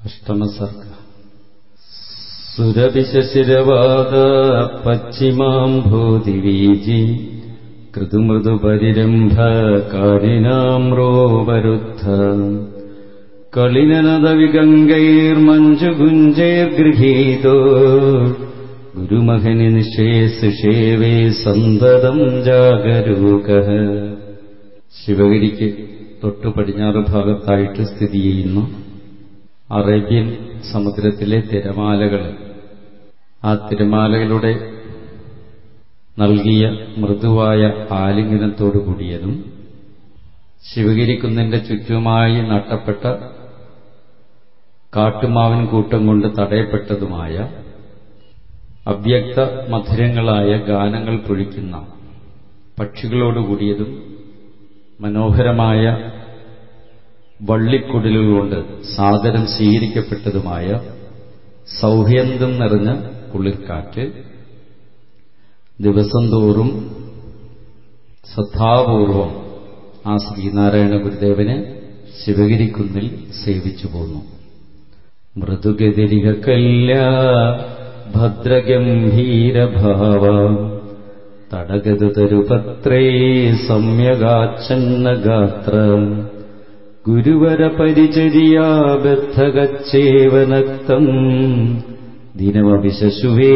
അഷ്ടമസർഗ സുരവിശിരവാദ പശ്ചിമാം ഭൂതിവീജി കൃതുമൃദുപരിരംഭ കാരിനാം റോവരുദ്ധ കളിനനദവിഗംഗൈർമഞ്ജുഗുഞ്ജൈർഗൃഹീതോ ഗുരുമഹനി നിശേസുഷേവേ സന്തതം ജാഗരൂക ശിവഗിരിക്ക് തൊട്ടു പടിഞ്ഞാറ് ഭാഗത്തായിട്ട് സ്ഥിതി ചെയ്യുന്ന അറേബ്യൻ സമുദ്രത്തിലെ തിരമാലകൾ ആ തിരമാലകളുടെ നൽകിയ മൃദുവായ ആലിംഗനത്തോടു കൂടിയതും ശിവഗിരിക്കുന്നിന്റെ ചുറ്റുമായി നട്ടപ്പെട്ട കാട്ടുമാവിൻ കൂട്ടം കൊണ്ട് തടയപ്പെട്ടതുമായ അവ്യക്ത മധുരങ്ങളായ ഗാനങ്ങൾ പൊഴിക്കുന്ന പക്ഷികളോടുകൂടിയതും മനോഹരമായ വള്ളിക്കുടലുകൊണ്ട് സാദരം സ്വീകരിക്കപ്പെട്ടതുമായ സൗഹ്യന്തം നിറഞ്ഞ കുളിർക്കാറ്റ് ദിവസം തോറും ശ്രദ്ധാപൂർവം ആ ശ്രീനാരായണ ഗുരുദേവനെ ശിവഗിരിക്കുന്നിൽ സേവിച്ചു പോന്നു മൃദുഗതിരിക കല്യ ഭദ്രഗംഭീരഭാവ തടഗതു തരുപത്രേ സമ്യഗാച്ഛന്നഗാത്ര ഗുരുവര പരിചര്യാബദ്ധകച്ചേവനക്തം ദിനമഭിശശുവേ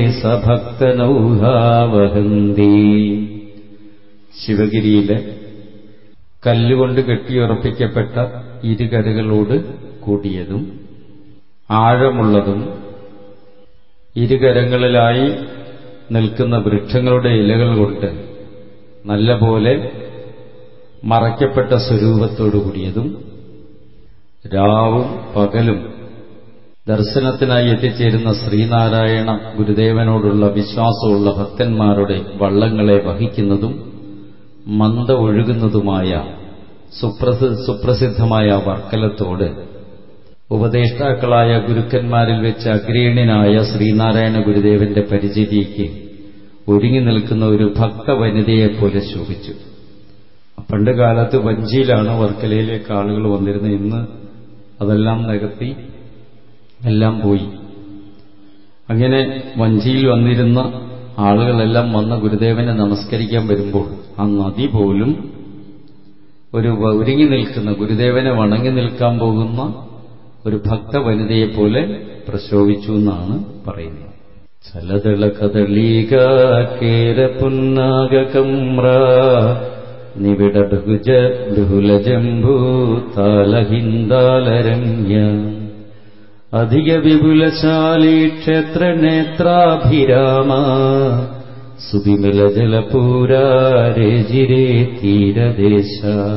സഭക്തനൗഹാവഹന്തി ശിവഗിരിയിലെ കല്ലുകൊണ്ട് കെട്ടിയുറപ്പിക്കപ്പെട്ട ഇരുകരകളോട് കൂടിയതും ആഴമുള്ളതും ഇരുകരങ്ങളിലായി നിൽക്കുന്ന വൃക്ഷങ്ങളുടെ ഇലകൾ കൊണ്ട് നല്ലപോലെ മറയ്ക്കപ്പെട്ട സ്വരൂപത്തോടു കൂടിയതും രാവും പകലും ദർശനത്തിനായി എത്തിച്ചേരുന്ന ശ്രീനാരായണ ഗുരുദേവനോടുള്ള വിശ്വാസമുള്ള ഭക്തന്മാരുടെ വള്ളങ്ങളെ വഹിക്കുന്നതും മന്ദ ഒഴുകുന്നതുമായ സുപ്രസിദ്ധമായ വർക്കലത്തോട് ഉപദേഷ്ടാക്കളായ ഗുരുക്കന്മാരിൽ വെച്ച് അഗ്രേണ്യനായ ശ്രീനാരായണ ഗുരുദേവന്റെ പരിചര്യയ്ക്ക് ഒരുങ്ങി നിൽക്കുന്ന ഒരു ഭക്ത വനിതയെപ്പോലെ ശോഭിച്ചു പണ്ട് കാലത്ത് വഞ്ചിയിലാണ് വർക്കലയിലേക്ക് ആളുകൾ വന്നിരുന്നത് ഇന്ന് അതെല്ലാം നികത്തി എല്ലാം പോയി അങ്ങനെ വഞ്ചിയിൽ വന്നിരുന്ന ആളുകളെല്ലാം വന്ന ഗുരുദേവനെ നമസ്കരിക്കാൻ വരുമ്പോൾ ആ നദി പോലും ഒരു ഒരുങ്ങി നിൽക്കുന്ന ഗുരുദേവനെ വണങ്ങി നിൽക്കാൻ പോകുന്ന ഒരു ഭക്ത വനിതയെപ്പോലെ പ്രശോഭിച്ചു എന്നാണ് പറയുന്നത് ചലതള കദളീക കേര പുന്നാഗകമ്ര നിവിട ബഹുജ ബഹുലജംഭൂ താലഹിന്ദാലരമ്യ അധിക വിപുലശാലി ക്ഷേത്ര നേത്രാഭിരാമ സുവിമല ജലപൂരാരേജിരേ തീരദേശ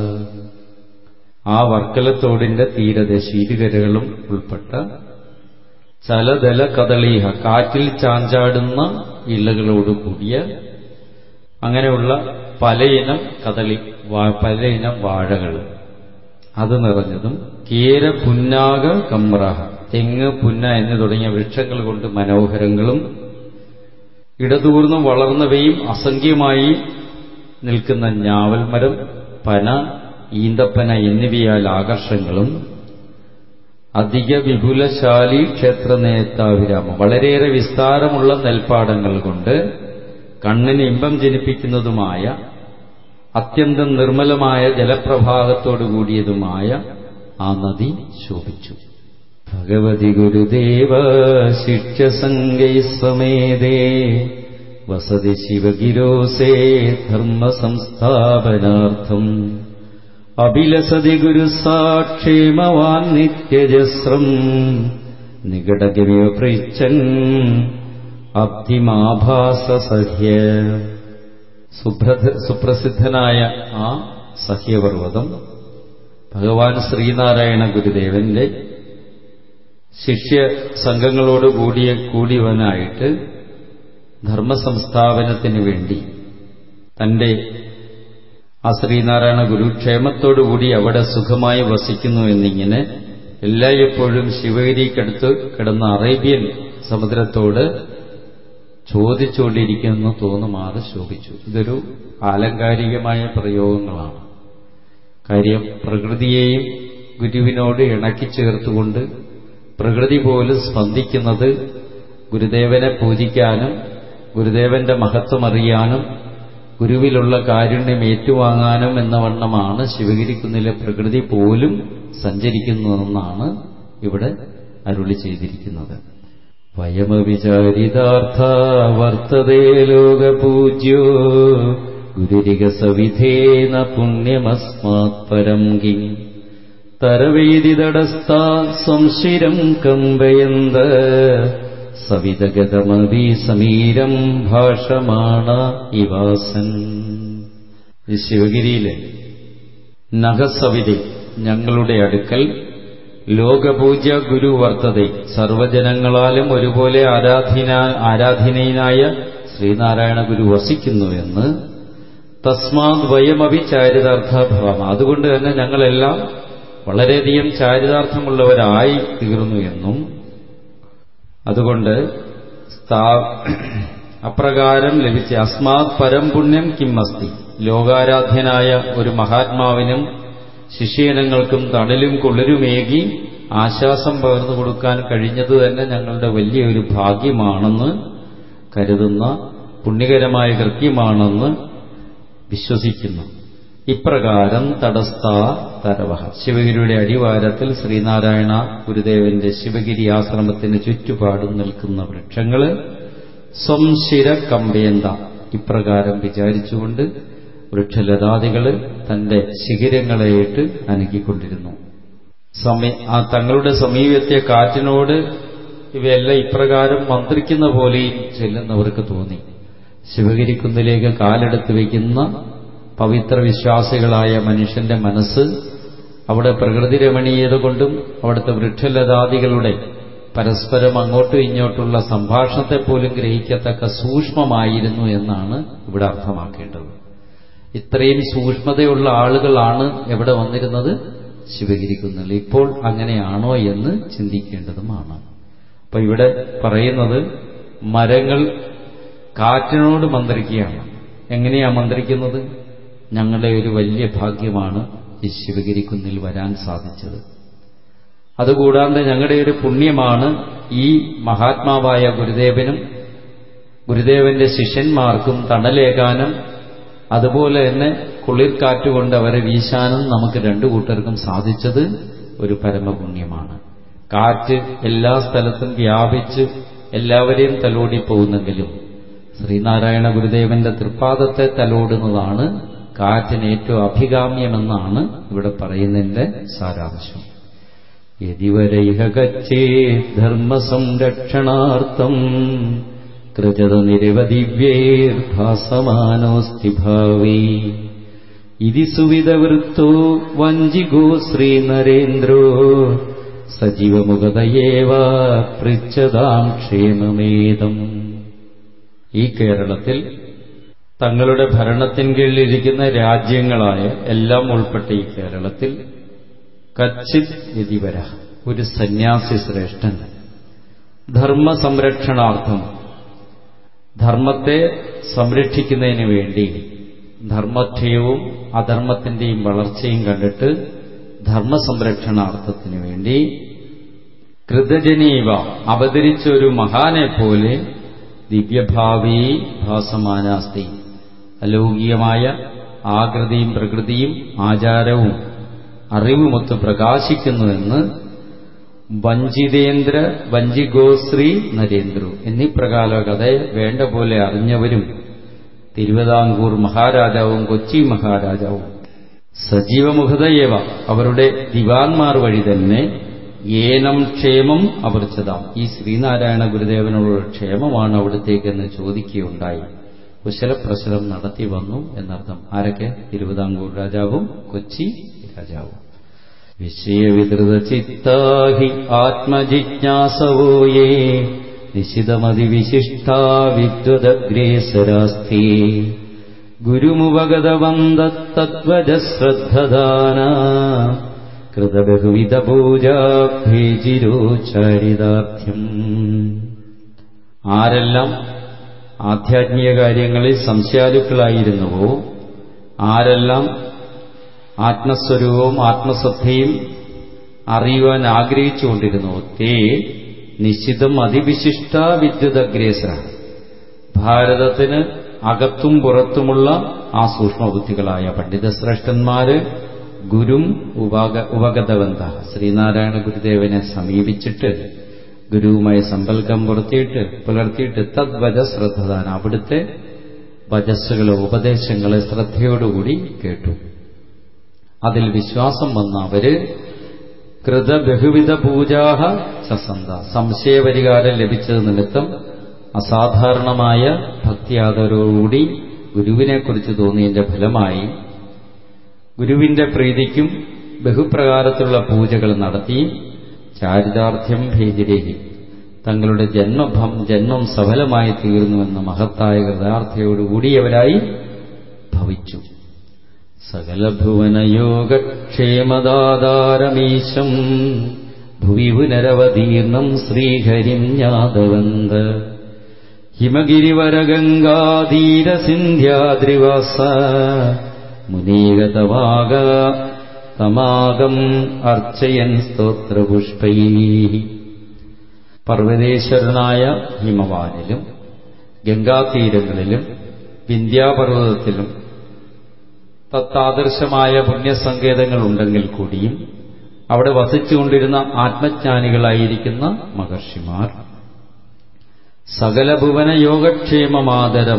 ആ വർക്കലത്തോടിന്റെ തീരദേശ ഇരുകരകളും ഉൾപ്പെട്ട ചലതല കദളീഹ കാറ്റിൽ ചാഞ്ചാടുന്ന ഇലകളോട് കൂടിയ അങ്ങനെയുള്ള പലയിനം കദളി പലയിനം വാഴകൾ അത് നിറഞ്ഞതും കീര പുന്നാക കമ്രഹ തെങ്ങ് പുന്ന എന്ന് തുടങ്ങിയ വൃക്ഷങ്ങൾ കൊണ്ട് മനോഹരങ്ങളും ഇടതൂർന്നും വളർന്നവയും അസംഖ്യമായി നിൽക്കുന്ന ഞാവൽമരം പന ഈന്തപ്പന എന്നിവയാൽ ആകർഷങ്ങളും അധിക വിപുലശാലി ക്ഷേത്ര നേതാവിരാമം വളരെയേറെ വിസ്താരമുള്ള നെൽപ്പാടങ്ങൾ കൊണ്ട് കണ്ണിന് ഇമ്പം ജനിപ്പിക്കുന്നതുമായ അത്യന്തം നിർമ്മലമായ ജലപ്രഭാഗത്തോടുകൂടിയതുമായ ആ നദി ശോഭിച്ചു ഭഗവതി ഗുരുദേവ ശിഷ്യസംഗൈ സ്വമേതേ വസതി ശിവഗിരോസേ ധർമ്മസംസ്ഥാപനാർത്ഥം അഭിലസതി ഗുരുസാക്ഷേമവാൻ നിത്യജസ്രം നികടഗമിവ പൃച്ഛൻ അബ്ധിമാഭാസസഹ്യ സുപ്രസിദ്ധനായ ആ സഹ്യപർവ്വതം ഭഗവാൻ ശ്രീനാരായണ ഗുരുദേവന്റെ ശിഷ്യ സംഘങ്ങളോട് കൂടിയ കൂടിയവനായിട്ട് ധർമ്മസംസ്ഥാപനത്തിന് വേണ്ടി തന്റെ ആ ശ്രീനാരായണ ഗുരു ക്ഷേമത്തോടുകൂടി അവിടെ സുഖമായി വസിക്കുന്നു എന്നിങ്ങനെ എല്ലായ്പ്പോഴും ശിവഗിരിക്കടുത്ത് കിടന്ന അറേബ്യൻ സമുദ്രത്തോട് ചോദിച്ചുകൊണ്ടിരിക്കുന്നു തോന്നുമാറ് ശോഭിച്ചു ഇതൊരു ആലങ്കാരികമായ പ്രയോഗങ്ങളാണ് കാര്യം പ്രകൃതിയെയും ഗുരുവിനോട് ഇണക്കി ചേർത്തുകൊണ്ട് പ്രകൃതി പോലും സ്പന്ദിക്കുന്നത് ഗുരുദേവനെ പൂജിക്കാനും ഗുരുദേവന്റെ മഹത്വം അറിയാനും ഗുരുവിലുള്ള കാരുണ്യം ഏറ്റുവാങ്ങാനും എന്ന വണ്ണമാണ് ശിവഗിരിക്കുന്നിലെ പ്രകൃതി പോലും സഞ്ചരിക്കുന്നതെന്നാണ് ഇവിടെ അരുളി ചെയ്തിരിക്കുന്നത് വയമവിചാരിതാർത്ഥ വർത്തതേ ലോകപൂജ്യോ ഗുരുരികസവിധേന പുണ്യമസ്മാത് പരം കിം തരവേദിതടസ്ഥാ സംശിരം കമ്പയന്ത സവിതഗതമവി സമീരം ഭാഷമാണ ഇവാസൻ ഈ ശിവഗിരിയിലെ നഖസവിധി ഞങ്ങളുടെ അടുക്കൽ ലോകപൂജ്യ ഗുരു വർത്തതെ സർവജനങ്ങളാലും ഒരുപോലെ ആരാധന ആരാധനീയനായ ശ്രീനാരായണ ഗുരു വസിക്കുന്നു എന്ന് തസ്മാത് വയമഭി ചാരിതാർത്ഥഭാവം അതുകൊണ്ട് തന്നെ ഞങ്ങളെല്ലാം വളരെയധികം ചാരിതാർത്ഥമുള്ളവരായി തീർന്നു എന്നും അതുകൊണ്ട് അപ്രകാരം ലഭിച്ച അസ്മാത് പരം പുണ്യം കിമ്മസ്തി ലോകാരാധ്യനായ ഒരു മഹാത്മാവിനും ശിഷ്യജനങ്ങൾക്കും തണലും കുളിരുമേകി ആശ്വാസം പകർന്നു കൊടുക്കാൻ കഴിഞ്ഞത് തന്നെ ഞങ്ങളുടെ വലിയൊരു ഭാഗ്യമാണെന്ന് കരുതുന്ന പുണ്യകരമായ കൃത്യമാണെന്ന് വിശ്വസിക്കുന്നു ഇപ്രകാരം തടസ്ഥ തരവഹ ശിവഗിരിയുടെ അടിവാരത്തിൽ ശ്രീനാരായണ ഗുരുദേവന്റെ ശിവഗിരി ആശ്രമത്തിന് ചുറ്റുപാടും നിൽക്കുന്ന വൃക്ഷങ്ങള് സംശിര കമ്പയന്ത ഇപ്രകാരം വിചാരിച്ചുകൊണ്ട് വൃക്ഷലതാദികള് തന്റെ ശിഖിരങ്ങളെയിട്ട് അനക്കിക്കൊണ്ടിരുന്നു സമയ ആ തങ്ങളുടെ സമീപത്തെ കാറ്റിനോട് ഇവയെല്ലാം ഇപ്രകാരം മന്ത്രിക്കുന്ന പോലെയും ചെല്ലുന്നവർക്ക് തോന്നി ശിവഗിരിക്കുന്നിലേക്ക് കാലെടുത്ത് വയ്ക്കുന്ന പവിത്ര വിശ്വാസികളായ മനുഷ്യന്റെ മനസ്സ് അവിടെ പ്രകൃതി രമണീയത കൊണ്ടും അവിടുത്തെ വൃക്ഷലതാദികളുടെ പരസ്പരം അങ്ങോട്ടും ഇങ്ങോട്ടുള്ള സംഭാഷണത്തെപ്പോലും ഗ്രഹിക്കത്തക്ക സൂക്ഷ്മമായിരുന്നു എന്നാണ് ഇവിടെ അർത്ഥമാക്കേണ്ടത് ഇത്രയും സൂക്ഷ്മതയുള്ള ആളുകളാണ് എവിടെ വന്നിരുന്നത് ശിവഗിരിക്കുന്നിൽ ഇപ്പോൾ അങ്ങനെയാണോ എന്ന് ചിന്തിക്കേണ്ടതുമാണ് അപ്പൊ ഇവിടെ പറയുന്നത് മരങ്ങൾ കാറ്റിനോട് മന്ത്രിക്കുകയാണ് എങ്ങനെയാ മന്ത്രിക്കുന്നത് ഞങ്ങളുടെ ഒരു വലിയ ഭാഗ്യമാണ് ഈ ശിവഗിരിക്കുന്നിൽ വരാൻ സാധിച്ചത് അതുകൂടാണ്ട് ഞങ്ങളുടെ ഒരു പുണ്യമാണ് ഈ മഹാത്മാവായ ഗുരുദേവനും ഗുരുദേവന്റെ ശിഷ്യന്മാർക്കും തണലേകാനും അതുപോലെ തന്നെ കുളിർക്കാറ്റുകൊണ്ട് അവരെ വീശാനും നമുക്ക് രണ്ടു കൂട്ടർക്കും സാധിച്ചത് ഒരു പരമപുണ്യമാണ് കാറ്റ് എല്ലാ സ്ഥലത്തും വ്യാപിച്ച് എല്ലാവരെയും തലോടി പോകുന്നെങ്കിലും ശ്രീനാരായണ ഗുരുദേവന്റെ തൃപ്പാദത്തെ തലോടുന്നതാണ് കാറ്റിന് ഏറ്റവും അഭികാമ്യമെന്നാണ് ഇവിടെ പറയുന്നതിന്റെ സാരാംശം യതിവരൈഹ ഗച്ഛേ ധർമ്മസംരക്ഷണാർത്ഥം കൃജത നിരവധിവ്യേർഭാസമാനോസ്തി ഭാവി ഇതി സുവിധവൃത്തോ വഞ്ചിഗോ ശ്രീനരേന്ദ്രോ സജീവമുഖതയേവ പൃച്ഛതാം ക്ഷേമമേതം ഈ കേരളത്തിൽ തങ്ങളുടെ ഭരണത്തിൻ കീഴിലിരിക്കുന്ന രാജ്യങ്ങളായ എല്ലാം ഉൾപ്പെട്ട ഈ കേരളത്തിൽ കച്ചിത് യതിവര ഒരു സന്യാസി ശ്രേഷ്ഠൻ ധർമ്മസംരക്ഷണാർത്ഥം ധർമ്മത്തെ സംരക്ഷിക്കുന്നതിന് വേണ്ടി ധർമ്മക്ഷയവും അധർമ്മത്തിന്റെയും വളർച്ചയും കണ്ടിട്ട് ധർമ്മസംരക്ഷണാർത്ഥത്തിന് വേണ്ടി കൃതജനീവ അവതരിച്ച ഒരു മഹാനെ പോലെ ദിവ്യഭാവി ഭാസമാനാസ്തി അലൗകികമായ ആകൃതിയും പ്രകൃതിയും ആചാരവും അറിവുമൊത്ത് പ്രകാശിക്കുന്നുവെന്ന് വഞ്ചിതേന്ദ്ര വഞ്ചിഗോശ്രീ നരേന്ദ്രു എന്നീ പ്രകാല കഥയെ വേണ്ട പോലെ അറിഞ്ഞവരും തിരുവിതാംകൂർ മഹാരാജാവും കൊച്ചി മഹാരാജാവും സജീവമുഖതയേവ അവരുടെ ദിവാൻമാർ വഴി തന്നെ ഏനം ക്ഷേമം അവർച്ചതാം ഈ ശ്രീനാരായണ ഗുരുദേവനുള്ള ക്ഷേമമാണ് അവിടത്തേക്കെന്ന് ചോദിക്കുകയുണ്ടായി കുശലപ്രശലം നടത്തി വന്നു എന്നർത്ഥം ആരൊക്കെ തിരുവിതാംകൂർ രാജാവും കൊച്ചി രാജാവും വിഷയവിധൃത ചിത്താഹി ആത്മജിജ്ഞാസവോ യേ നിശിതമതിവിശിഷ്ടാ വിദ്വദഗ്രേസരാസ്ഥേ ഗുരുമുപഗതവന്തത്തത്വജശ്രദ്ധദാന കൃതബഹുവിധ പൂജാഭേജിരോചാരിതാർത്ഥ്യം ആരെല്ലാം ആധ്യാത്മിക കാര്യങ്ങളിൽ സംശയാലുക്കളായിരുന്നുവോ ആരെല്ലാം ആത്മസ്വരൂപവും ആത്മശ്രദ്ധയും അറിയുവാൻ ആഗ്രഹിച്ചുകൊണ്ടിരുന്നു തേ നിശ്ചിതം അതിവിശിഷ്ട വിദ്യുതഗ്രേസര ഭാരതത്തിന് അകത്തും പുറത്തുമുള്ള ആ സൂക്ഷ്മബുദ്ധികളായ പണ്ഡിതശ്രേഷ്ഠന്മാര് ഗുരും ഉപക ഉപഗതവന്ത ശ്രീനാരായണ ഗുരുദേവനെ സമീപിച്ചിട്ട് ഗുരുവുമായി സമ്പർക്കം പുറത്തിയിട്ട് പുലർത്തിയിട്ട് തദ്വജ ശ്രദ്ധദാന അവിടുത്തെ വജസ്സുകളെ ഉപദേശങ്ങളെ ശ്രദ്ധയോടുകൂടി കേട്ടു അതിൽ വിശ്വാസം വന്ന അവര് കൃത ബഹുവിധ പൂജാഹ ചസന്ത സംശയപരിഹാരം ലഭിച്ചത് നിമിത്തം അസാധാരണമായ ഭക്തിയാദരോടുകൂടി ഗുരുവിനെക്കുറിച്ച് തോന്നിയതിന്റെ ഫലമായി ഗുരുവിന്റെ പ്രീതിക്കും ബഹുപ്രകാരത്തിലുള്ള പൂജകൾ നടത്തി ചാരിതാർത്ഥ്യം ഭേദിരേഹി തങ്ങളുടെ ജന്മഭം ജന്മം സഫലമായി തീർന്നുവെന്ന മഹത്തായ കൃതാർത്ഥയോടുകൂടിയവരായി ഭവിച്ചു സകലഭുവനയോഗക്ഷേമദാതാരമീശം ഭുവി പുനരവതീർണം ശ്രീഹരിം ജ്ഞാതവന്ത ഹിമഗിരിവരഗംഗാധീരസിന്ധ്യാദ്രിവാസ മുനീഗതവാഗ തമാകം അർച്ചയൻ സ്തോത്രപുഷ്പൈ പർവ്വതേശ്വരനായ ഹിമവാനിലും ഗംഗാതീരങ്ങളിലും വിന്ധ്യാപർവ്വതത്തിലും തത്താദർശമായ പുണ്യസങ്കേതങ്ങൾ ഉണ്ടെങ്കിൽ കൂടിയും അവിടെ വസിച്ചുകൊണ്ടിരുന്ന ആത്മജ്ഞാനികളായിരിക്കുന്ന മഹർഷിമാർ സകല ഭുവന യോഗക്ഷേമമാതരം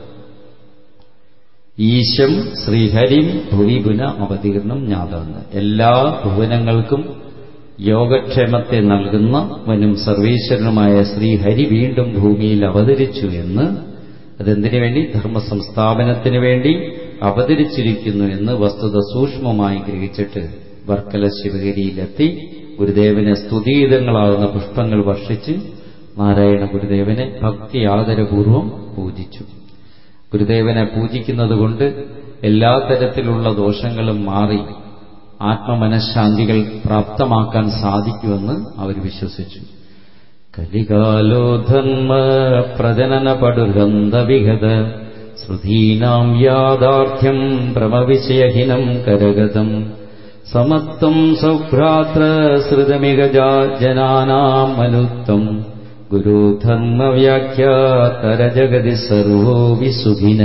ഈശം ശ്രീഹരിം ഭുവിപുന അവതീർണം ജ്ഞാതമെന്ന് എല്ലാ ഭുവനങ്ങൾക്കും യോഗക്ഷേമത്തെ നൽകുന്നവനും സർവീശ്വരനുമായ ശ്രീഹരി വീണ്ടും ഭൂമിയിൽ അവതരിച്ചു എന്ന് അതെന്തിനു വേണ്ടി ധർമ്മസംസ്ഥാപനത്തിന് വേണ്ടി അവതരിച്ചിരിക്കുന്നു എന്ന് വസ്തുത സൂക്ഷ്മമായി ഗ്രഹിച്ചിട്ട് വർക്കല ശിവഗിരിയിലെത്തി ഗുരുദേവനെ സ്തുതീതങ്ങളാകുന്ന പുഷ്പങ്ങൾ വർഷിച്ച് നാരായണ ഗുരുദേവനെ ഭക്തി ആദരപൂർവം പൂജിച്ചു ഗുരുദേവനെ പൂജിക്കുന്നതുകൊണ്ട് എല്ലാ തരത്തിലുള്ള ദോഷങ്ങളും മാറി ആത്മമനഃശാന്തികൾ പ്രാപ്തമാക്കാൻ സാധിക്കുമെന്ന് അവർ വിശ്വസിച്ചു കലികാലോ ധർമ്മ പ്രജനന പടുഗന്ധവിഗത ശ്രുതീനാം യാഥാർത്ഥ്യം ഭ്രമവിഷയഹിനം കരഗതം സമത്വം സൗഭ്രാത്ര ശ്രുതമിക ജനാനാം മനുത്വം ഗുരുധർമ്മവ്യാഖ്യാതര ജഗതി സർവോ വിസുഖിന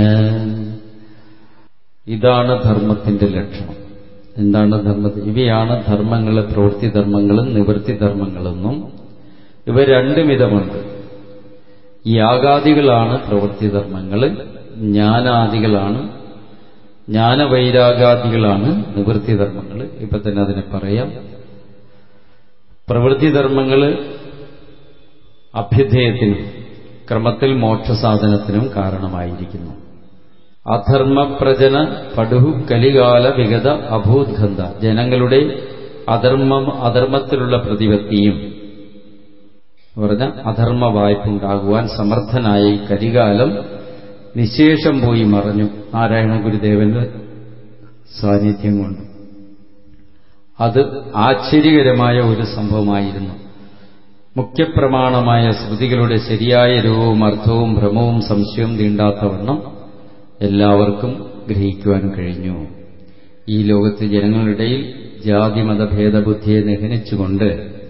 ഇതാണ് ധർമ്മത്തിന്റെ ലക്ഷണം എന്താണ് ധർമ്മത്തിൽ ഇവയാണ് ധർമ്മങ്ങളെ പ്രവൃത്തി ധർമ്മങ്ങളും നിവൃത്തി ധർമ്മങ്ങളെന്നും ഇവ രണ്ടും വിധമുണ്ട് യാഗാദികളാണ് പ്രവൃത്തി ധർമ്മങ്ങൾ ജ്ഞാനാദികളാണ് ജ്ഞാനവൈരാഗാദികളാണ് നിവൃത്തി ധർമ്മങ്ങൾ ഇപ്പൊ തന്നെ അതിനെ പറയാം പ്രവൃത്തി ധർമ്മങ്ങൾ അഭ്യുദയത്തിനും ക്രമത്തിൽ മോക്ഷസാധനത്തിനും കാരണമായിരിക്കുന്നു അധർമ്മപ്രജന പടുഹു കലികാല വിഗത അഭൂദ്ഗന്ധ ജനങ്ങളുടെ അധർമ്മം അധർമ്മത്തിലുള്ള പ്രതിപത്തിയും പറഞ്ഞ അധർമ്മ വായ്പുണ്ടാകുവാൻ സമർത്ഥനായ ഈ കരികാലം നിശേഷം പോയി മറഞ്ഞു നാരായണ ഗുരുദേവന്റെ സാന്നിധ്യം കൊണ്ട് അത് ആശ്ചര്യകരമായ ഒരു സംഭവമായിരുന്നു മുഖ്യപ്രമാണമായ ശ്രുതികളുടെ ശരിയായ രൂപവും അർത്ഥവും ഭ്രമവും സംശയവും തീണ്ടാത്തവണ്ണം എല്ലാവർക്കും ഗ്രഹിക്കുവാൻ കഴിഞ്ഞു ഈ ലോകത്തെ ജനങ്ങളിടയിൽ ജാതിമത ഭേദബുദ്ധിയെ നിഹനിച്ചുകൊണ്ട്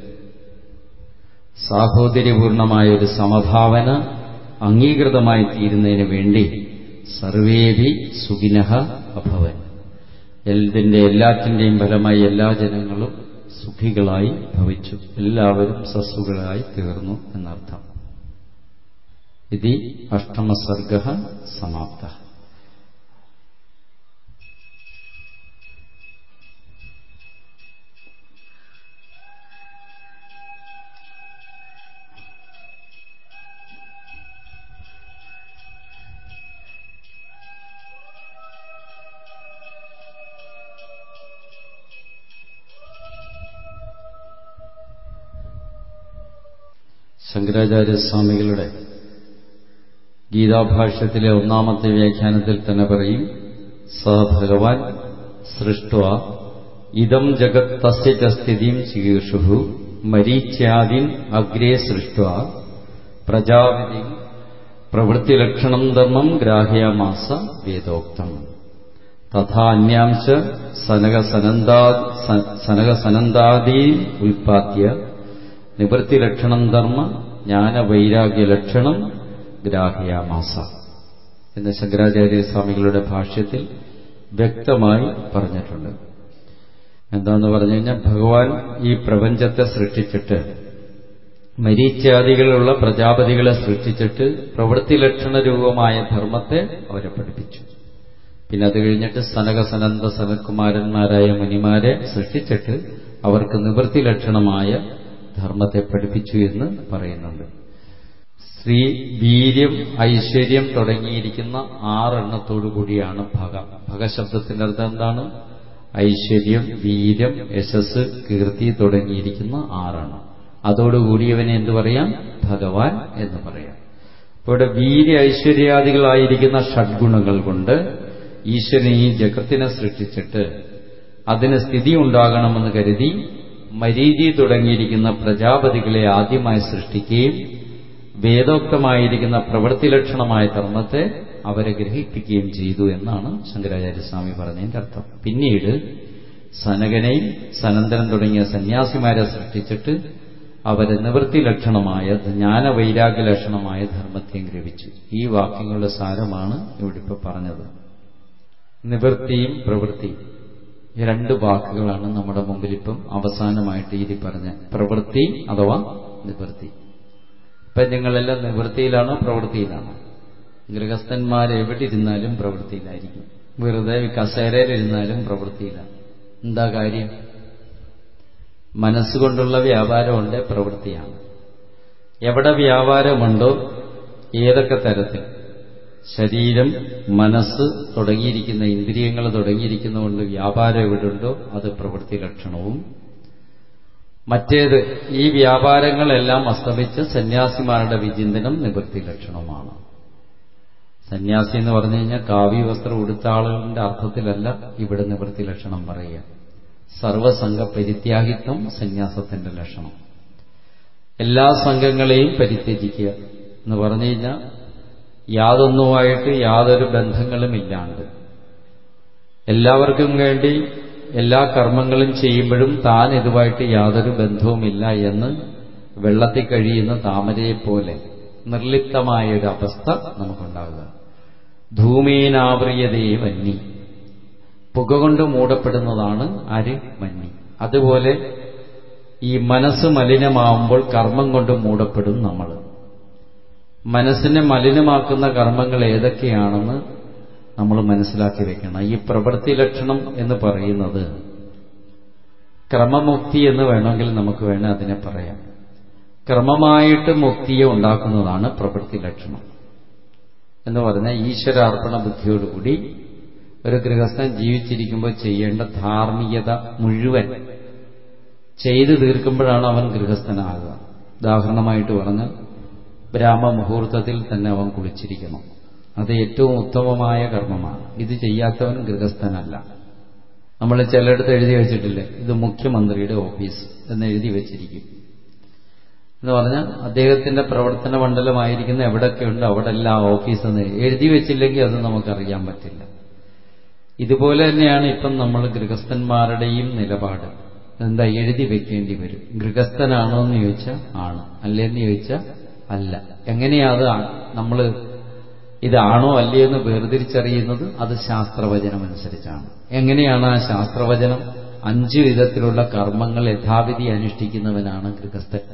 സാഹോദര്യപൂർണമായ ഒരു സമഭാവന അംഗീകൃതമായി തീരുന്നതിന് വേണ്ടി സർവേഭി സുഖിനഹ അഭവൻ ഇതിന്റെ എല്ലാറ്റിന്റെയും ഫലമായി എല്ലാ ജനങ്ങളും സുഖികളായി ഭവിച്ചു എല്ലാവരും സസുഖകളായി തീർന്നു എന്നർത്ഥം ഇതി അഷ്ടമസർഗ സമാപ്ത ശങ്കരാചാര്യസ്വാമികളുടെ ഗീതാഭാഷ്യത്തിലെ ഒന്നാമത്തെ വ്യാഖ്യാനത്തിൽ തന്നെ പറയും സ ഭഗവാൻ സൃഷ്ട ഇതം ജഗത് തസ്യ ച സ്ഥിതിം ചികീർഷു മരീച്യാദിൻ അഗ്രേ സൃഷ്ട പ്രജാപതി പ്രവൃത്തിലക്ഷണം ധർമ്മം ഗ്രാഹ്യമാസ വേദോക്തം തഥാ അന്യാംശ സനകസനന്താ സനകസനന്താദീ ഉൽപാദ്യ നിവൃത്തിലക്ഷണം ധർമ്മ ജ്ഞാനവൈരാഗ്യലക്ഷണം ഗ്രാഹ്യാമാസ എന്ന് ശങ്കരാചാര്യ സ്വാമികളുടെ ഭാഷ്യത്തിൽ വ്യക്തമായി പറഞ്ഞിട്ടുണ്ട് എന്താന്ന് പറഞ്ഞു കഴിഞ്ഞാൽ ഭഗവാൻ ഈ പ്രപഞ്ചത്തെ സൃഷ്ടിച്ചിട്ട് മരീച്യാദികളുള്ള പ്രജാപതികളെ സൃഷ്ടിച്ചിട്ട് പ്രവൃത്തി ലക്ഷണ രൂപമായ ധർമ്മത്തെ അവരെ പഠിപ്പിച്ചു പിന്നെ അത് കഴിഞ്ഞിട്ട് സനക സനന്ദ സനത്കുമാരന്മാരായ മുനിമാരെ സൃഷ്ടിച്ചിട്ട് അവർക്ക് നിവൃത്തി ലക്ഷണമായ ധർമ്മത്തെ പഠിപ്പിച്ചു എന്ന് പറയുന്നുണ്ട് ശ്രീ വീര്യം ഐശ്വര്യം തുടങ്ങിയിരിക്കുന്ന ആറെണ്ണത്തോടു കൂടിയാണ് ഭഗ ഭഗശബ്ദത്തിന്റെ അർത്ഥം എന്താണ് ഐശ്വര്യം വീര്യം യശസ് കീർത്തി തുടങ്ങിയിരിക്കുന്ന ആറെണ്ണം അതോടുകൂടി ഇവനെ എന്തു പറയാം ഭഗവാൻ എന്ന് പറയാം ഇവിടെ വീര്യ ഐശ്വര്യാദികളായിരിക്കുന്ന ഷഡ്ഗുണങ്ങൾ കൊണ്ട് ഈശ്വരൻ ഈ ജഗത്തിനെ സൃഷ്ടിച്ചിട്ട് അതിന് സ്ഥിതി ഉണ്ടാകണമെന്ന് കരുതി മരീചി തുടങ്ങിയിരിക്കുന്ന പ്രജാപതികളെ ആദ്യമായി സൃഷ്ടിക്കുകയും വേദോക്തമായിരിക്കുന്ന പ്രവൃത്തി ലക്ഷണമായ ധർമ്മത്തെ അവരെ ഗ്രഹിപ്പിക്കുകയും ചെയ്തു എന്നാണ് ശങ്കരാചാര്യസ്വാമി പറഞ്ഞതിന്റെ അർത്ഥം പിന്നീട് സനകനെയും സനന്ദനം തുടങ്ങിയ സന്യാസിമാരെ സൃഷ്ടിച്ചിട്ട് അവരെ നിവൃത്തി ലക്ഷണമായ ജ്ഞാനവൈരാഗ്യ ലക്ഷണമായ ധർമ്മത്തെയും ഗ്രഹിച്ചു ഈ വാക്യങ്ങളുടെ സാരമാണ് ഇവിടെ ഇപ്പോൾ പറഞ്ഞത് നിവൃത്തിയും പ്രവൃത്തിയും ഈ രണ്ട് വാക്കുകളാണ് നമ്മുടെ മുമ്പിൽ ഇപ്പം അവസാനമായിട്ട് ഇതി പറഞ്ഞ പ്രവൃത്തി അഥവാ നിവൃത്തി ഇപ്പം നിങ്ങളെല്ലാം നിവൃത്തിയിലാണോ പ്രവൃത്തിയിലാണോ ഗൃഹസ്ഥന്മാർ എവിടെ ഇരുന്നാലും പ്രവൃത്തിയിലായിരിക്കും വെറുതെ കസേരയിലിരുന്നാലും പ്രവൃത്തിയിലാണ് എന്താ കാര്യം മനസ്സുകൊണ്ടുള്ള വ്യാപാരമുണ്ട് പ്രവൃത്തിയാണ് എവിടെ വ്യാപാരമുണ്ടോ ഏതൊക്കെ തരത്തിൽ ശരീരം മനസ്സ് തുടങ്ങിയിരിക്കുന്ന ഇന്ദ്രിയങ്ങൾ തുടങ്ങിയിരിക്കുന്നതുകൊണ്ട് വ്യാപാരം എവിടുണ്ടോ അത് പ്രവൃത്തി ലക്ഷണവും മറ്റേത് ഈ വ്യാപാരങ്ങളെല്ലാം അസ്തമിച്ച് സന്യാസിമാരുടെ വിചിന്തനം നിവൃത്തി ലക്ഷണവുമാണ് സന്യാസി എന്ന് പറഞ്ഞു കഴിഞ്ഞാൽ കാവ്യ വസ്ത്രം ഉടുത്ത ആളുകളുടെ അർത്ഥത്തിലല്ല ഇവിടെ നിവൃത്തി ലക്ഷണം പറയുക സർവസംഘ പരിത്യാഗിത്വം സന്യാസത്തിന്റെ ലക്ഷണം എല്ലാ സംഘങ്ങളെയും പരിത്യജിക്കുക എന്ന് പറഞ്ഞു കഴിഞ്ഞാൽ യാതൊന്നുമായിട്ട് യാതൊരു ബന്ധങ്ങളും ഇല്ലാണ്ട് എല്ലാവർക്കും വേണ്ടി എല്ലാ കർമ്മങ്ങളും ചെയ്യുമ്പോഴും താൻ ഇതുമായിട്ട് യാതൊരു ബന്ധവുമില്ല എന്ന് വെള്ളത്തിൽ കഴിയുന്ന താമരയെപ്പോലെ നിർലിപ്തമായ ഒരു അവസ്ഥ നമുക്കുണ്ടാകുക ധൂമേനാവ്രിയതേ വന്നി പുക കൊണ്ട് മൂടപ്പെടുന്നതാണ് ആര് മഞ്ഞി അതുപോലെ ഈ മനസ്സ് മലിനമാവുമ്പോൾ കർമ്മം കൊണ്ട് മൂടപ്പെടും നമ്മൾ മനസ്സിനെ മലിനമാക്കുന്ന കർമ്മങ്ങൾ ഏതൊക്കെയാണെന്ന് നമ്മൾ മനസ്സിലാക്കി വെക്കണം ഈ പ്രവൃത്തി ലക്ഷണം എന്ന് പറയുന്നത് ക്രമമുക്തി എന്ന് വേണമെങ്കിൽ നമുക്ക് വേണേൽ അതിനെ പറയാം ക്രമമായിട്ട് മുക്തിയെ ഉണ്ടാക്കുന്നതാണ് പ്രവൃത്തി ലക്ഷണം എന്ന് പറഞ്ഞാൽ ഈശ്വരാർപ്പണ ബുദ്ധിയോടുകൂടി ഒരു ഗൃഹസ്ഥൻ ജീവിച്ചിരിക്കുമ്പോൾ ചെയ്യേണ്ട ധാർമ്മികത മുഴുവൻ ചെയ്തു തീർക്കുമ്പോഴാണ് അവൻ ഗൃഹസ്ഥനാകുക ഉദാഹരണമായിട്ട് പറഞ്ഞ് ബ്രാഹ്മമുഹൂർത്തത്തിൽ തന്നെ അവൻ കുളിച്ചിരിക്കണം അത് ഏറ്റവും ഉത്തമമായ കർമ്മമാണ് ഇത് ചെയ്യാത്തവൻ ഗൃഹസ്ഥനല്ല നമ്മൾ ചിലയിടത്ത് എഴുതി വെച്ചിട്ടില്ലേ ഇത് മുഖ്യമന്ത്രിയുടെ ഓഫീസ് എന്ന് എഴുതി വെച്ചിരിക്കും എന്ന് പറഞ്ഞാൽ അദ്ദേഹത്തിന്റെ പ്രവർത്തന മണ്ഡലമായിരിക്കുന്ന എവിടെയൊക്കെയുണ്ട് അവിടെ എല്ലാം ഓഫീസ് എന്ന് എഴുതി വെച്ചില്ലെങ്കിൽ അത് നമുക്കറിയാൻ പറ്റില്ല ഇതുപോലെ തന്നെയാണ് ഇപ്പം നമ്മൾ ഗൃഹസ്ഥന്മാരുടെയും നിലപാട് എന്താ എഴുതി വെക്കേണ്ടി വരും ഗൃഹസ്ഥനാണോ എന്ന് ചോദിച്ചാൽ ആണ് അല്ലേന്ന് ചോദിച്ചാൽ അല്ല എങ്ങനെയാ അത് നമ്മൾ ഇതാണോ അല്ലേ എന്ന് വേർതിരിച്ചറിയുന്നത് അത് ശാസ്ത്രവചനം അനുസരിച്ചാണ് എങ്ങനെയാണ് ആ ശാസ്ത്രവചനം അഞ്ച് വിധത്തിലുള്ള കർമ്മങ്ങൾ യഥാവിധി അനുഷ്ഠിക്കുന്നവനാണ് ഗൃഹസ്ഥൻ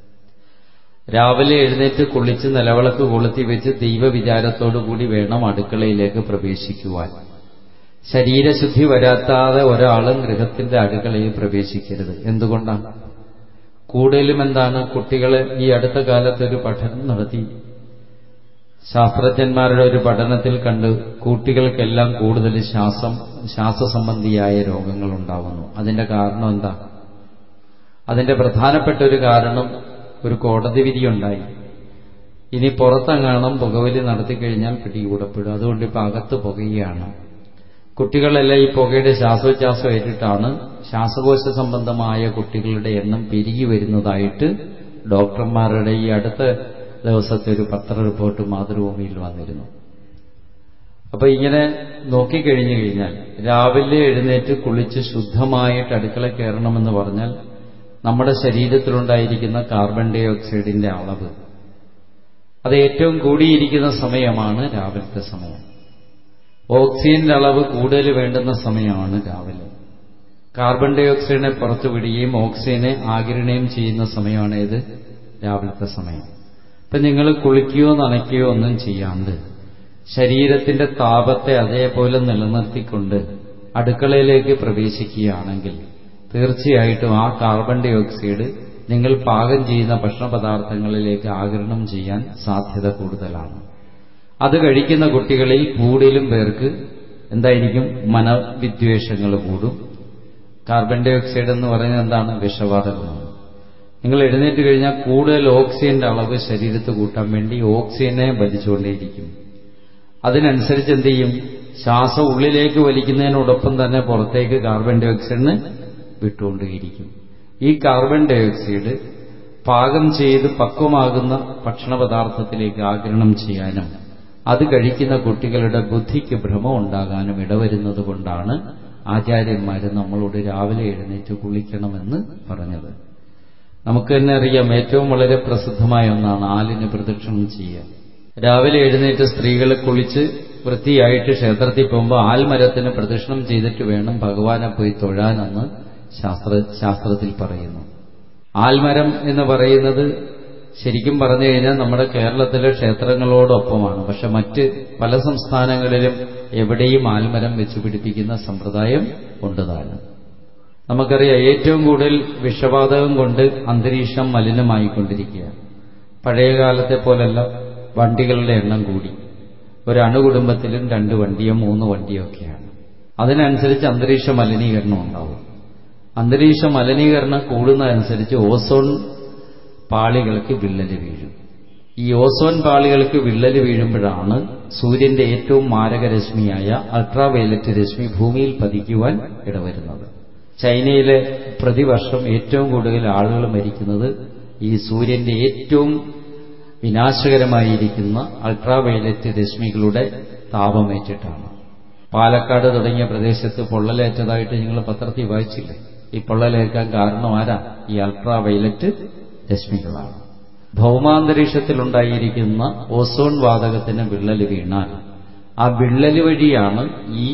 രാവിലെ എഴുന്നേറ്റ് കുളിച്ച് നിലവിളക്ക് കൊളുത്തി വെച്ച് ദൈവവിചാരത്തോടുകൂടി വേണം അടുക്കളയിലേക്ക് പ്രവേശിക്കുവാൻ ശരീരശുദ്ധി വരാത്താതെ ഒരാളും ഗൃഹത്തിന്റെ അടുക്കളയിൽ പ്രവേശിക്കരുത് എന്തുകൊണ്ടാണ് കൂടുതലും എന്താണ് കുട്ടികൾ ഈ അടുത്ത കാലത്ത് ഒരു പഠനം നടത്തി ശാസ്ത്രജ്ഞന്മാരുടെ ഒരു പഠനത്തിൽ കണ്ട് കുട്ടികൾക്കെല്ലാം കൂടുതൽ ശ്വാസം ശ്വാസസംബന്ധിയായ രോഗങ്ങൾ ഉണ്ടാവുന്നു അതിന്റെ കാരണം എന്താ അതിന്റെ പ്രധാനപ്പെട്ട ഒരു കാരണം ഒരു കോടതി വിധിയുണ്ടായി ഇനി പുറത്തെങ്ങാണം പുകവലി നടത്തിക്കഴിഞ്ഞാൽ പിടികൂടപ്പെടും അതുകൊണ്ട് ഇപ്പം അകത്ത് പുകയാണ് കുട്ടികളെല്ലാം ഈ പുകയുടെ ശ്വാസോച്ഛ്വാസം ഏറ്റിട്ടാണ് ശ്വാസകോശ സംബന്ധമായ കുട്ടികളുടെ എണ്ണം പെരുകി വരുന്നതായിട്ട് ഡോക്ടർമാരുടെ ഈ അടുത്ത ദിവസത്തെ ഒരു പത്ര റിപ്പോർട്ട് മാതൃഭൂമിയിൽ വന്നിരുന്നു അപ്പൊ ഇങ്ങനെ നോക്കിക്കഴിഞ്ഞു കഴിഞ്ഞാൽ രാവിലെ എഴുന്നേറ്റ് കുളിച്ച് ശുദ്ധമായിട്ട് അടുക്കള കയറണമെന്ന് പറഞ്ഞാൽ നമ്മുടെ ശരീരത്തിലുണ്ടായിരിക്കുന്ന കാർബൺ ഡൈ ഓക്സൈഡിന്റെ അളവ് അത് ഏറ്റവും കൂടിയിരിക്കുന്ന സമയമാണ് രാവിലത്തെ സമയം ഓക്സിജന്റെ അളവ് കൂടുതൽ വേണ്ടുന്ന സമയമാണ് രാവിലെ കാർബൺ ഡൈ ഓക്സൈഡിനെ പുറത്തുവിടുകയും ഓക്സിജനെ ആകിരണയും ചെയ്യുന്ന സമയമാണ് ഏത് രാവിലത്തെ സമയം ഇപ്പൊ നിങ്ങൾ കുളിക്കുകയോ നനയ്ക്കുകയോ ഒന്നും ചെയ്യാണ്ട് ശരീരത്തിന്റെ താപത്തെ അതേപോലെ നിലനിർത്തിക്കൊണ്ട് അടുക്കളയിലേക്ക് പ്രവേശിക്കുകയാണെങ്കിൽ തീർച്ചയായിട്ടും ആ കാർബൺ ഡൈ ഓക്സൈഡ് നിങ്ങൾ പാകം ചെയ്യുന്ന ഭക്ഷണപദാർത്ഥങ്ങളിലേക്ക് ആകിരണം ചെയ്യാൻ സാധ്യത കൂടുതലാണ് അത് കഴിക്കുന്ന കുട്ടികളിൽ കൂടുതലും പേർക്ക് എന്തായിരിക്കും മനവിദ്വേഷങ്ങൾ കൂടും കാർബൺ ഡൈ ഓക്സൈഡ് എന്ന് പറയുന്നത് എന്താണ് വിഷവാതകമാണ് നിങ്ങൾ എഴുന്നേറ്റ് കഴിഞ്ഞാൽ കൂടുതൽ ഓക്സിജന്റെ അളവ് ശരീരത്ത് കൂട്ടാൻ വേണ്ടി ഓക്സിജനെ വലിച്ചുകൊണ്ടേയിരിക്കും അതിനനുസരിച്ച് എന്ത് ചെയ്യും ശ്വാസം ഉള്ളിലേക്ക് വലിക്കുന്നതിനോടൊപ്പം തന്നെ പുറത്തേക്ക് കാർബൺ ഡൈ ഓക്സൈഡിന് വിട്ടുകൊണ്ടേയിരിക്കും ഈ കാർബൺ ഡൈ ഓക്സൈഡ് പാകം ചെയ്ത് പക്വമാകുന്ന ഭക്ഷണ പദാർത്ഥത്തിലേക്ക് ആകിരണം ചെയ്യാനും അത് കഴിക്കുന്ന കുട്ടികളുടെ ബുദ്ധിക്ക് ഭ്രമം ഉണ്ടാകാനും ഇടവരുന്നത് കൊണ്ടാണ് ആചാര്യന്മാര് നമ്മളോട് രാവിലെ എഴുന്നേറ്റ് കുളിക്കണമെന്ന് പറഞ്ഞത് നമുക്ക് തന്നെ അറിയാം ഏറ്റവും വളരെ പ്രസിദ്ധമായ ഒന്നാണ് ആലിന് പ്രദക്ഷിണം ചെയ്യുക രാവിലെ എഴുന്നേറ്റ് സ്ത്രീകൾ കുളിച്ച് വൃത്തിയായിട്ട് ക്ഷേത്രത്തിൽ പോകുമ്പോൾ ആൽമരത്തിന് പ്രദക്ഷിണം ചെയ്തിട്ട് വേണം ഭഗവാനെ പോയി തൊഴാനെന്ന് ശാസ്ത്ര ശാസ്ത്രത്തിൽ പറയുന്നു ആൽമരം എന്ന് പറയുന്നത് ശരിക്കും പറഞ്ഞു കഴിഞ്ഞാൽ നമ്മുടെ കേരളത്തിലെ ക്ഷേത്രങ്ങളോടൊപ്പമാണ് പക്ഷെ മറ്റ് പല സംസ്ഥാനങ്ങളിലും എവിടെയും ആൽമരം വെച്ച് പിടിപ്പിക്കുന്ന സമ്പ്രദായം ഉണ്ട് താനും നമുക്കറിയാം ഏറ്റവും കൂടുതൽ വിഷവാതകം കൊണ്ട് അന്തരീക്ഷം മലിനമായിക്കൊണ്ടിരിക്കുകയാണ് പഴയ കാലത്തെ പോലല്ല വണ്ടികളുടെ എണ്ണം കൂടി ഒരു അണുകുടുംബത്തിലും രണ്ട് വണ്ടിയോ മൂന്ന് വണ്ടിയോ ഒക്കെയാണ് അതിനനുസരിച്ച് അന്തരീക്ഷ മലിനീകരണം ഉണ്ടാവും അന്തരീക്ഷ മലിനീകരണം കൂടുന്നതനുസരിച്ച് ഓസോൺ പാളികൾക്ക് വിള്ളല് വീഴും ഈ ഓസോൺ പാളികൾക്ക് വിള്ളല് വീഴുമ്പോഴാണ് സൂര്യന്റെ ഏറ്റവും മാരകരശ്മിയായ അൾട്രാവയലറ്റ് രശ്മി ഭൂമിയിൽ പതിക്കുവാൻ ഇടവരുന്നത് ചൈനയിലെ പ്രതിവർഷം ഏറ്റവും കൂടുതൽ ആളുകൾ മരിക്കുന്നത് ഈ സൂര്യന്റെ ഏറ്റവും വിനാശകരമായിരിക്കുന്ന അൾട്രാവയലറ്റ് രശ്മികളുടെ താപമേറ്റിട്ടാണ് പാലക്കാട് തുടങ്ങിയ പ്രദേശത്ത് പൊള്ളലേറ്റതായിട്ട് നിങ്ങൾ പത്രത്തിൽ വായിച്ചില്ലേ ഈ പൊള്ളലേൽക്കാൻ കാരണം ആരാ ഈ അൾട്രാവയലറ്റ് രശ്മികളാണ് ഭൗമാന്തരീക്ഷത്തിലുണ്ടായിരിക്കുന്ന ഓസോൺ വാതകത്തിന് വിള്ളൽ വീണാൽ ആ വിള്ളൽ വഴിയാണ് ഈ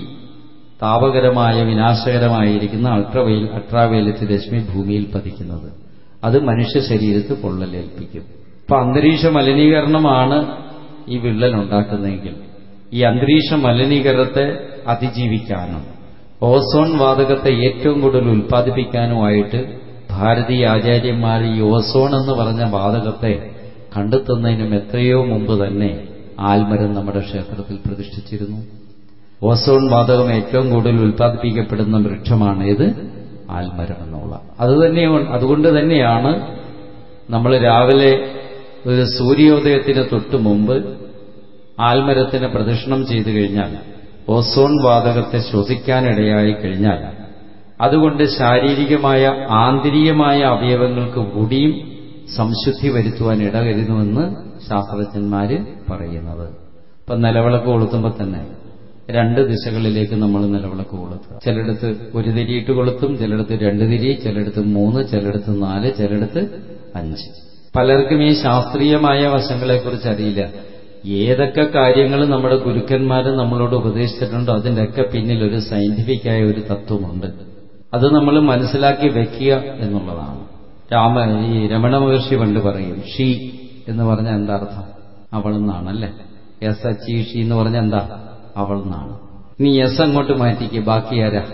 താപകരമായ വിനാശകരമായിരിക്കുന്ന അൾട്രാവയൽ അൾട്രാവയലറ്റ് രശ്മി ഭൂമിയിൽ പതിക്കുന്നത് അത് മനുഷ്യ ശരീരത്ത് പൊള്ളലേൽപ്പിക്കും അപ്പൊ അന്തരീക്ഷ മലിനീകരണമാണ് ഈ വിള്ളൽ ഉണ്ടാക്കുന്നതെങ്കിൽ ഈ അന്തരീക്ഷ മലിനീകരണത്തെ അതിജീവിക്കാനും ഓസോൺ വാതകത്തെ ഏറ്റവും കൂടുതൽ ഉൽപ്പാദിപ്പിക്കാനുമായിട്ട് ഭാരതീയ ആചാര്യന്മാർ ഈ ഓസോൺ എന്ന് പറഞ്ഞ വാതകത്തെ കണ്ടെത്തുന്നതിനും എത്രയോ മുമ്പ് തന്നെ ആൽമരം നമ്മുടെ ക്ഷേത്രത്തിൽ പ്രതിഷ്ഠിച്ചിരുന്നു ഓസോൺ വാതകം ഏറ്റവും കൂടുതൽ ഉൽപ്പാദിപ്പിക്കപ്പെടുന്ന വൃക്ഷമാണ് ഇത് ആൽമരം എന്നുള്ള അത് തന്നെ അതുകൊണ്ട് തന്നെയാണ് നമ്മൾ രാവിലെ ഒരു സൂര്യോദയത്തിന് തൊട്ടു മുമ്പ് ആൽമരത്തിന് പ്രദക്ഷിണം ചെയ്തു കഴിഞ്ഞാൽ ഓസോൺ വാതകത്തെ ശ്വസിക്കാനിടയായി കഴിഞ്ഞാൽ അതുകൊണ്ട് ശാരീരികമായ ആന്തരികമായ അവയവങ്ങൾക്ക് കൂടിയും സംശുദ്ധി വരുത്തുവാൻ ഇടകരുന്നുവെന്ന് ശാസ്ത്രജ്ഞന്മാര് പറയുന്നത് ഇപ്പം നിലവിളക്ക് കൊളുത്തുമ്പോൾ തന്നെ രണ്ട് ദിശകളിലേക്ക് നമ്മൾ നിലവിളക്ക് കൊളുത്തുക ചിലയിടത്ത് ഒരു തിരിയിട്ട് കൊളുത്തും ചിലയിടത്ത് രണ്ട് തിരി ചിലയിടത്ത് മൂന്ന് ചിലയിടത്ത് നാല് ചിലയിടത്ത് അഞ്ച് പലർക്കും ഈ ശാസ്ത്രീയമായ വശങ്ങളെക്കുറിച്ച് അറിയില്ല ഏതൊക്കെ കാര്യങ്ങൾ നമ്മുടെ ഗുരുക്കന്മാർ നമ്മളോട് ഉപദേശിച്ചിട്ടുണ്ടോ അതിൻ്റെയൊക്കെ പിന്നിൽ ഒരു സയന്റിഫിക്കായ ഒരു തത്വമുണ്ട് അത് നമ്മൾ മനസ്സിലാക്കി വെക്കുക എന്നുള്ളതാണ് രാമ ഈ രമണ മഹർഷി പണ്ട് പറയും ഷീ എന്ന് പറഞ്ഞാൽ എന്താ അർത്ഥം അവൾ എന്നാണല്ലേ എസ് എച്ച് ഷീ എന്ന് പറഞ്ഞാൽ എന്താ അവൾ എന്നാണ് നീ എസ് അങ്ങോട്ട് മാറ്റിക്ക് ബാക്കി ആരാ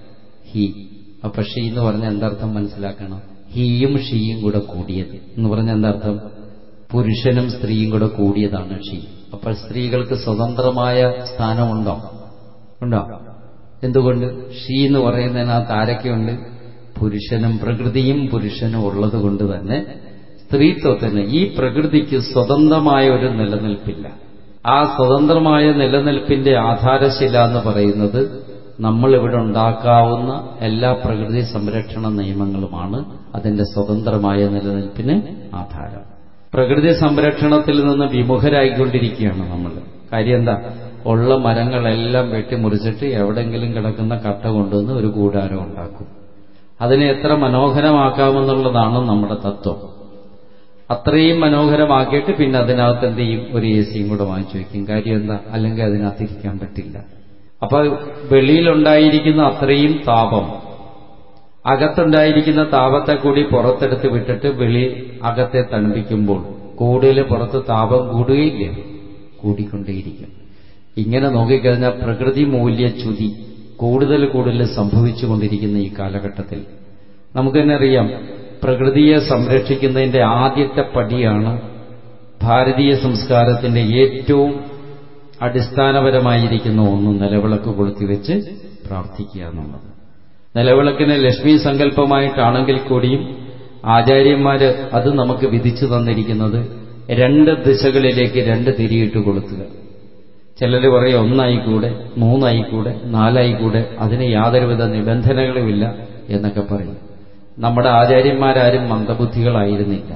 ഹി അപ്പൊ ഷീ എന്ന് പറഞ്ഞാൽ എന്താർത്ഥം മനസ്സിലാക്കണം ഹീയും ഷീയും കൂടെ കൂടിയത് എന്ന് പറഞ്ഞാൽ എന്താർത്ഥം പുരുഷനും സ്ത്രീയും കൂടെ കൂടിയതാണ് ഷീ അപ്പോൾ സ്ത്രീകൾക്ക് സ്വതന്ത്രമായ സ്ഥാനമുണ്ടോ ഉണ്ടോ എന്തുകൊണ്ട് ഷീ എന്ന് പറയുന്നതിനകത്ത് ആരൊക്കെയുണ്ട് പുരുഷനും പ്രകൃതിയും പുരുഷനും ഉള്ളത് കൊണ്ട് തന്നെ സ്ത്രീത്വത്തിന് ഈ പ്രകൃതിക്ക് സ്വതന്ത്രമായ ഒരു നിലനിൽപ്പില്ല ആ സ്വതന്ത്രമായ നിലനിൽപ്പിന്റെ ആധാരശില എന്ന് പറയുന്നത് നമ്മൾ ഇവിടെ ഉണ്ടാക്കാവുന്ന എല്ലാ പ്രകൃതി സംരക്ഷണ നിയമങ്ങളുമാണ് അതിന്റെ സ്വതന്ത്രമായ നിലനിൽപ്പിന് ആധാരം പ്രകൃതി സംരക്ഷണത്തിൽ നിന്ന് വിമുഖരായിക്കൊണ്ടിരിക്കുകയാണ് നമ്മൾ കാര്യം എന്താ ഉള്ള മരങ്ങളെല്ലാം വെട്ടിമുറിച്ചിട്ട് എവിടെങ്കിലും കിടക്കുന്ന കട്ട കൊണ്ടുവന്ന് ഒരു കൂടാരം ഉണ്ടാക്കും അതിനെ എത്ര മനോഹരമാക്കാമെന്നുള്ളതാണ് നമ്മുടെ തത്വം അത്രയും മനോഹരമാക്കിയിട്ട് പിന്നെ അതിനകത്ത് എന്ത് ചെയ്യും ഒരു എ സിയും കൂടെ വാങ്ങിച്ചു വയ്ക്കും കാര്യം എന്താ അല്ലെങ്കിൽ അതിനകത്ത് ഇരിക്കാൻ പറ്റില്ല അപ്പൊ വെളിയിലുണ്ടായിരിക്കുന്ന അത്രയും താപം അകത്തുണ്ടായിരിക്കുന്ന താപത്തെ കൂടി പുറത്തെടുത്ത് വിട്ടിട്ട് വെളി അകത്തെ തണുപ്പിക്കുമ്പോൾ കൂടുതൽ പുറത്ത് താപം കൂടുകയില്ല കൂടിക്കൊണ്ടേയിരിക്കും ഇങ്ങനെ നോക്കിക്കഴിഞ്ഞാൽ പ്രകൃതി മൂല്യച്യുതി കൂടുതൽ കൂടുതൽ സംഭവിച്ചുകൊണ്ടിരിക്കുന്ന ഈ കാലഘട്ടത്തിൽ നമുക്ക് തന്നെ അറിയാം പ്രകൃതിയെ സംരക്ഷിക്കുന്നതിന്റെ ആദ്യത്തെ പടിയാണ് ഭാരതീയ സംസ്കാരത്തിന്റെ ഏറ്റവും അടിസ്ഥാനപരമായിരിക്കുന്ന ഒന്ന് നിലവിളക്ക് കൊളുത്തിവെച്ച് പ്രാർത്ഥിക്കുക എന്നുള്ളത് നിലവിളക്കിനെ ലക്ഷ്മി സങ്കല്പമായിട്ടാണെങ്കിൽ കൂടിയും ആചാര്യന്മാര് അത് നമുക്ക് വിധിച്ചു തന്നിരിക്കുന്നത് രണ്ട് ദിശകളിലേക്ക് രണ്ട് തിരിയിട്ട് കൊളുത്തുക ചിലർ പറയും ഒന്നായിക്കൂടെ മൂന്നായിക്കൂടെ നാലായിക്കൂടെ അതിന് യാതൊരുവിധ നിബന്ധനകളുമില്ല എന്നൊക്കെ പറയും നമ്മുടെ ആചാര്യന്മാരാരും മന്ദബുദ്ധികളായിരുന്നില്ല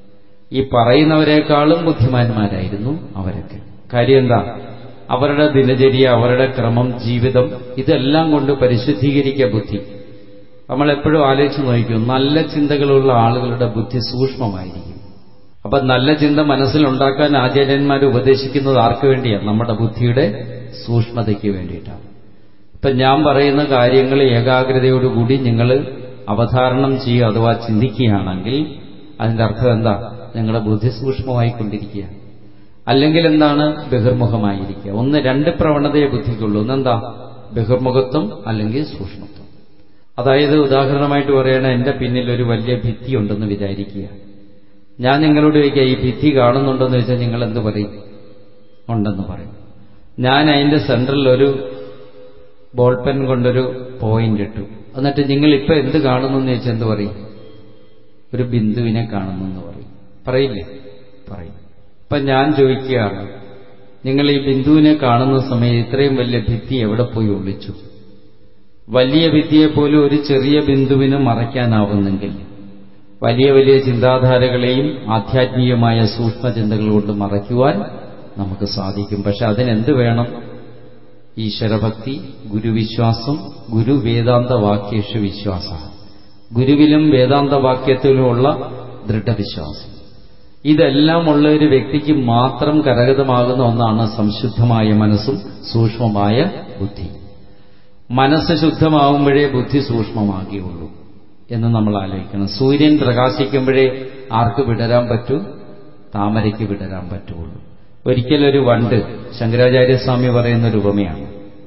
ഈ പറയുന്നവരെക്കാളും ബുദ്ധിമാന്മാരായിരുന്നു അവരൊക്കെ കാര്യം എന്താ അവരുടെ ദിനചര്യ അവരുടെ ക്രമം ജീവിതം ഇതെല്ലാം കൊണ്ട് പരിശുദ്ധീകരിക്കുക ബുദ്ധി നമ്മൾ എപ്പോഴും ആലോചിച്ച് നോക്കും നല്ല ചിന്തകളുള്ള ആളുകളുടെ ബുദ്ധി സൂക്ഷ്മമായിരിക്കും അപ്പൊ നല്ല ചിന്ത മനസ്സിലുണ്ടാക്കാൻ ആചാര്യന്മാർ ഉപദേശിക്കുന്നത് ആർക്ക് വേണ്ടിയാണ് നമ്മുടെ ബുദ്ധിയുടെ സൂക്ഷ്മതയ്ക്ക് വേണ്ടിയിട്ടാണ് ഇപ്പൊ ഞാൻ പറയുന്ന കാര്യങ്ങൾ ഏകാഗ്രതയോടുകൂടി നിങ്ങൾ അവധാരണം ചെയ്യുക അഥവാ ചിന്തിക്കുകയാണെങ്കിൽ അതിന്റെ അർത്ഥം എന്താ നിങ്ങളുടെ ബുദ്ധി സൂക്ഷ്മമായിക്കൊണ്ടിരിക്കുക അല്ലെങ്കിൽ എന്താണ് ബഹിർമുഖമായിരിക്കുക ഒന്ന് രണ്ട് പ്രവണതയെ ബുദ്ധിക്കുള്ളൂ ഒന്നെന്താ ബഹിർമുഖത്വം അല്ലെങ്കിൽ സൂക്ഷ്മത്വം അതായത് ഉദാഹരണമായിട്ട് പറയണ എന്റെ പിന്നിൽ ഒരു വലിയ ഭിത്തി ഉണ്ടെന്ന് വിചാരിക്കുക ഞാൻ നിങ്ങളോട് ചോദിക്കുക ഈ ഭിത്തി കാണുന്നുണ്ടെന്ന് വെച്ചാൽ നിങ്ങൾ എന്ത് പറയും ഉണ്ടെന്ന് പറയും ഞാൻ അതിന്റെ സെന്ററിൽ ഒരു ബോൾ പെൻ കൊണ്ടൊരു പോയിന്റ് ഇട്ടു എന്നിട്ട് നിങ്ങൾ ഇപ്പൊ എന്ത് കാണുന്നു എന്ന് ചോദിച്ചാൽ എന്ത് പറയും ഒരു ബിന്ദുവിനെ കാണുന്നു എന്ന് പറയും പറയില്ലേ പറയും ഇപ്പൊ ഞാൻ ചോദിക്കുകയാണ് നിങ്ങൾ ഈ ബിന്ദുവിനെ കാണുന്ന സമയം ഇത്രയും വലിയ ഭിത്തി എവിടെ പോയി ഒളിച്ചു വലിയ ഭിത്തിയെ പോലും ഒരു ചെറിയ ബിന്ദുവിന് മറയ്ക്കാനാവുന്നെങ്കിൽ വലിയ വലിയ ചിന്താധാരകളെയും ആധ്യാത്മികമായ സൂക്ഷ്മചിന്തകൾ കൊണ്ട് മറയ്ക്കുവാൻ നമുക്ക് സാധിക്കും പക്ഷെ അതിനെന്ത് വേണം ഈശ്വരഭക്തി ഗുരുവിശ്വാസം ഗുരു വേദാന്ത വാക്യേഷു വിശ്വാസ ഗുരുവിലും വേദാന്ത വാക്യത്തിലുമുള്ള ദൃഢവിശ്വാസം ഇതെല്ലാം ഉള്ള ഒരു വ്യക്തിക്ക് മാത്രം കരഗതമാകുന്ന ഒന്നാണ് സംശുദ്ധമായ മനസ്സും സൂക്ഷ്മമായ ബുദ്ധി മനസ്സ് ശുദ്ധമാവുമ്പോഴേ ബുദ്ധി സൂക്ഷ്മമാകുകയുള്ളൂ എന്ന് നമ്മൾ ആലോചിക്കണം സൂര്യൻ പ്രകാശിക്കുമ്പോഴേ ആർക്ക് വിടരാൻ പറ്റൂ താമരയ്ക്ക് വിടരാൻ പറ്റുള്ളൂ ഒരിക്കലൊരു വണ്ട് ശങ്കരാചാര്യസ്വാമി പറയുന്ന ഒരു ഉപമയാണ്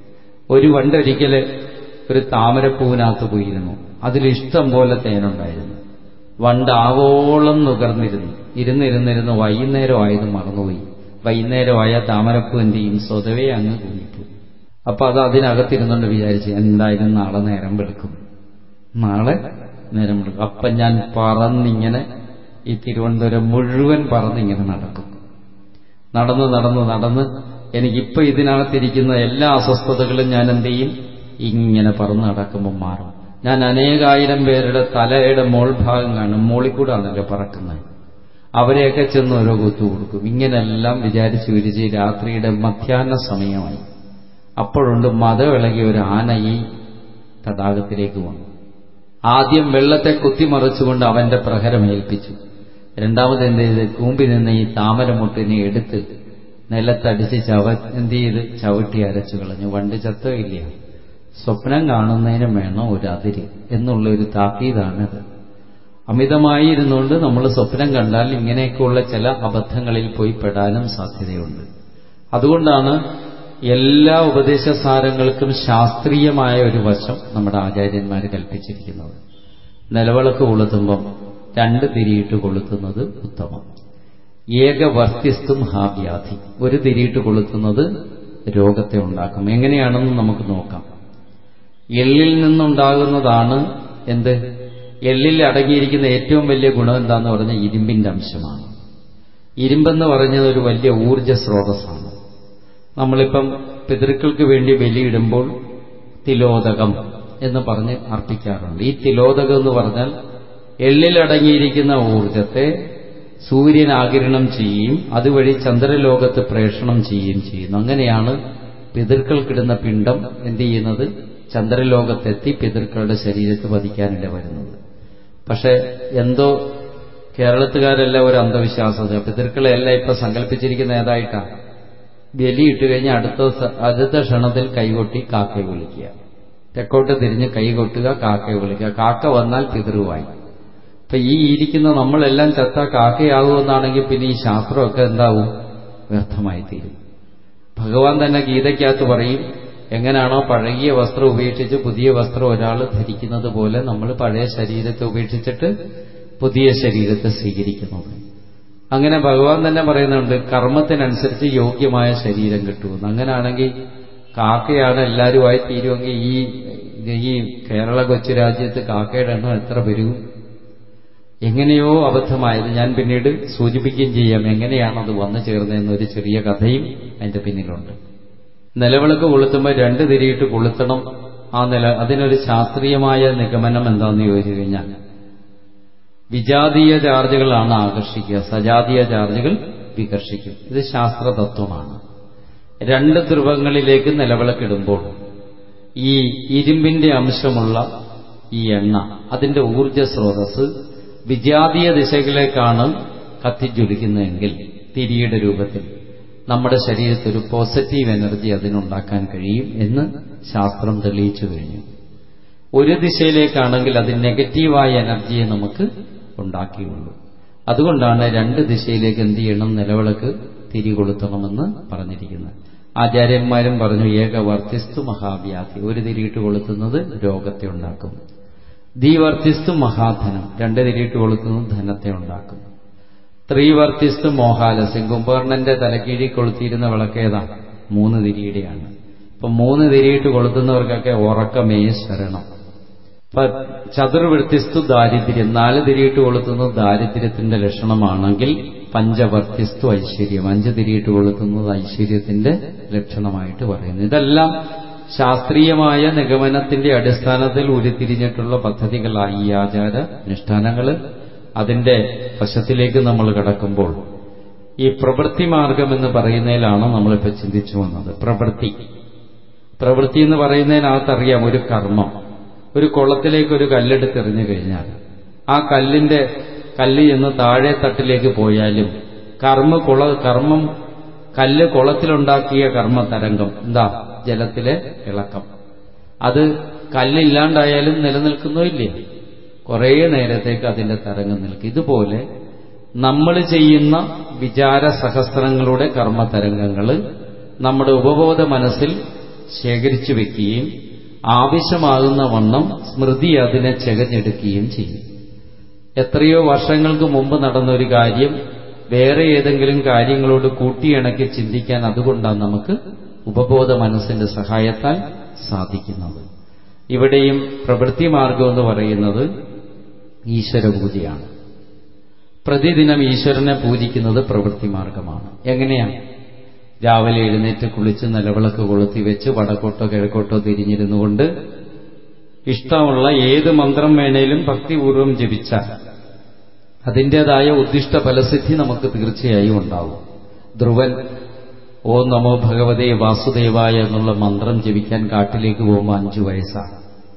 ഒരു വണ്ട് ഒരിക്കൽ ഒരു താമരപ്പൂവിനകത്ത് പോയിരുന്നു അതിലിഷ്ടം പോലെ തേനുണ്ടായിരുന്നു വണ്ട് ആവോളം നുകർന്നിരുന്നു ഇരുന്നിരുന്നിരുന്ന് വൈകുന്നേരമായത് മറന്നുപോയി വൈകുന്നേരമായ താമരപ്പൂ എന്ത് ചെയ്യും സ്വതവേ അങ്ങ് കുഞ്ഞിപ്പൂ അപ്പൊ അത് അതിനകത്തിരുന്നുകൊണ്ട് വിചാരിച്ച് എന്തായാലും നാളെ നേരം വെളുക്കും നാളെ നേരം വെളുക്കും അപ്പൊ ഞാൻ പറന്നിങ്ങനെ ഈ തിരുവനന്തപുരം മുഴുവൻ പറന്നിങ്ങനെ നടക്കും നടന്ന് നടന്ന് നടന്ന് എനിക്കിപ്പോ ഇതിനകത്തിരിക്കുന്ന എല്ലാ അസ്വസ്ഥതകളും ഞാൻ എന്ത് ചെയ്യും ഇങ്ങനെ പറന്ന് നടക്കുമ്പോൾ മാറും ഞാൻ അനേകായിരം പേരുടെ തലയുടെ മോൾഭാഗം കാണും മോളിക്കൂടാണല്ലോ പറക്കുന്നത് അവരെയൊക്കെ ചെന്ന് ഓരോ കുത്തു കൊടുക്കും ഇങ്ങനെല്ലാം വിചാരിച്ച് വിരിച്ച് രാത്രിയുടെ മധ്യാഹ്ന സമയമായി അപ്പോഴുണ്ട് മതവിളകിയ ഒരു ആന ഈ തടാകത്തിലേക്ക് വന്നു ആദ്യം വെള്ളത്തെ കുത്തിമറിച്ചുകൊണ്ട് അവന്റെ പ്രഹരമേൽപ്പിച്ചു രണ്ടാമത് എന്ത് ചെയ്ത് കൂമ്പി നിന്ന് ഈ താമരമുട്ടിനെ എടുത്ത് നിലത്തടിച്ച് ചവ എന്ത് ചെയ്ത് ചവിട്ടി അരച്ചു കളഞ്ഞു വണ്ട് ചത്തമില്ല സ്വപ്നം കാണുന്നതിനും വേണം ഒരു അതിര് എന്നുള്ള ഒരു താക്കീതാണിത് അമിതമായി ഇരുന്നുകൊണ്ട് നമ്മൾ സ്വപ്നം കണ്ടാൽ ഇങ്ങനെയൊക്കെയുള്ള ചില അബദ്ധങ്ങളിൽ പോയി പെടാനും സാധ്യതയുണ്ട് അതുകൊണ്ടാണ് എല്ലാ ഉപദേശസാരങ്ങൾക്കും ശാസ്ത്രീയമായ ഒരു വശം നമ്മുടെ ആചാര്യന്മാർ കൽപ്പിച്ചിരിക്കുന്നത് നിലവിളക്ക് കൊളുത്തുമ്പം രണ്ട് തിരിയിട്ട് കൊളുത്തുന്നത് ഉത്തമം ഏകവർത്തിസ്തും ഹാവ്യാധി ഒരു തിരിയിട്ട് കൊളുത്തുന്നത് രോഗത്തെ ഉണ്ടാക്കും എങ്ങനെയാണെന്ന് നമുക്ക് നോക്കാം എള്ളിൽ നിന്നുണ്ടാകുന്നതാണ് എന്ത് എള്ളിൽ അടങ്ങിയിരിക്കുന്ന ഏറ്റവും വലിയ ഗുണം എന്താന്ന് പറഞ്ഞാൽ ഇരുമ്പിന്റെ അംശമാണ് ഇരുമ്പെന്ന് പറഞ്ഞത് ഒരു വലിയ ഊർജ സ്രോതസ്സാണ് നമ്മളിപ്പം പിതൃക്കൾക്ക് വേണ്ടി ബലിയിടുമ്പോൾ തിലോദകം എന്ന് പറഞ്ഞ് അർപ്പിക്കാറുണ്ട് ഈ തിലോദകം എന്ന് പറഞ്ഞാൽ എള്ളിലടങ്ങിയിരിക്കുന്ന ഊർജത്തെ സൂര്യൻ ആകിരണം ചെയ്യുകയും അതുവഴി ചന്ദ്രലോകത്ത് പ്രേഷണം ചെയ്യുകയും ചെയ്യുന്നു അങ്ങനെയാണ് പിതൃക്കൾക്കിടുന്ന പിണ്ടം എന്ത് ചെയ്യുന്നത് ചന്ദ്രലോകത്തെത്തി പിതൃക്കളുടെ ശരീരത്ത് പതിക്കാനിട വരുന്നത് പക്ഷെ എന്തോ കേരളത്തുകാരെല്ലാം ഒരു അന്ധവിശ്വാസത പിതൃക്കളെല്ലാം ഇപ്പൊ സങ്കല്പിച്ചിരിക്കുന്ന ഏതായിട്ടാണ് ബലിയിട്ട് കഴിഞ്ഞ് അടുത്ത അടുത്ത ക്ഷണത്തിൽ കൈകൊട്ടി കാക്കയെ വിളിക്കുക തെക്കോട്ട് തിരിഞ്ഞ് കൈകൊട്ടുക കാക്കയെ വിളിക്കുക കാക്ക വന്നാൽ പിതൃവായി ഇപ്പൊ ഈ ഇരിക്കുന്ന നമ്മളെല്ലാം ചത്ത കാക്കയാകുമെന്നാണെങ്കിൽ പിന്നെ ഈ ശാസ്ത്രമൊക്കെ എന്താവും വ്യർത്ഥമായി തീരും ഭഗവാൻ തന്നെ ഗീതയ്ക്കകത്ത് പറയും എങ്ങനെയാണോ പഴകിയ വസ്ത്രം ഉപേക്ഷിച്ച് പുതിയ വസ്ത്രം ഒരാൾ ധരിക്കുന്നത് പോലെ നമ്മൾ പഴയ ശരീരത്തെ ഉപേക്ഷിച്ചിട്ട് പുതിയ ശരീരത്തെ സ്വീകരിക്കുന്നത് അങ്ങനെ ഭഗവാൻ തന്നെ പറയുന്നുണ്ട് കർമ്മത്തിനനുസരിച്ച് യോഗ്യമായ ശരീരം കിട്ടുമെന്ന് അങ്ങനെയാണെങ്കിൽ കാക്കയാണ് എല്ലാവരുമായി തീരുമെങ്കിൽ ഈ ഈ കേരള കൊച്ചു രാജ്യത്ത് കാക്കയുടെ എണ്ണം എത്ര പെരുകും എങ്ങനെയോ അബദ്ധമായത് ഞാൻ പിന്നീട് സൂചിപ്പിക്കുകയും ചെയ്യാം എങ്ങനെയാണത് വന്നു ചേർന്നതെന്നൊരു ചെറിയ കഥയും അതിന്റെ പിന്നിലുണ്ട് നിലവിളക്ക് കൊളുത്തുമ്പോൾ രണ്ട് തിരിയിട്ട് കൊളുത്തണം ആ നില അതിനൊരു ശാസ്ത്രീയമായ നിഗമനം എന്താണെന്ന് ചോദിച്ചു കഴിഞ്ഞാൽ വിജാതീയ ചാർജുകളാണ് ആകർഷിക്കുക സജാതീയ ചാർജുകൾ വികർഷിക്കും ഇത് ശാസ്ത്രതത്വമാണ് രണ്ട് ധ്രുവങ്ങളിലേക്ക് നിലവിളക്കിടുമ്പോൾ ഈ ഇരുമ്പിന്റെ അംശമുള്ള ഈ എണ്ണ അതിന്റെ ഊർജ സ്രോതസ് വിജാതീയ ദിശകളിലേക്കാണ് കത്തിജ്വലിക്കുന്നതെങ്കിൽ തിരിയുടെ രൂപത്തിൽ നമ്മുടെ ശരീരത്തിൽ ഒരു പോസിറ്റീവ് എനർജി അതിനുണ്ടാക്കാൻ കഴിയും എന്ന് ശാസ്ത്രം തെളിയിച്ചു കഴിഞ്ഞു ഒരു ദിശയിലേക്കാണെങ്കിൽ അത് നെഗറ്റീവായ എനർജിയെ നമുക്ക് ഉണ്ടാക്കിയുള്ളൂ അതുകൊണ്ടാണ് രണ്ട് ദിശയിലേക്ക് എന്ത് ചെയ്യണം നിലവിളക്ക് തിരികൊളുത്തണമെന്ന് പറഞ്ഞിരിക്കുന്നത് ആചാര്യന്മാരും പറഞ്ഞു ഏകവർത്തിസ്തു മഹാവ്യാധി ഒരു തിരിയിട്ട് കൊളുത്തുന്നത് രോഗത്തെ ഉണ്ടാക്കും ദ്വിവർത്തിസ്തു മഹാധനം രണ്ട് തിരിയിട്ട് കൊളുത്തുന്നത് ധനത്തെ ഉണ്ടാക്കും ത്രിവർത്തിസ്തു മോഹാലസ്യം കുംഭകർണന്റെ തലക്കീഴി കൊളുത്തിയിരുന്ന വിളക്കേതാ മൂന്ന് തിരിയുടെയാണ് ഇപ്പൊ മൂന്ന് തിരിയിട്ട് കൊളുത്തുന്നവർക്കൊക്കെ ഉറക്കമേ ശരണം ഇപ്പൊ ചതുർവൃത്തിസ്തു ദാരിദ്ര്യം നാല് തിരിയിട്ട് കൊളുത്തുന്നത് ദാരിദ്ര്യത്തിന്റെ ലക്ഷണമാണെങ്കിൽ പഞ്ചവർത്തിസ്തു ഐശ്വര്യം അഞ്ച് തിരിയിട്ട് കൊളുത്തുന്നത് ഐശ്വര്യത്തിന്റെ ലക്ഷണമായിട്ട് പറയുന്നു ഇതെല്ലാം ശാസ്ത്രീയമായ നിഗമനത്തിന്റെ അടിസ്ഥാനത്തിൽ ഉരുത്തിരിഞ്ഞിട്ടുള്ള പദ്ധതികളായി ഈ ആചാര അനുഷ്ഠാനങ്ങൾ അതിന്റെ വശത്തിലേക്ക് നമ്മൾ കടക്കുമ്പോൾ ഈ പ്രവൃത്തി മാർഗം എന്ന് പറയുന്നതിലാണ് നമ്മളിപ്പോൾ ചിന്തിച്ചു വന്നത് പ്രവൃത്തി പ്രവൃത്തി എന്ന് പറയുന്നതിനകത്തറിയാം ഒരു കർമ്മം ഒരു കുളത്തിലേക്ക് ഒരു കല്ലെടുത്ത് എറിഞ്ഞു കഴിഞ്ഞാൽ ആ കല്ലിന്റെ കല്ല് ചെന്ന് താഴെ തട്ടിലേക്ക് പോയാലും കർമ്മ കുള കർമ്മം കല്ല് കുളത്തിലുണ്ടാക്കിയ കർമ്മതരംഗം എന്താ ജലത്തിലെ ഇളക്കം അത് കല്ലില്ലാണ്ടായാലും നിലനിൽക്കുന്നോ ഇല്ലേ കുറേ നേരത്തേക്ക് അതിന്റെ തരംഗം നിൽക്കും ഇതുപോലെ നമ്മൾ ചെയ്യുന്ന വിചാര സഹസ്രങ്ങളുടെ കർമ്മതരംഗങ്ങൾ നമ്മുടെ ഉപബോധ മനസ്സിൽ ശേഖരിച്ചു വെക്കുകയും ആവശ്യമാകുന്ന വണ്ണം സ്മൃതി അതിനെ ചെകഞ്ഞെടുക്കുകയും ചെയ്യും എത്രയോ വർഷങ്ങൾക്ക് മുമ്പ് നടന്ന ഒരു കാര്യം വേറെ ഏതെങ്കിലും കാര്യങ്ങളോട് കൂട്ടിയിണക്കി ചിന്തിക്കാൻ അതുകൊണ്ടാണ് നമുക്ക് ഉപബോധ മനസ്സിന്റെ സഹായത്താൽ സാധിക്കുന്നത് ഇവിടെയും പ്രവൃത്തി മാർഗം എന്ന് പറയുന്നത് ഈശ്വരപൂജയാണ് പ്രതിദിനം ഈശ്വരനെ പൂജിക്കുന്നത് പ്രവൃത്തി മാർഗമാണ് എങ്ങനെയാണ് രാവിലെ എഴുന്നേറ്റ് കുളിച്ച് നിലവിളക്ക് കൊളുത്തി വെച്ച് വടക്കോട്ടോ കിഴക്കോട്ടോ തിരിഞ്ഞിരുന്നു കൊണ്ട് ഇഷ്ടമുള്ള ഏത് മന്ത്രം വേണേലും ഭക്തിപൂർവം ജപിച്ചാൽ അതിൻ്റെതായ ഉദ്ദിഷ്ട ഫലസിദ്ധി നമുക്ക് തീർച്ചയായും ഉണ്ടാവും ധ്രുവൻ ഓ നമോ ഭഗവതേ വാസുദേവായ എന്നുള്ള മന്ത്രം ജപിക്കാൻ കാട്ടിലേക്ക് പോകുമ്പോൾ അഞ്ചു വയസ്സാണ്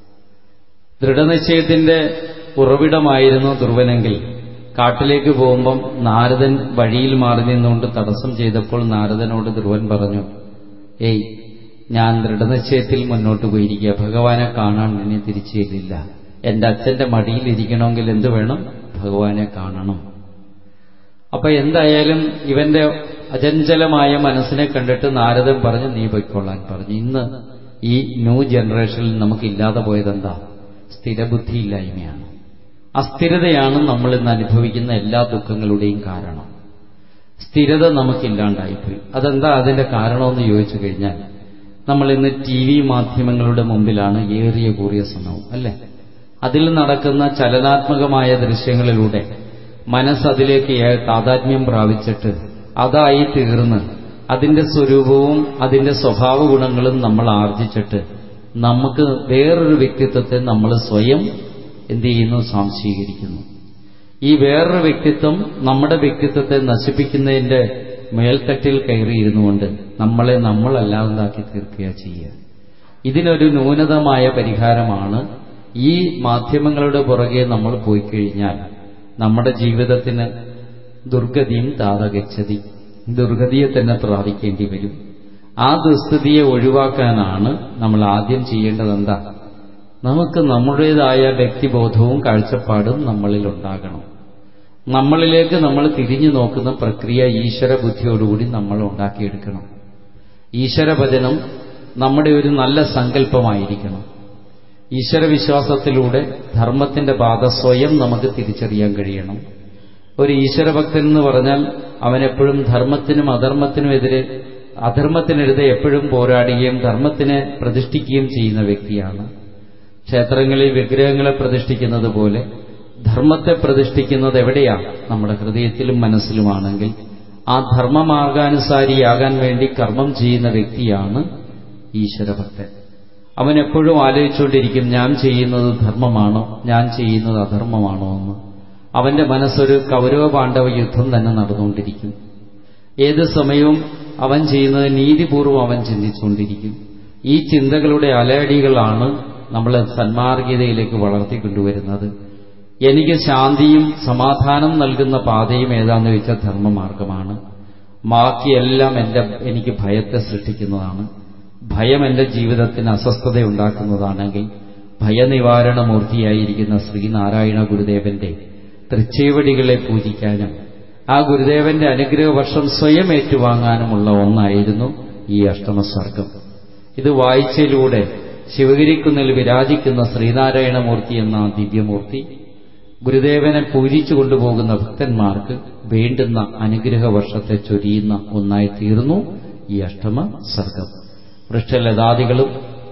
ദൃഢനിശ്ചയത്തിന്റെ ഉറവിടമായിരുന്നു ധ്രുവനെങ്കിൽ കാട്ടിലേക്ക് പോകുമ്പം നാരദൻ വഴിയിൽ മാറി നിന്നുകൊണ്ട് തടസ്സം ചെയ്തപ്പോൾ നാരദനോട് ധ്രുവൻ പറഞ്ഞു ഏയ് ഞാൻ ദൃഢനിശ്ചയത്തിൽ മുന്നോട്ട് പോയിരിക്കുക ഭഗവാനെ കാണാൻ എന്നെ തിരിച്ചു ചെല്ലില്ല എന്റെ അച്ഛന്റെ മടിയിൽ ഇരിക്കണമെങ്കിൽ എന്ത് വേണം ഭഗവാനെ കാണണം അപ്പൊ എന്തായാലും ഇവന്റെ അചഞ്ചലമായ മനസ്സിനെ കണ്ടിട്ട് നാരദൻ പറഞ്ഞു നീ പൊയ്ക്കൊള്ളാൻ പറഞ്ഞു ഇന്ന് ഈ ന്യൂ ജനറേഷനിൽ നമുക്കില്ലാതെ പോയതെന്താ സ്ഥിരബുദ്ധിയില്ലായ്മയാണ് അസ്ഥിരതയാണ് നമ്മൾ ഇന്ന് അനുഭവിക്കുന്ന എല്ലാ ദുഃഖങ്ങളുടെയും കാരണം സ്ഥിരത നമുക്കില്ലാണ്ടായിപ്പോയി അതെന്താ അതിന്റെ കാരണമെന്ന് ചോദിച്ചു കഴിഞ്ഞാൽ നമ്മൾ ഇന്ന് ടി വി മാധ്യമങ്ങളുടെ മുമ്പിലാണ് ഏറിയ കൂറിയ സമയവും അല്ലേ അതിൽ നടക്കുന്ന ചലനാത്മകമായ ദൃശ്യങ്ങളിലൂടെ മനസ്സതിലേക്ക് താതാത്മ്യം പ്രാപിച്ചിട്ട് അതായി തീർന്ന് അതിന്റെ സ്വരൂപവും അതിന്റെ സ്വഭാവ ഗുണങ്ങളും നമ്മൾ ആർജിച്ചിട്ട് നമുക്ക് വേറൊരു വ്യക്തിത്വത്തെ നമ്മൾ സ്വയം എന്ത് ചെയ്യുന്നു സ്വാംശീകരിക്കുന്നു ഈ വേറൊരു വ്യക്തിത്വം നമ്മുടെ വ്യക്തിത്വത്തെ നശിപ്പിക്കുന്നതിന്റെ മേൽത്തട്ടിൽ കയറിയിരുന്നുകൊണ്ട് നമ്മളെ നമ്മളല്ലാതാക്കി തീർക്കുക ചെയ്യുക ഇതിനൊരു ന്യൂനതമായ പരിഹാരമാണ് ഈ മാധ്യമങ്ങളുടെ പുറകെ നമ്മൾ പോയി കഴിഞ്ഞാൽ നമ്മുടെ ജീവിതത്തിന് ദുർഗതിയും താതകച്ചതി ദുർഗതിയെ തന്നെ പ്രാപിക്കേണ്ടി വരും ആ ദുസ്ഥിതിയെ ഒഴിവാക്കാനാണ് നമ്മൾ ആദ്യം ചെയ്യേണ്ടത് എന്താ നമുക്ക് നമ്മുടേതായ വ്യക്തിബോധവും കാഴ്ചപ്പാടും നമ്മളിൽ ഉണ്ടാകണം നമ്മളിലേക്ക് നമ്മൾ തിരിഞ്ഞു നോക്കുന്ന പ്രക്രിയ ഈശ്വര ബുദ്ധിയോടുകൂടി നമ്മൾ ഉണ്ടാക്കിയെടുക്കണം ഈശ്വരഭജനം നമ്മുടെ ഒരു നല്ല സങ്കല്പമായിരിക്കണം ഈശ്വരവിശ്വാസത്തിലൂടെ ധർമ്മത്തിന്റെ പാത സ്വയം നമുക്ക് തിരിച്ചറിയാൻ കഴിയണം ഒരു ഈശ്വരഭക്തൻ എന്ന് പറഞ്ഞാൽ അവനെപ്പോഴും ധർമ്മത്തിനും അധർമ്മത്തിനുമെതിരെ അധർമ്മത്തിനെതിരെ എപ്പോഴും പോരാടുകയും ധർമ്മത്തിനെ പ്രതിഷ്ഠിക്കുകയും ചെയ്യുന്ന വ്യക്തിയാണ് ക്ഷേത്രങ്ങളിൽ വിഗ്രഹങ്ങളെ പ്രതിഷ്ഠിക്കുന്നത് പോലെ ധർമ്മത്തെ പ്രതിഷ്ഠിക്കുന്നത് എവിടെയാണ് നമ്മുടെ ഹൃദയത്തിലും മനസ്സിലുമാണെങ്കിൽ ആ ധർമ്മമാർഗാനുസാരിയാകാൻ വേണ്ടി കർമ്മം ചെയ്യുന്ന വ്യക്തിയാണ് ഈശ്വരഭക്തൻ അവൻ എപ്പോഴും ആലോചിച്ചുകൊണ്ടിരിക്കും ഞാൻ ചെയ്യുന്നത് ധർമ്മമാണോ ഞാൻ ചെയ്യുന്നത് അധർമ്മമാണോ എന്ന് അവന്റെ മനസ്സൊരു കൗരവ പാണ്ഡവ യുദ്ധം തന്നെ നടന്നുകൊണ്ടിരിക്കും ഏത് സമയവും അവൻ ചെയ്യുന്നത് നീതിപൂർവ്വം അവൻ ചിന്തിച്ചുകൊണ്ടിരിക്കും ഈ ചിന്തകളുടെ അലയടികളാണ് നമ്മളെ സന്മാർഗീയതയിലേക്ക് വളർത്തിക്കൊണ്ടുവരുന്നത് എനിക്ക് ശാന്തിയും സമാധാനം നൽകുന്ന പാതയും ഏതാന്ന് വെച്ചാൽ ധർമ്മമാർഗമാണ് ബാക്കിയെല്ലാം എൻ്റെ എനിക്ക് ഭയത്തെ സൃഷ്ടിക്കുന്നതാണ് ഭയം എൻ്റെ ജീവിതത്തിന് അസ്വസ്ഥതയുണ്ടാക്കുന്നതാണെങ്കിൽ ഭയനിവാരണമൂർത്തിയായിരിക്കുന്ന ശ്രീനാരായണ ഗുരുദേവന്റെ തൃച്ചേവടികളെ പൂജിക്കാനും ആ ഗുരുദേവന്റെ അനുഗ്രഹവർഷം സ്വയം ഏറ്റുവാങ്ങാനുമുള്ള ഒന്നായിരുന്നു ഈ അഷ്ടമസ്വർഗം ഇത് വായിച്ചയിലൂടെ ശിവഗിരിക്കുന്നിൽ വിരാജിക്കുന്ന ശ്രീനാരായണമൂർത്തി എന്ന ആ ദിവ്യമൂർത്തി ഗുരുദേവനെ പൂജിച്ചു കൊണ്ടുപോകുന്ന ഭക്തന്മാർക്ക് വേണ്ടുന്ന അനുഗ്രഹവർഷത്തെ ചൊരിയുന്ന ഒന്നായി തീർന്നു ഈ അഷ്ടമ സർഗം വൃക്ഷലതാദികളും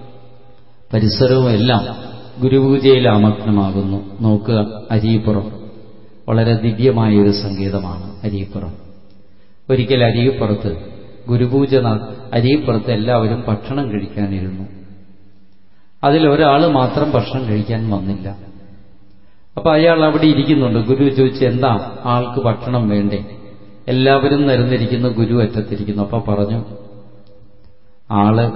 പരിസരവും എല്ലാം ഗുരുപൂജയിൽ അമഗ്നമാകുന്നു നോക്കുക അരിപ്പുറം വളരെ ദിവ്യമായ ഒരു സംഗീതമാണ് അരിപ്പുറം ഒരിക്കൽ അരിപ്പുറത്ത് ഗുരുപൂജ അരിപ്പുറത്ത് എല്ലാവരും ഭക്ഷണം കഴിക്കാനിരുന്നു അതിൽ ഒരാൾ മാത്രം ഭക്ഷണം കഴിക്കാൻ വന്നില്ല അപ്പൊ അയാൾ അവിടെ ഇരിക്കുന്നുണ്ട് ഗുരു ചോദിച്ചു എന്താ ആൾക്ക് ഭക്ഷണം വേണ്ടേ എല്ലാവരും നിരന്നിരിക്കുന്നു ഗുരു അറ്റത്തിരിക്കുന്നു അപ്പൊ പറഞ്ഞു ആള്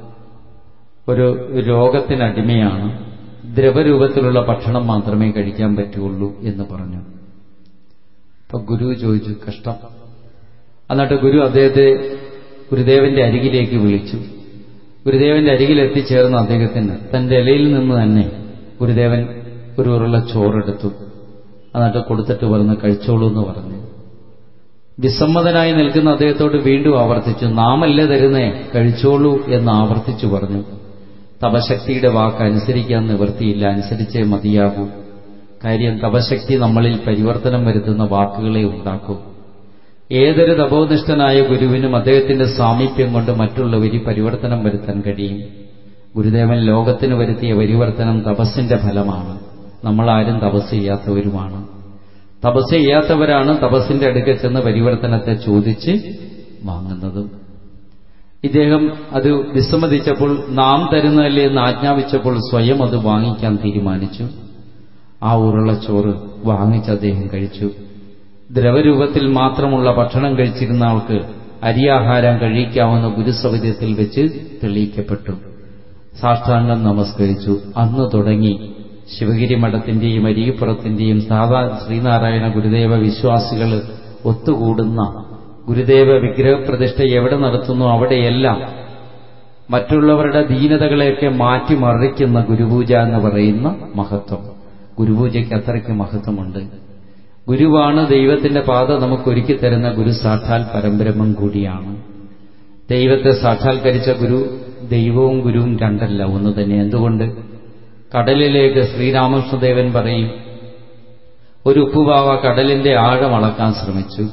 ഒരു രോഗത്തിനടിമയാണ് ദ്രവരൂപത്തിലുള്ള ഭക്ഷണം മാത്രമേ കഴിക്കാൻ പറ്റുള്ളൂ എന്ന് പറഞ്ഞു അപ്പൊ ഗുരു ചോദിച്ചു കഷ്ടം എന്നിട്ട് ഗുരു അദ്ദേഹത്തെ ഗുരുദേവന്റെ അരികിലേക്ക് വിളിച്ചു ഗുരുദേവന്റെ അരികിൽ എത്തിച്ചേർന്ന അദ്ദേഹത്തിന് തന്റെ ഇലയിൽ നിന്ന് തന്നെ ഗുരുദേവൻ ഒരു ഉരുള ചോറെടുത്തു എന്നിട്ട് കൊടുത്തിട്ട് പറഞ്ഞ് കഴിച്ചോളൂ എന്ന് പറഞ്ഞു വിസമ്മതനായി നിൽക്കുന്ന അദ്ദേഹത്തോട് വീണ്ടും ആവർത്തിച്ചു നാമല്ലേ തരുന്നേ കഴിച്ചോളൂ എന്ന് ആവർത്തിച്ചു പറഞ്ഞു തപശക്തിയുടെ വാക്ക് അനുസരിക്കാൻ നിവൃത്തിയില്ല അനുസരിച്ചേ മതിയാകൂ കാര്യം തപശക്തി നമ്മളിൽ പരിവർത്തനം വരുത്തുന്ന വാക്കുകളെ ഉണ്ടാക്കൂ ഏതൊരു തപോനിഷ്ഠനായ ഗുരുവിനും അദ്ദേഹത്തിന്റെ സാമീപ്യം കൊണ്ട് മറ്റുള്ളവരിൽ പരിവർത്തനം വരുത്താൻ കഴിയും ഗുരുദേവൻ ലോകത്തിന് വരുത്തിയ പരിവർത്തനം തപസ്സിന്റെ ഫലമാണ് നമ്മളാരും തപസ് ചെയ്യാത്തവരുമാണ് തപസ് ചെയ്യാത്തവരാണ് തപസ്സിന്റെ അടുക്കൽ ചെന്ന് പരിവർത്തനത്തെ ചോദിച്ച് വാങ്ങുന്നതും ഇദ്ദേഹം അത് വിസമ്മതിച്ചപ്പോൾ നാം തരുന്നതല്ലേ എന്ന് ആജ്ഞാപിച്ചപ്പോൾ സ്വയം അത് വാങ്ങിക്കാൻ തീരുമാനിച്ചു ആ ഉരുളച്ചോറ് വാങ്ങിച്ച് അദ്ദേഹം കഴിച്ചു ദ്രവരൂപത്തിൽ മാത്രമുള്ള ഭക്ഷണം കഴിച്ചിരുന്ന ആൾക്ക് അരിയാഹാരം കഴിക്കാവുന്ന ഗുരുസൗകര്യത്തിൽ വെച്ച് തെളിയിക്കപ്പെട്ടു സാഷ്ടാംഗം നമസ്കരിച്ചു അന്ന് തുടങ്ങി ശിവഗിരി മഠത്തിന്റെയും അരിയപ്പുറത്തിന്റെയും സാധാ ശ്രീനാരായണ ഗുരുദേവ വിശ്വാസികൾ ഒത്തുകൂടുന്ന ഗുരുദേവ വിഗ്രഹപ്രതിഷ്ഠ എവിടെ നടത്തുന്നു അവിടെയെല്ലാം മറ്റുള്ളവരുടെ ദീനതകളെയൊക്കെ മാറ്റിമറിക്കുന്ന ഗുരുപൂജ എന്ന് പറയുന്ന മഹത്വം ഗുരുപൂജയ്ക്ക് അത്രയ്ക്ക് മഹത്വമുണ്ട് ഗുരുവാണ് ദൈവത്തിന്റെ പാത നമുക്കൊരുക്കി തരുന്ന ഗുരു സാക്ഷാൽ പരമ്പരമം കൂടിയാണ് ദൈവത്തെ സാക്ഷാത്കരിച്ച ഗുരു ദൈവവും ഗുരുവും രണ്ടല്ല ഒന്ന് തന്നെ എന്തുകൊണ്ട് കടലിലേക്ക് ശ്രീരാമകൃഷ്ണദേവൻ പറയും ഒരു ഉപ്പുവാവ കടലിന്റെ ആഴം അളക്കാൻ ശ്രമിച്ചു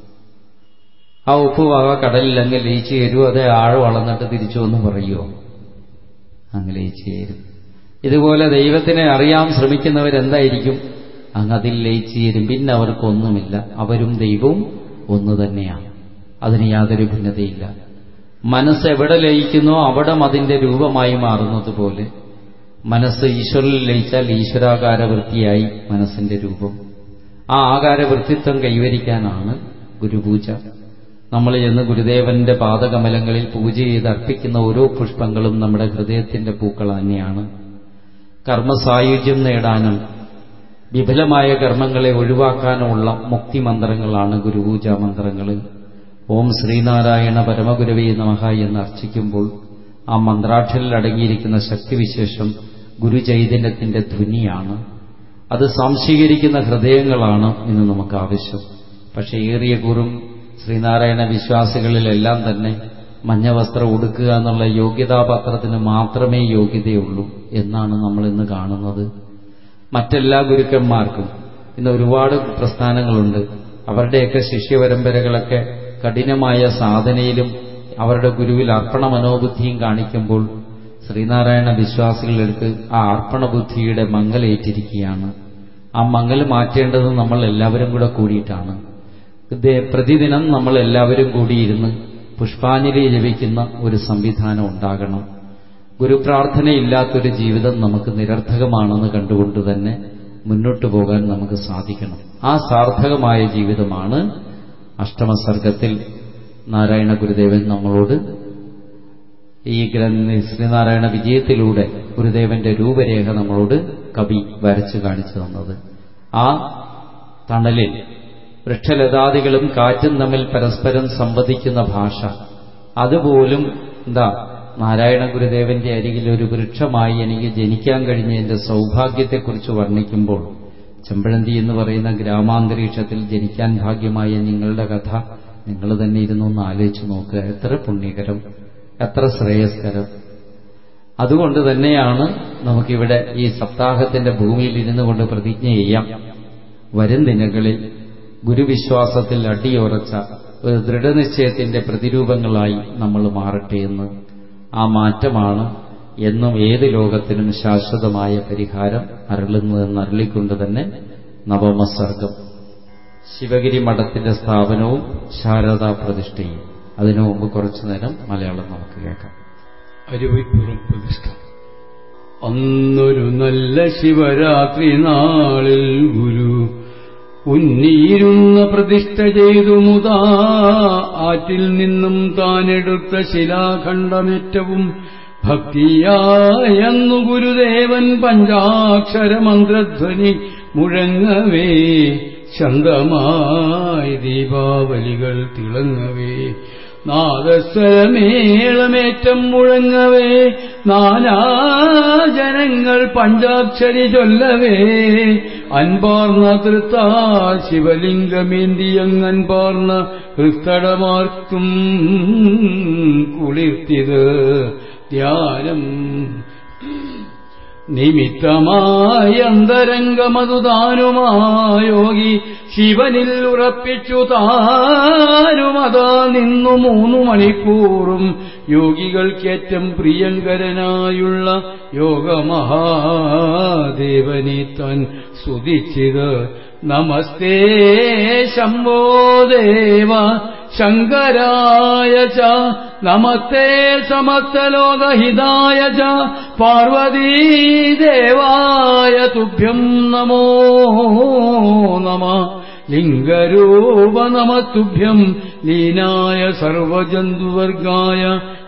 ആ ഉപ്പുവാവ കടലിൽ അങ്ങ് ലയിച്ചു തരുമോ അതേ ആഴം അളന്നിട്ട് തിരിച്ചു എന്ന് പറയുമോ അങ്ങ് ലയിച്ചു തരും ഇതുപോലെ ദൈവത്തിനെ അറിയാൻ ശ്രമിക്കുന്നവരെന്തായിരിക്കും അങ്ങ് അതിൽ ലയിച്ചു തരും പിന്നെ അവർക്കൊന്നുമില്ല അവരും ദൈവവും ഒന്നു തന്നെയാണ് അതിന് യാതൊരു ഭിന്നതയില്ല മനസ്സ് എവിടെ ലയിക്കുന്നോ അവിടെ അതിന്റെ രൂപമായി മാറുന്നത് പോലെ മനസ്സ് ഈശ്വരനിൽ ലയിച്ചാൽ ഈശ്വരാകാര വൃത്തിയായി മനസ്സിന്റെ രൂപം ആ ആകാരവൃത്തിത്വം കൈവരിക്കാനാണ് ഗുരുപൂജ നമ്മൾ ചെന്ന് ഗുരുദേവന്റെ പാദകമലങ്ങളിൽ പൂജ ചെയ്ത് അർപ്പിക്കുന്ന ഓരോ പുഷ്പങ്ങളും നമ്മുടെ ഹൃദയത്തിന്റെ പൂക്കൾ തന്നെയാണ് കർമ്മസായുജ്യം നേടാനും വിപുലമായ കർമ്മങ്ങളെ ഒഴിവാക്കാനുമുള്ള മുക്തി മന്ത്രങ്ങളാണ് ഗുരുപൂജാ മന്ത്രങ്ങൾ ഓം ശ്രീനാരായണ പരമഗുരുവേ നമഹ എന്ന് അർച്ചിക്കുമ്പോൾ ആ മന്ത്രാക്ഷരിൽ അടങ്ങിയിരിക്കുന്ന ശക്തിവിശേഷം ഗുരുചൈതന്യത്തിന്റെ ധ്വനിയാണ് അത് സംശീകരിക്കുന്ന ഹൃദയങ്ങളാണ് ഇന്ന് നമുക്ക് ആവശ്യം പക്ഷെ ഏറിയ കുറും ശ്രീനാരായണ വിശ്വാസികളിലെല്ലാം തന്നെ മഞ്ഞ വസ്ത്രം ഉടുക്കുക എന്നുള്ള യോഗ്യതാപത്രത്തിന് മാത്രമേ യോഗ്യതയുള്ളൂ എന്നാണ് നമ്മൾ ഇന്ന് കാണുന്നത് മറ്റെല്ലാ ഗുരുക്കന്മാർക്കും ഇന്ന് ഒരുപാട് പ്രസ്ഥാനങ്ങളുണ്ട് അവരുടെയൊക്കെ ശിഷ്യപരമ്പരകളൊക്കെ കഠിനമായ സാധനയിലും അവരുടെ ഗുരുവിൽ അർപ്പണ മനോബുദ്ധിയും കാണിക്കുമ്പോൾ ശ്രീനാരായണ വിശ്വാസികളെടുത്ത് ആ അർപ്പണബുദ്ധിയുടെ മങ്ങലേറ്റിരിക്കുകയാണ് ആ മങ്ങൽ മാറ്റേണ്ടത് നമ്മൾ എല്ലാവരും കൂടെ കൂടിയിട്ടാണ് പ്രതിദിനം നമ്മൾ എല്ലാവരും കൂടിയിരുന്ന് പുഷ്പാഞ്ജലി ജപിക്കുന്ന ഒരു സംവിധാനം ഉണ്ടാകണം ഗുരുപ്രാർത്ഥനയില്ലാത്തൊരു ജീവിതം നമുക്ക് നിരർത്ഥകമാണെന്ന് കണ്ടുകൊണ്ട് തന്നെ മുന്നോട്ടു പോകാൻ നമുക്ക് സാധിക്കണം ആ സാർത്ഥകമായ ജീവിതമാണ് അഷ്ടമസർഗത്തിൽ നാരായണ ഗുരുദേവൻ നമ്മളോട് ഈ ഗ്രന്ഥ ശ്രീനാരായണ വിജയത്തിലൂടെ ഗുരുദേവന്റെ രൂപരേഖ നമ്മളോട് കവി വരച്ചു കാണിച്ചു തന്നത് ആ തണലിൽ വൃക്ഷലതാദികളും കാറ്റും തമ്മിൽ പരസ്പരം സംവദിക്കുന്ന ഭാഷ അതുപോലും എന്താ നാരായണ ഗുരുദേവന്റെ അരികിൽ ഒരു വൃക്ഷമായി എനിക്ക് ജനിക്കാൻ കഴിഞ്ഞ എന്റെ സൗഭാഗ്യത്തെക്കുറിച്ച് വർണ്ണിക്കുമ്പോൾ ചെമ്പഴന്തി എന്ന് പറയുന്ന ഗ്രാമാന്തരീക്ഷത്തിൽ ജനിക്കാൻ ഭാഗ്യമായ നിങ്ങളുടെ കഥ നിങ്ങൾ തന്നെ ഇരുന്നു ഒന്ന് ആലോചിച്ച് നോക്കുക എത്ര പുണ്യകരം എത്ര ശ്രേയസ്കരം അതുകൊണ്ട് തന്നെയാണ് നമുക്കിവിടെ ഈ സപ്താഹത്തിന്റെ ഭൂമിയിൽ ഇരുന്നു കൊണ്ട് പ്രതിജ്ഞ ചെയ്യാം വരും ദിനങ്ങളിൽ ഗുരുവിശ്വാസത്തിൽ അടിയുറച്ച ഒരു ദൃഢനിശ്ചയത്തിന്റെ പ്രതിരൂപങ്ങളായി നമ്മൾ മാറട്ടെ എന്ന് ആ മാറ്റമാണ് എന്നും ഏത് ലോകത്തിനും ശാശ്വതമായ പരിഹാരം അരുളുന്നതെന്ന് അരുളിക്കൊണ്ട് തന്നെ നവമസർഗം ശിവഗിരി മഠത്തിന്റെ സ്ഥാപനവും ശാരദാ പ്രതിഷ്ഠയും അതിനു മുമ്പ് കുറച്ചു നേരം മലയാളം നമുക്ക് കേൾക്കാം അരുവിപ്പുറം പ്രതിഷ്ഠ അന്നൊരു നല്ല ശിവരാത്രി നാളിൽ ഗുരു ഉന്നീരുന്ന പ്രതിഷ്ഠ ചെയ്തു മുതാ ആറ്റിൽ നിന്നും താനെടുത്ത ശിലാഖണ്ഡമേറ്റവും ഭക്തിയായെന്നു ഗുരുദേവൻ പഞ്ചാക്ഷര മന്ത്രധ്വനി മുഴങ്ങവേ ശന്തമായി ദീപാവലികൾ തിളങ്ങവേ നാദസ്വരമേളമേറ്റം മുഴങ്ങവേ നാനാജനങ്ങൾ പഞ്ചാക്ഷരി ചൊല്ലവേ അൻപാർന്ന തൃത്താ ശിവലിംഗമേന്തിയങ്ങൻപാർന്ന ഹൃത്തടമാർക്കും കുളിർത്തിത് ധ്യാനം നിമിത്തമായ അന്തരംഗമതുതാനുമായോഗി ശിവനിൽ ഉറപ്പിച്ചു താനുമതാ നിന്നു മൂന്നു മണിക്കൂറും യോഗികൾക്കേറ്റം പ്രിയങ്കരനായുള്ള യോഗമഹാദേവനെ താൻ സ്തുതിച്ചത് നമസ്തേ ശംഭോദേവ ശങ്കരായ ച നമസ്തേ സമസ്തലോകഹിതായ ച പാർവതീദേവായ തുഭ്യം നമോ നമ ലിംഗരൂപ നമസ്തുഭ്യം ലീനായ സർവജന്തുവർഗായ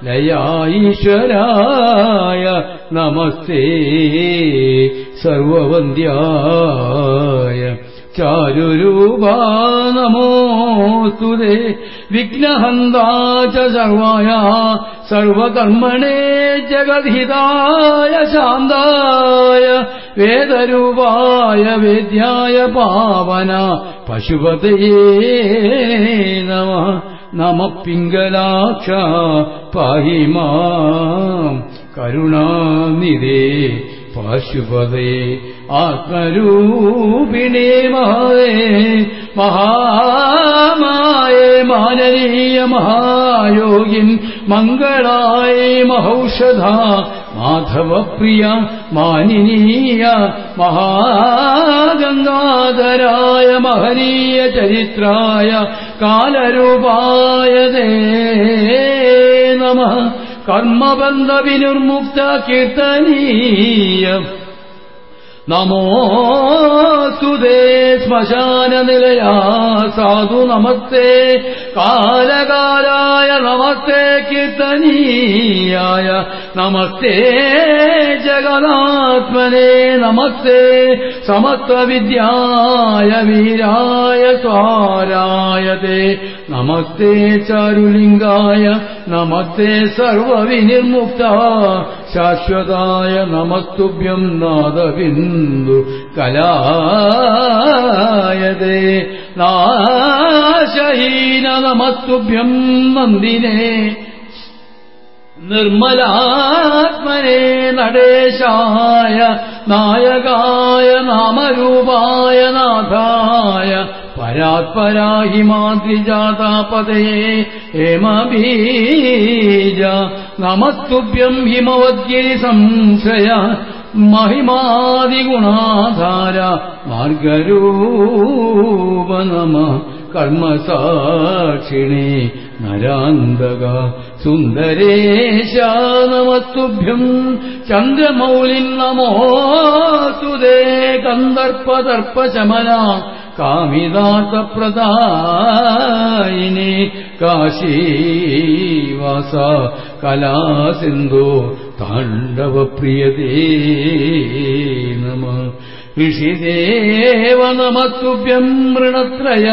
ലയാഈശ്വരായ നമസ്തേ സർവവന്ദ്യായ ചാരുരൂപാ നമോസ്തുതേ വിഘ്നഹന്താ ച സർവായ സർവകർമ്മണേ ജഗദ്ഹിതായ ശാന്തായ വേദരൂപായ വേദ്യായ പാവന പശുപതയേ നമ നമ പിംഗലാക്ഷ പാഹി മാം കരുണാനിധേ പാശുപതേ ആത്മരൂപിണേ മഹേ മഹാമായേ മാനനീയ മഹായോഗിൻ മംഗളായ മഹൌഷധ മാധവപ്രിയ മാനിനീയ മഹാഗംഗാധരായ മഹനീയ ചരിത്രായ കാലരൂപായ ദേ നമ കർമ്മബന്ധ വിനിർമുക്ത കീർത്തനീയ നമോസ്തുതേ ശ്മശാന നിലയാ സാധു നമസ്തേ കാലകാലായ നമസ്തേ കീർത്തനീയായ നമസ്തേ ജഗന്നാത്മനെ നമസ്തേ സമത്വവിദ്യായ വീരായ സ്വാരായതേ നമസ്തേ ചാരുലിംഗായ നമസ്തേ സർവവിനിർമുക്ത ശാശ്വതായ നമസ്തുഭ്യം നാദബിന്ദു കലായതേ നാശഹീന നമസ്തുഭ്യം നന്ദിനേ നിർമ്മലാത്മനെ നടേശായ നായകായ നാമരൂപായ നാഥായ പരാത്പരാഹി മാതൃജാതാപതേ ഹേമബീജ നമസ്തുഭ്യം ഹിമവദ്ഗിരി സംശയ മഹിമാദിഗുണാധാര മാർഗരൂപ നമ കർമ്മസാക്ഷിണേ നരാന്തക സുന്ദരേശ നമസ്തുഭ്യം ചന്ദ്രമൗലിൻ നമോസ്തുതേ കന്ദർപ്പദർപ്പശമന കാമിതാർത്ഥപ്രദായിനി കാശീവാസ കലാസിന്ധു താണ്ഡവപ്രിയതേ നമ ഋഷിദേവ നമസ്തുഭ്യം മൃണത്രയ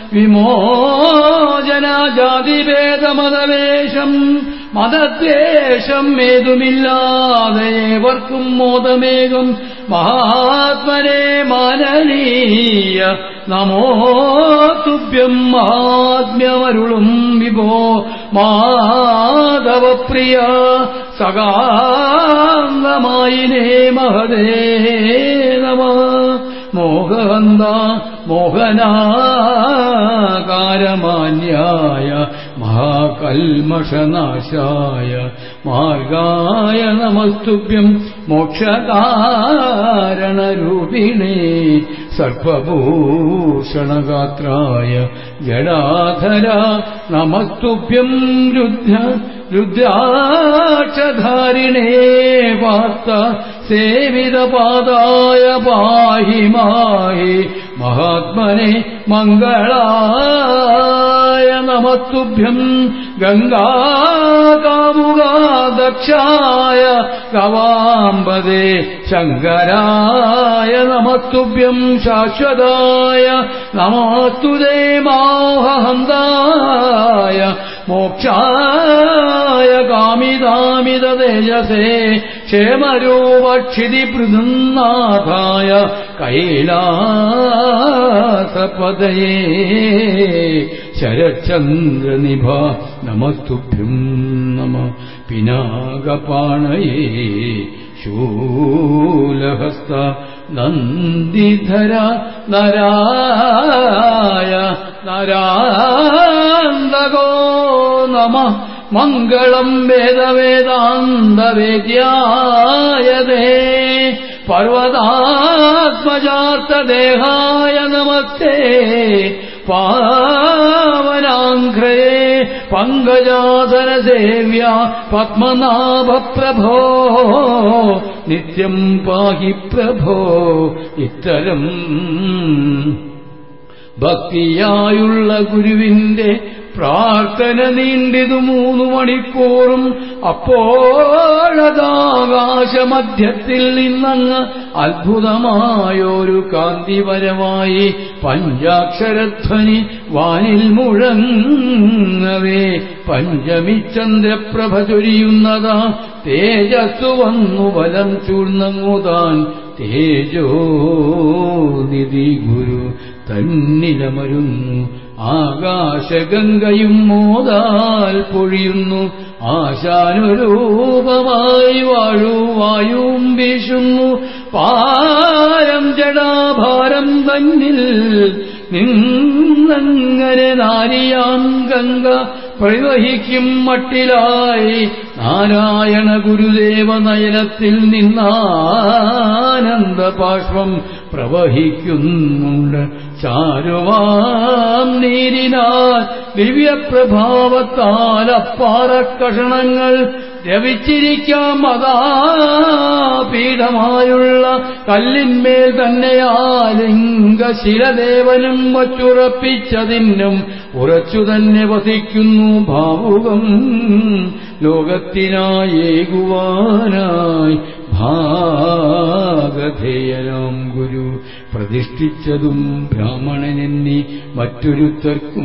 വിമോചനാജാതിഭേദമതവേഷം മതദ്വേഷം ഏതുമില്ലാതെ ഏവർക്കും മോദമേകും മഹാത്മനെ മാനനീയ നമോ തുഭ്യം മഹാത്മ്യമരുളും വിഭോ മാധവപ്രിയ സകാന്തമായിനേ മഹദേ നമ മോഹവന്ത മോഹനാകാരമാന്യായ മഹാകൽമഷനാശായ മാർഗായ നമസ്തുഭ്യം മോക്ഷകാരണരൂപിണേ സർപ്പഭൂഷണഗാത്രായ ജടാധര നമസ്തുഭ്യം രുദ്ര രുദ്രാക്ഷധാരിണേ പാർത്ത സേവിതപാദായ പാഹി മാഹി മഹാത്മനെ മംഗളായ നമസ്തുഭ്യം ഗംഗാകാമുകാദക്ഷായ ഗവാംബദേ ശങ്കരായ നമസ്തുഭ്യം ശാശ്വതായ നമോസ്തുതേ മോഹഹന്തായ മോക്ഷായ കാമിതാമിത തേജസേ ക്ഷേമരൂപക്ഷിതി പൃഥുനാഥായ കൈലാസപദയേ ശരചന്ദ്രനിഭ നമസ്തുഭ്യം നമ പിനാകപാണയേ ശൂലഹസ്ത നന്ദിധര നരായ നരാന്തകോ നമ മംഗളം വേദവേദാന്തവേദ്യായതേ പർവതാത്മജാത്തദേഹായ നമസ്തേ പാവനാഘ്രേ പങ്കജാതരസേവ്യ പത്മനാഭപ്രഭോ നിത്യം പാഹി പ്രഭോ ഇത്തരം ഭക്തിയായുള്ള ഗുരുവിന്റെ പ്രാർത്ഥന നീണ്ടിതു മൂന്നു മണിക്കൂറും അപ്പോഴതാകാശമധ്യത്തിൽ നിന്നങ്ങ് അത്ഭുതമായൊരു കാന്തിപരമായി പഞ്ചാക്ഷരധ്വനി വാനിൽ മുഴങ്ങവേ പഞ്ചമി ചന്ദ്രപ്രഭ ചൊരിയുന്നതാ തേജസ്സു വന്നു ബലം ചൂർന്നങ്ങുതാൻ തേജോ നിധി ഗുരു തന്നിലമരുന്നു ആകാശഗംഗയും മോതാൽ പൊഴിയുന്നു ആശാനുരൂപമായി വാഴു വായും വീശുന്നു പാരം ജടാഭാരം തന്നിൽ നിന്നങ്ങനെ നാരിയാം ഗംഗ പ്രവഹിക്കും മട്ടിലായി നാരായണ ഗുരുദേവ നയനത്തിൽ നിന്നാനന്ദ പാഷ്പം പ്രവഹിക്കുന്നുണ്ട് ചാരുവാം നീരിനാൽ ദിവ്യപ്രഭാവത്താൽ അപ്പാറക്കഷണങ്ങൾ രവിച്ചിരിക്കാം അതാ പീഠമായുള്ള കല്ലിന്മേൽ തന്നെയാലിംഗശിലദേവനും വച്ചുറപ്പിച്ചതിനും ഉറച്ചു തന്നെ വസിക്കുന്നു ഭാവുകം ലോകത്തിനായേകുവാനായി ഭാഗധേയനാം ഗുരു പ്രതിഷ്ഠിച്ചതും ബ്രാഹ്മണനെന്നി മറ്റൊരുത്തർക്കും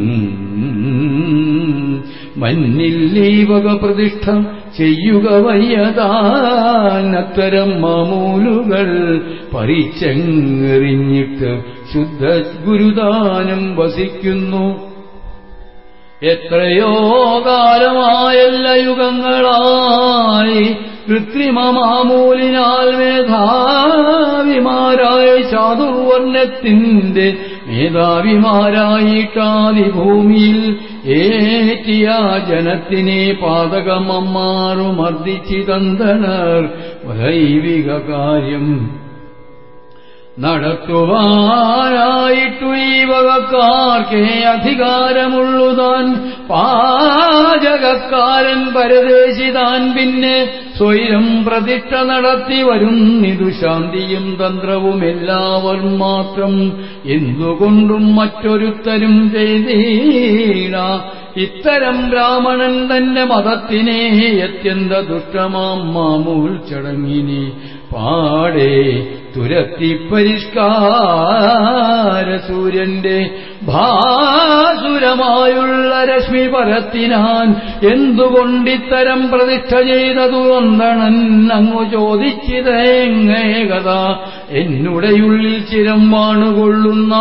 മന്നില്ലീ വക പ്രതിഷ്ഠ ചെയ്യുക വയ്യതാൻ അത്തരം മാമൂലുകൾ പരിച്ചെങ്ങെറിഞ്ഞിട്ട് ശുദ്ധ ഗുരുദാനം വസിക്കുന്നു എത്രയോ കാലമായല്ല യുഗങ്ങളായി കൃത്രിമമാമൂലിനാൽ മേധാവിമാരായ ചാതുർവർണ്ണത്തിന്റെ മേധാവിമാരായിട്ടാതി ഭൂമിയിൽ ഏറ്റിയ ജനത്തിനെ പാതകമമ്മാറു മർദ്ദിച്ചിതന്തണർ വൈവിക കാര്യം നടത്തുവാനായിട്ടു ഈ വകക്കാർക്കേ അധികാരമുള്ളുതാൻ പാചകക്കാരൻ പരദേശിതാൻ പിന്നെ സ്വയം പ്രതിഷ്ഠ നടത്തി വരുന്നിതു ശാന്തിയും തന്ത്രവും എല്ലാവരും മാത്രം എന്തുകൊണ്ടും മറ്റൊരുത്തരും ചെയ്തീട ഇത്തരം ബ്രാഹ്മണൻ തന്റെ മതത്തിനെ അത്യന്ത ദുഷ്ടമാം മാമൂൽ ചടങ്ങിനെ പാടെ തുരത്തി പരിഷ്കാര സൂര്യന്റെ ഭാസുരമായുള്ള രശ്മി പരത്തിനാൻ എന്തുകൊണ്ടിത്തരം പ്രതിഷ്ഠ ചെയ്തതു വന്നണൻ അങ്ങു ചോദിച്ചിതേങ്ങേകത എന്നുടെയുള്ളിൽ ചിരം വാണുകൊള്ളുന്ന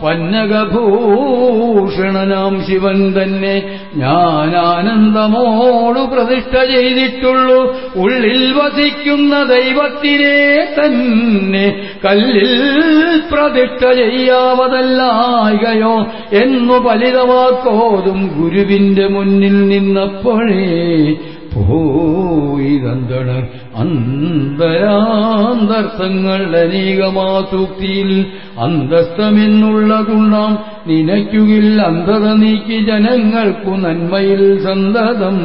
പന്നകഭൂഷണനാം ശിവൻ തന്നെ ഞാൻ ആനന്ദമോടു പ്രതിഷ്ഠ ചെയ്തിട്ടുള്ളൂ ഉള്ളിൽ വസിക്കുന്ന ദൈവത്തിനെ തന്നെ കല്ലിൽ പ്രതിഷ്ഠ ചെയ്യാവതല്ലായികയോ എന്നു ഫലിതവാക്കോതും ഗുരുവിന്റെ മുന്നിൽ നിന്നപ്പോഴേ പോയിതന്തണർ അന്തരാന്തർത്ഥങ്ങൾ അനേകമാസൂക്തിയിൽ അന്തസ്ഥമെന്നുള്ളതുണ്ടാം നിനയ്ക്കുകിൽ അന്ധത നീക്കി ജനങ്ങൾക്കു നന്മയിൽ സന്തതം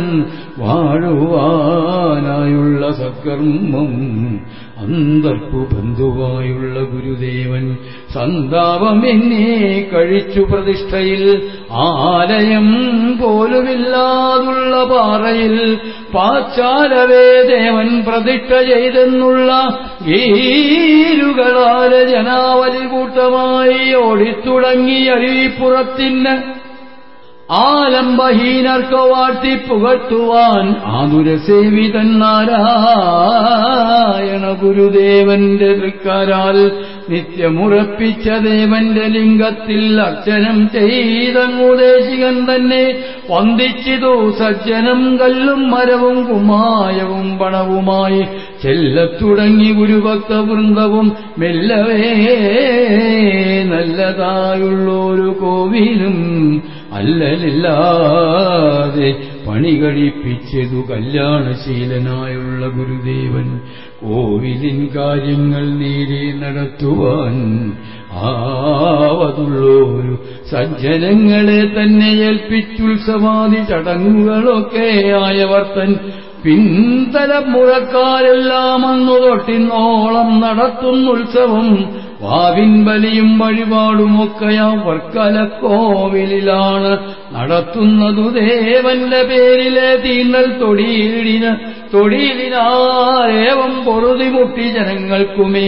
വാഴുവാനായുള്ള സത്കർമ്മം അന്തർക്കു ബന്ധുവായുള്ള ഗുരുദേവൻ സന്താപം എന്നെ കഴിച്ചു പ്രതിഷ്ഠയിൽ ആലയം പോലുമില്ലാതുള്ള പാറയിൽ പാച്ചാലവേ ദേവൻ പ്രതിഷ്ഠ ചെയ്തെന്നുള്ള ഗീരുകളാല ജനാവലി കൂട്ടമായി ഓടിത്തുടങ്ങി അരുവിപ്പുറത്തിന് ആലംബഹീനർക്കു വാഴ്ത്തി പുകഴ്ത്തുവാൻ ആതുരസേവിതൻ നാരായണ ഗുരുദേവന്റെ തൃക്കാരാൽ നിത്യമുറപ്പിച്ച ദേവന്റെ ലിംഗത്തിൽ അർച്ചനം ചെയ്തങ്ങുദേശികൻ തന്നെ വന്ദിച്ചിതു സജ്ജനം കല്ലും മരവും കുമായവും പണവുമായി ചെല്ലത്തുടങ്ങി ഗുരുഭക്ത വൃന്ദവും മെല്ലവേ നല്ലതായുള്ളൊരു കോവിലും അല്ലലില്ലാതെ പണി കഴിപ്പിച്ചതു കല്യാണശീലനായുള്ള ഗുരുദേവൻ കോവിലിൻ കാര്യങ്ങൾ നേരെ നടത്തുവാൻ ആവതുള്ളൊരു സജ്ജനങ്ങളെ തന്നെ ഏൽപ്പിച്ചുത്സവാദി ചടങ്ങുകളൊക്കെ ആയവർത്തൻ പിൻതലമുറക്കാരെല്ലാം അന്നു തൊട്ടിന്നോളം നടത്തുന്നുത്സവം വാവിൻ ബലിയും വഴിപാടുമൊക്കെയാ വർക്കലക്കോവിലാണ് നടത്തുന്നതു ദേവന്റെ പേരിലെ തീണ്ടൽ തൊടിയിലിന് തൊടിയിലിനാരേവം പൊറുതിമുട്ടി ജനങ്ങൾക്കുമേ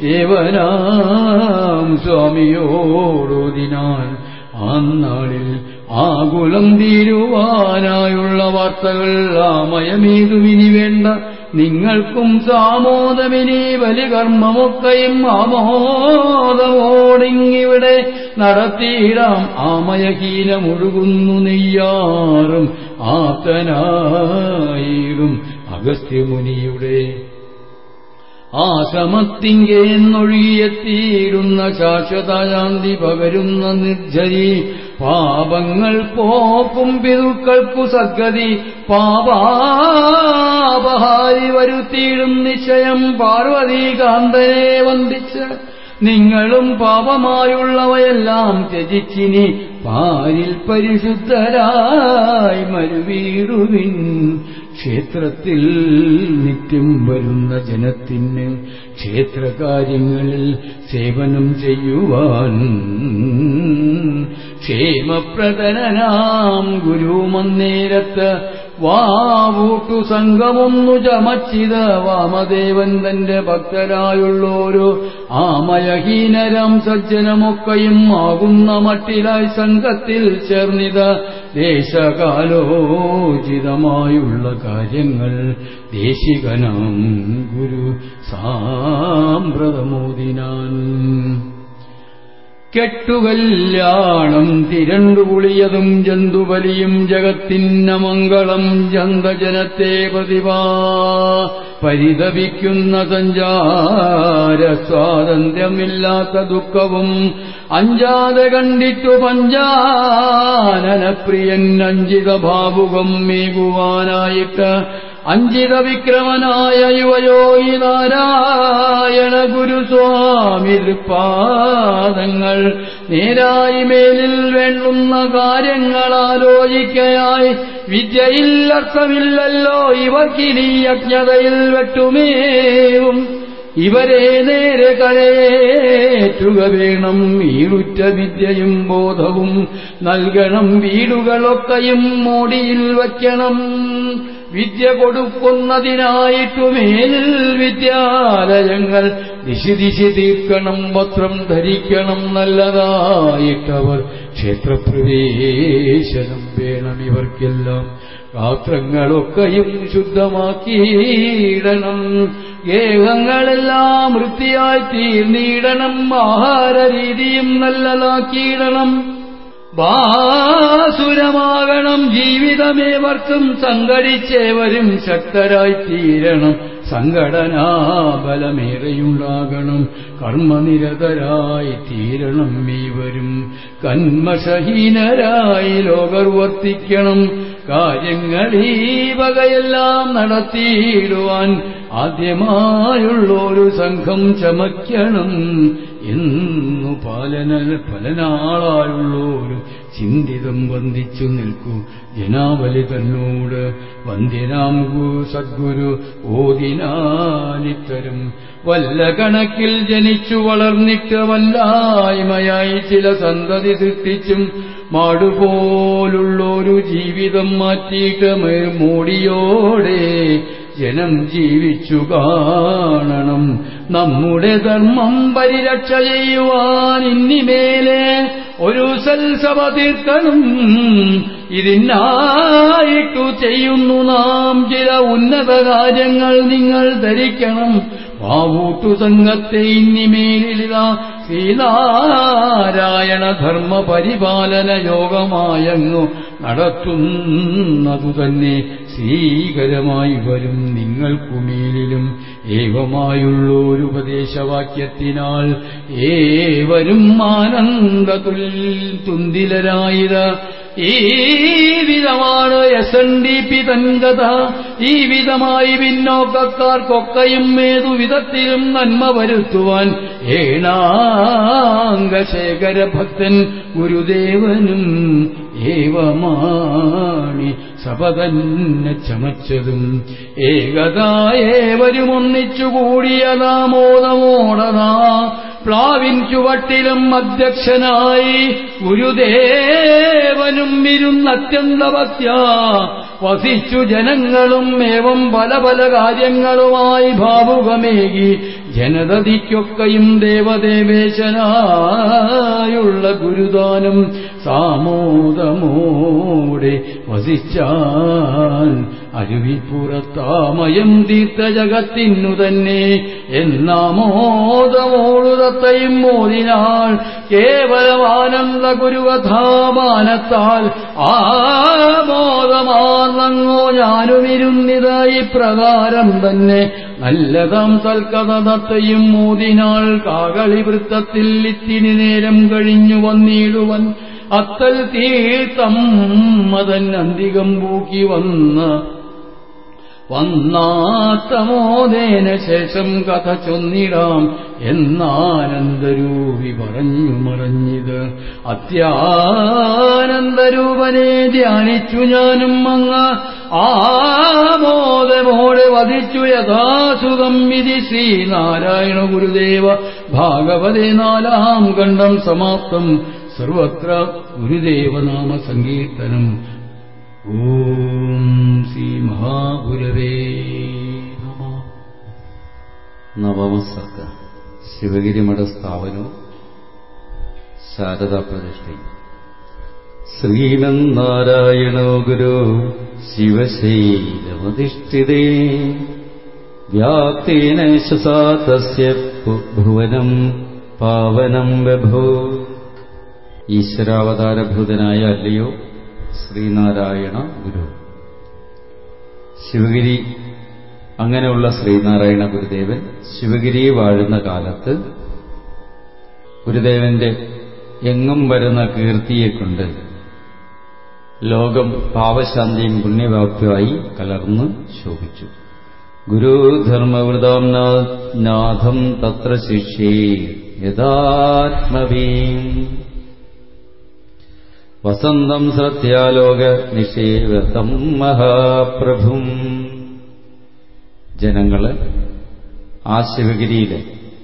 ദേവനാം സ്വാമിയോടോതിനാൽ അന്നാളിൽ ആകുലം തീരുവാനായുള്ള വാർത്തകൾ ആമയമേതുവിനി വേണ്ട നിങ്ങൾക്കും സാമോദമിനി ബലികർമ്മമൊക്കെയും ആമോദമോടിങ്ങിവിടെ നടത്തിയിടാം ആമയഹീനമൊഴുകുന്നു നെയ്യാറും ആപ്തനായിടും അഗസ്ത്യമുനിയുടെ ആശ്രമത്തിങ്കേന്നൊഴുകിയെത്തിയിടുന്ന ശാശ്വതശാന്തി പകരുന്ന നിർജ്ജരി പാപങ്ങൾ പോക്കും പിതുക്കൾക്കു സദ്ഗതി പാപാപഹാരി വരുത്തിയിടും നിശ്ചയം പാർവതീകാന്തനെ വന്ദിച്ച് നിങ്ങളും പാപമായുള്ളവയെല്ലാം ത്യജിച്ചിനി പാരിൽ പരിശുദ്ധരായി മരുവീടുവിൻ ക്ഷേത്രത്തിൽ നിത്യം വരുന്ന ജനത്തിന് ക്ഷേത്രകാര്യങ്ങളിൽ സേവനം ചെയ്യുവാൻ ക്ഷേമപ്രദനാം ഗുരുമന്നേരത്ത് വാവൂട്ടു സംഘമൊന്നു ചമച്ചിത് വാമദേവൻ തന്റെ ഭക്തരായുള്ളോരു ആമയഹീനരം സജ്ജനമൊക്കെയും ആകുന്ന മട്ടിലായി സംഘത്തിൽ ചേർന്നിത് ദേശകാലോചിതമായുള്ള കാര്യങ്ങൾ ദേശികനാം ഗുരു സാമ്പ്രതമോദിനാൻ കെട്ടുകല്യാണം തിരണ്ടുകുളിയതും ജന്തുബലിയും ജഗത്തിന്ന മംഗളം ജന്തജനത്തെ പ്രതിഭാ പരിതപിക്കുന്ന സഞ്ചാര സ്വാതന്ത്ര്യമില്ലാത്ത ദുഃഖവും അഞ്ചാതെ കണ്ടിട്ടു പഞ്ചാനനപ്രിയൻ അഞ്ചിത ഭാവുകം മേകുവാനായിട്ട് അഞ്ചിത വിക്രമനായ യുവയോഗി നാരായണ ഗുരുസ്വാമി പാദങ്ങൾ നേരായി മേലിൽ വേണ്ടുന്ന കാര്യങ്ങൾ ആലോചിക്കയായി വിദ്യയിൽ അർത്ഥമില്ലല്ലോ ഇവർക്കിനി അജ്ഞതയിൽ വെട്ടുമേവും ഇവരെ നേരെ കരയേറ്റുക വേണം ഈടുറ്റ വിദ്യയും ബോധവും നൽകണം വീടുകളൊക്കെയും മോടിയിൽ വയ്ക്കണം വിദ്യ കൊടുക്കുന്നതിനായിട്ടു മേലിൽ വിദ്യാലയങ്ങൾ ദിശി ദിശി തീർക്കണം വസ്ത്രം ധരിക്കണം നല്ലതായിട്ടവർ ക്ഷേത്രപ്രവേശനം വേണം ഇവർക്കെല്ലാം ഗാത്രങ്ങളൊക്കെയും ശുദ്ധമാക്കിയിടണം ഗേഹങ്ങളെല്ലാം വൃത്തിയായി തീർന്നിടണം ആഹാരരീതിയും നല്ലതാക്കിയിടണം ബാസുരമാകണം ജീവിതമേവർക്കും സംഘടിച്ചേവരും ശക്തരായി തീരണം സംഘടനാബലമേറെയുണ്ടാകണം കർമ്മനിരതരായി തീരണം ഈവരും കന്മഷഹീനരായി ലോകർ വർത്തിക്കണം കാര്യങ്ങൾ ഈ വകയെല്ലാം നടത്തിയിടുവാൻ ആദ്യമായുള്ളൊരു സംഘം ചമയ്ക്കണം എന്നു പാലന പലനാളായുള്ളൊരു ചിന്തിതം വന്ദിച്ചു നിൽക്കൂ ജനാവലി തന്നോട് വന്ധ്യനാം സദ്ഗുരു ഓതിനാലിത്തരും വല്ല കണക്കിൽ ജനിച്ചു വളർന്നിട്ട് വല്ലായ്മയായി ചില സന്തതി സൃഷ്ടിച്ചും മാടുപോലുള്ളൊരു ജീവിതം മാറ്റിയിട്ട് മൂടിയോടെ ജനം ജീവിച്ചു കാണണം നമ്മുടെ ധർമ്മം പരിരക്ഷ ചെയ്യുവാൻ ഇന്നിമേലെ ഒരു സൽസഭ തീർക്കണം ഇതിനായിട്ടു ചെയ്യുന്നു നാം ചില ഉന്നത കാര്യങ്ങൾ നിങ്ങൾ ധരിക്കണം വാവൂട്ടു സംഘത്തെ ഇന്നിമേലിതാ ശ്രീനാരായണ ധർമ്മ പരിപാലന യോഗമായങ്ങു നടത്തുന്നതു തന്നെ സ്വീകരമായി വരും നിങ്ങൾക്കുമേലിലും ഏവമായുള്ളൊരു ഉപദേശവാക്യത്തിനാൽ ഏവരും ആനന്ദതുൽ തുന്തിലരായിര ഈ വിധമാണ് എസ് എൻ ഡി പി തൻകഥ ഈ വിധമായി പിന്നോക്കക്കാർക്കൊക്കെയും ഏതു വിധത്തിലും നന്മ വരുത്തുവാൻ ഏണാംഗശേഖര ഭക്തൻ ഗുരുദേവനും ഏവമാണി സഭ തന്നെ ചമച്ചതും ഏകതായേവരും ഒന്നിച്ചുകൂടിയതാമോദമോടതാ പ്ലാവിൻ ചുവട്ടിലും അധ്യക്ഷനായി ഗുരുദേവനും ഇരുന്നത്യന്ത ഭക്യ വസിച്ചു ജനങ്ങളും ഏവം പല പല കാര്യങ്ങളുമായി ഭാവുകമേകി ജനതതിക്കൊക്കെയും ദേവദേവേശനായുള്ള ഗുരുദാനം സാമോദമോടെ വസിച്ചാൻ അരുവിപ്പുറത്താമയം തീർത്ത ജഗത്തിനു തന്നെ എന്നാമോദമോടുതത്തയും മോദിനാൾ കേവലമാനന്ദ ഗുരുകഥാമാനത്താൽ ആമോദമാർന്നങ്ങോ ഞാനുമിരുന്നിതായി പ്രകാരം തന്നെ നല്ലതാം തൽക്കഥതയും മോദിനാൾ കാകളി വൃത്തത്തിൽ ഇത്തിരി നേരം കഴിഞ്ഞു വന്നിടുവൻ അത്തൽ തീർത്ഥം മതൻ അന്തികം പൂക്കി വന്ന വന്നാത്തമോദേന ശേഷം കഥ ചൊന്നിടാം എന്നാനന്ദരൂപി പറഞ്ഞു മറഞ്ഞിത് സച്ചിദാനന്ദരൂപനെ ധ്യാനിച്ചു ഞാനും അങ്ങ് ആമോദമോടെ വധിച്ചു യഥാസുഖം വിധി ശ്രീനാരായണ ഗുരുദേവ ഭാഗവതേ നാലാം ഖണ്ഡം സമാപ്തം സർവത്ര ഗുരുദേവനാമ സങ്കീർത്തനം ഓം ശ്രീ മഹാഗുരവേ നമ നവമസർക്ക ശിവഗിരിമഠ സ്ഥാപനവും ശാരദാ പ്രതിഷ്ഠയും ശ്രീമന്നാരായണോ ഗുരു ശിവശൈലമധിഷ്ഠിതേ വ്യാപ്തേന ശസാ തസ്യ ഭുവനം പാവനം ബഭോ ഈശ്വരാവതാരഭൂതനായ അല്ലയോ ശ്രീനാരായണ ഗുരു ശിവഗിരി അങ്ങനെയുള്ള ശ്രീനാരായണ ഗുരുദേവൻ ശിവഗിരി വാഴുന്ന കാലത്ത് ഗുരുദേവന്റെ എങ്ങും വരുന്ന കീർത്തിയെക്കൊണ്ട് ലോകം പാവശാന്തിയും പുണ്യവാപ്യമായി കലർന്ന് ശോഭിച്ചു ഗുരുധർമ്മവൃതാം നാഥം തത്ര ശിഷ്യേ യഥാത്മവീം വസന്തം സത്യാലോക നിഷേവതം മഹാപ്രഭും ജനങ്ങള് ആ ശിവഗിരിയിലെ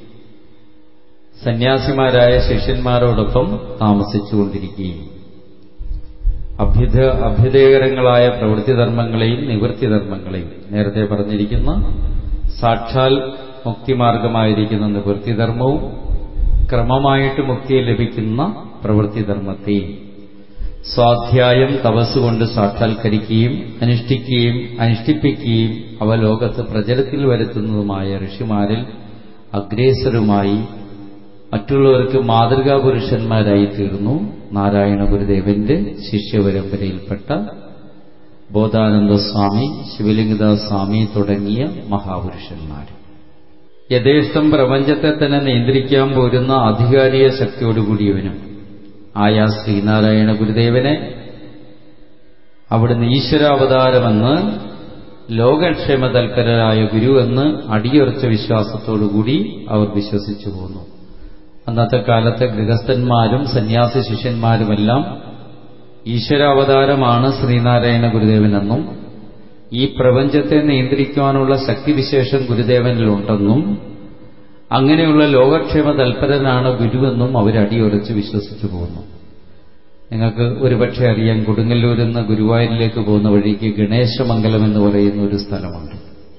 സന്യാസിമാരായ ശിഷ്യന്മാരോടൊപ്പം താമസിച്ചുകൊണ്ടിരിക്കുകയും അഭ്യുത അഭ്യുദയകരങ്ങളായ പ്രവൃത്തിധർമ്മങ്ങളെയും നിവൃത്തിധർമ്മങ്ങളെയും നേരത്തെ പറഞ്ഞിരിക്കുന്ന സാക്ഷാൽ മുക്തിമാർഗമായിരിക്കുന്ന നിവൃത്തിധർമ്മവും ക്രമമായിട്ട് മുക്തിയെ ലഭിക്കുന്ന പ്രവൃത്തിധർമ്മത്തെയും സ്വാധ്യായം തപസ്സുകൊണ്ട് സാക്ഷാത്കരിക്കുകയും അനുഷ്ഠിക്കുകയും അനുഷ്ഠിപ്പിക്കുകയും അവ ലോകത്ത് പ്രചരത്തിൽ വരുത്തുന്നതുമായ ഋഷിമാരിൽ അഗ്രേസരുമായി മറ്റുള്ളവർക്ക് മാതൃകാ പുരുഷന്മാരായി തീർന്നു നാരായണ ഗുരുദേവന്റെ ശിഷ്യപരമ്പരയിൽപ്പെട്ട ബോധാനന്ദ സ്വാമി ശിവലിംഗദാസ് സ്വാമി തുടങ്ങിയ മഹാപുരുഷന്മാർ യഥേഷ്ടം പ്രപഞ്ചത്തെ തന്നെ നിയന്ത്രിക്കാൻ പോരുന്ന അധികാരിക ശക്തിയോടുകൂടിയവനും ആയ ശ്രീനാരായണ ഗുരുദേവനെ അവിടുന്ന് ഈശ്വരാവതാരമെന്ന് ലോകക്ഷേമ തൽപരരായ ഗുരു എന്ന് അടിയുറച്ച വിശ്വാസത്തോടുകൂടി അവർ വിശ്വസിച്ചു പോന്നു അന്നത്തെ കാലത്തെ ഗൃഹസ്ഥന്മാരും സന്യാസി ശിഷ്യന്മാരുമെല്ലാം ഈശ്വരാവതാരമാണ് ശ്രീനാരായണ ഗുരുദേവനെന്നും ഈ പ്രപഞ്ചത്തെ നിയന്ത്രിക്കുവാനുള്ള ശക്തിവിശേഷം ഗുരുദേവനിലുണ്ടെന്നും അങ്ങനെയുള്ള ലോകക്ഷേമ തൽപരനാണ് ഗുരുവെന്നും അവരടിയുറച്ച് വിശ്വസിച്ചു പോകുന്നു നിങ്ങൾക്ക് ഒരുപക്ഷെ അറിയാൻ കൊടുങ്ങല്ലൂരിൽ നിന്ന് ഗുരുവായൂരിലേക്ക് പോകുന്ന വഴിക്ക് ഗണേശമംഗലം എന്ന് പറയുന്ന ഒരു സ്ഥലമുണ്ട്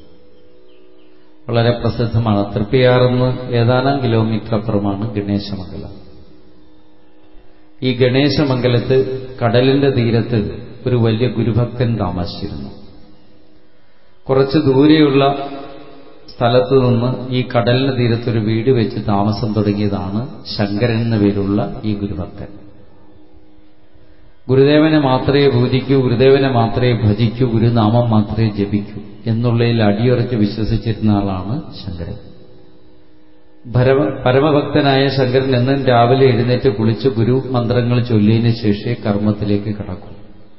വളരെ പ്രസിദ്ധമാണ് തൃപ്പിയാറെന്ന് ഏതാനും കിലോമീറ്റർ അപ്പുറമാണ് ഗണേശമംഗലം ഈ ഗണേശമംഗലത്ത് കടലിന്റെ തീരത്ത് ഒരു വലിയ ഗുരുഭക്തൻ താമസിച്ചിരുന്നു കുറച്ച് ദൂരെയുള്ള സ്ഥലത്തു നിന്ന് ഈ കടലിന് തീരത്തൊരു വീട് വെച്ച് താമസം തുടങ്ങിയതാണ് ശങ്കരൻ എന്ന പേരുള്ള ഈ ഗുരുഭക്തൻ ഗുരുദേവനെ മാത്രമേ പൂജിക്കൂ ഗുരുദേവനെ മാത്രമേ ഭജിക്കൂ ഗുരുനാമം മാത്രമേ ജപിക്കൂ എന്നുള്ളതിൽ അടിയുറച്ച് വിശ്വസിച്ചിരുന്ന ആളാണ് ശങ്കരൻ പരമ പരമഭക്തനായ ശങ്കരൻ എന്നും രാവിലെ എഴുന്നേറ്റ് കുളിച്ച് ഗുരു മന്ത്രങ്ങൾ ചൊല്ലിയതിന് ശേഷമേ കർമ്മത്തിലേക്ക് കടക്കൂ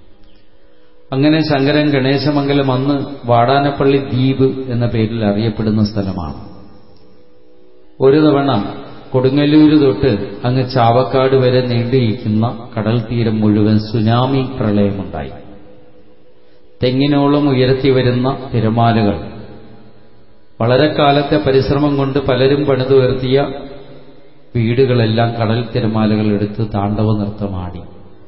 അങ്ങനെ ശങ്കരൻ ഗണേശമംഗലം അന്ന് വാടാനപ്പള്ളി ദ്വീപ് എന്ന പേരിൽ അറിയപ്പെടുന്ന സ്ഥലമാണ് ഒരു തവണ കൊടുങ്ങല്ലൂര് തൊട്ട് അങ്ങ് ചാവക്കാട് വരെ നീണ്ടിരിക്കുന്ന കടൽ തീരം മുഴുവൻ സുനാമി പ്രളയമുണ്ടായി തെങ്ങിനോളം ഉയർത്തി വരുന്ന തിരമാലകൾ വളരെ കാലത്തെ പരിശ്രമം കൊണ്ട് പലരും പണിതുയർത്തിയ വീടുകളെല്ലാം കടൽ തിരമാലകൾ എടുത്ത് താണ്ഡവ നൃത്തമാടി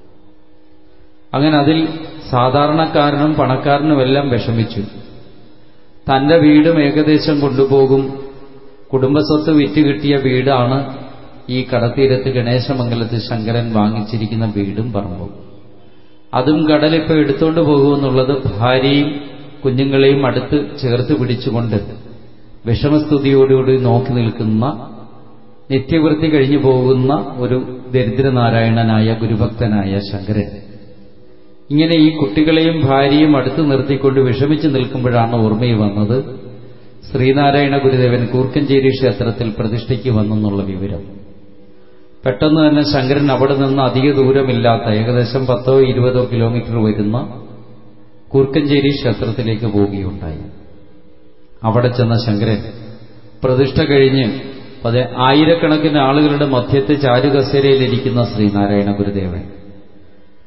അങ്ങനെ അതിൽ സാധാരണക്കാരനും പണക്കാരനുമെല്ലാം വിഷമിച്ചു തന്റെ വീടും ഏകദേശം കൊണ്ടുപോകും കുടുംബസ്വത്ത് വിറ്റ് കിട്ടിയ വീടാണ് ഈ കടത്തീരത്ത് ഗണേശമംഗലത്ത് ശങ്കരൻ വാങ്ങിച്ചിരിക്കുന്ന വീടും പറമ്പും അതും കടലിപ്പോൾ എടുത്തുകൊണ്ട് പോകുമെന്നുള്ളത് ഭാര്യയും കുഞ്ഞുങ്ങളെയും അടുത്ത് ചേർത്ത് പിടിച്ചുകൊണ്ട് വിഷമസ്തുതിയോടുകൂടി നോക്കി നിൽക്കുന്ന നിത്യവൃത്തി കഴിഞ്ഞു പോകുന്ന ഒരു ദരിദ്രനാരായണനായ ഗുരുഭക്തനായ ശങ്കരൻ ഇങ്ങനെ ഈ കുട്ടികളെയും ഭാര്യയും അടുത്ത് നിർത്തിക്കൊണ്ട് വിഷമിച്ചു നിൽക്കുമ്പോഴാണ് ഓർമ്മയിൽ വന്നത് ശ്രീനാരായണ ഗുരുദേവൻ കൂർക്കഞ്ചേരി ക്ഷേത്രത്തിൽ പ്രതിഷ്ഠയ്ക്ക് വന്നെന്നുള്ള വിവരം പെട്ടെന്ന് തന്നെ ശങ്കരൻ അവിടെ നിന്ന് അധിക ദൂരമില്ലാത്ത ഏകദേശം പത്തോ ഇരുപതോ കിലോമീറ്റർ വരുന്ന കൂർക്കഞ്ചേരി ക്ഷേത്രത്തിലേക്ക് പോവുകയുണ്ടായി അവിടെ ചെന്ന ശങ്കരൻ പ്രതിഷ്ഠ കഴിഞ്ഞ് അതെ ആയിരക്കണക്കിന് ആളുകളുടെ മധ്യത്ത് ചാരുകസേരയിലിരിക്കുന്ന ശ്രീനാരായണ ഗുരുദേവൻ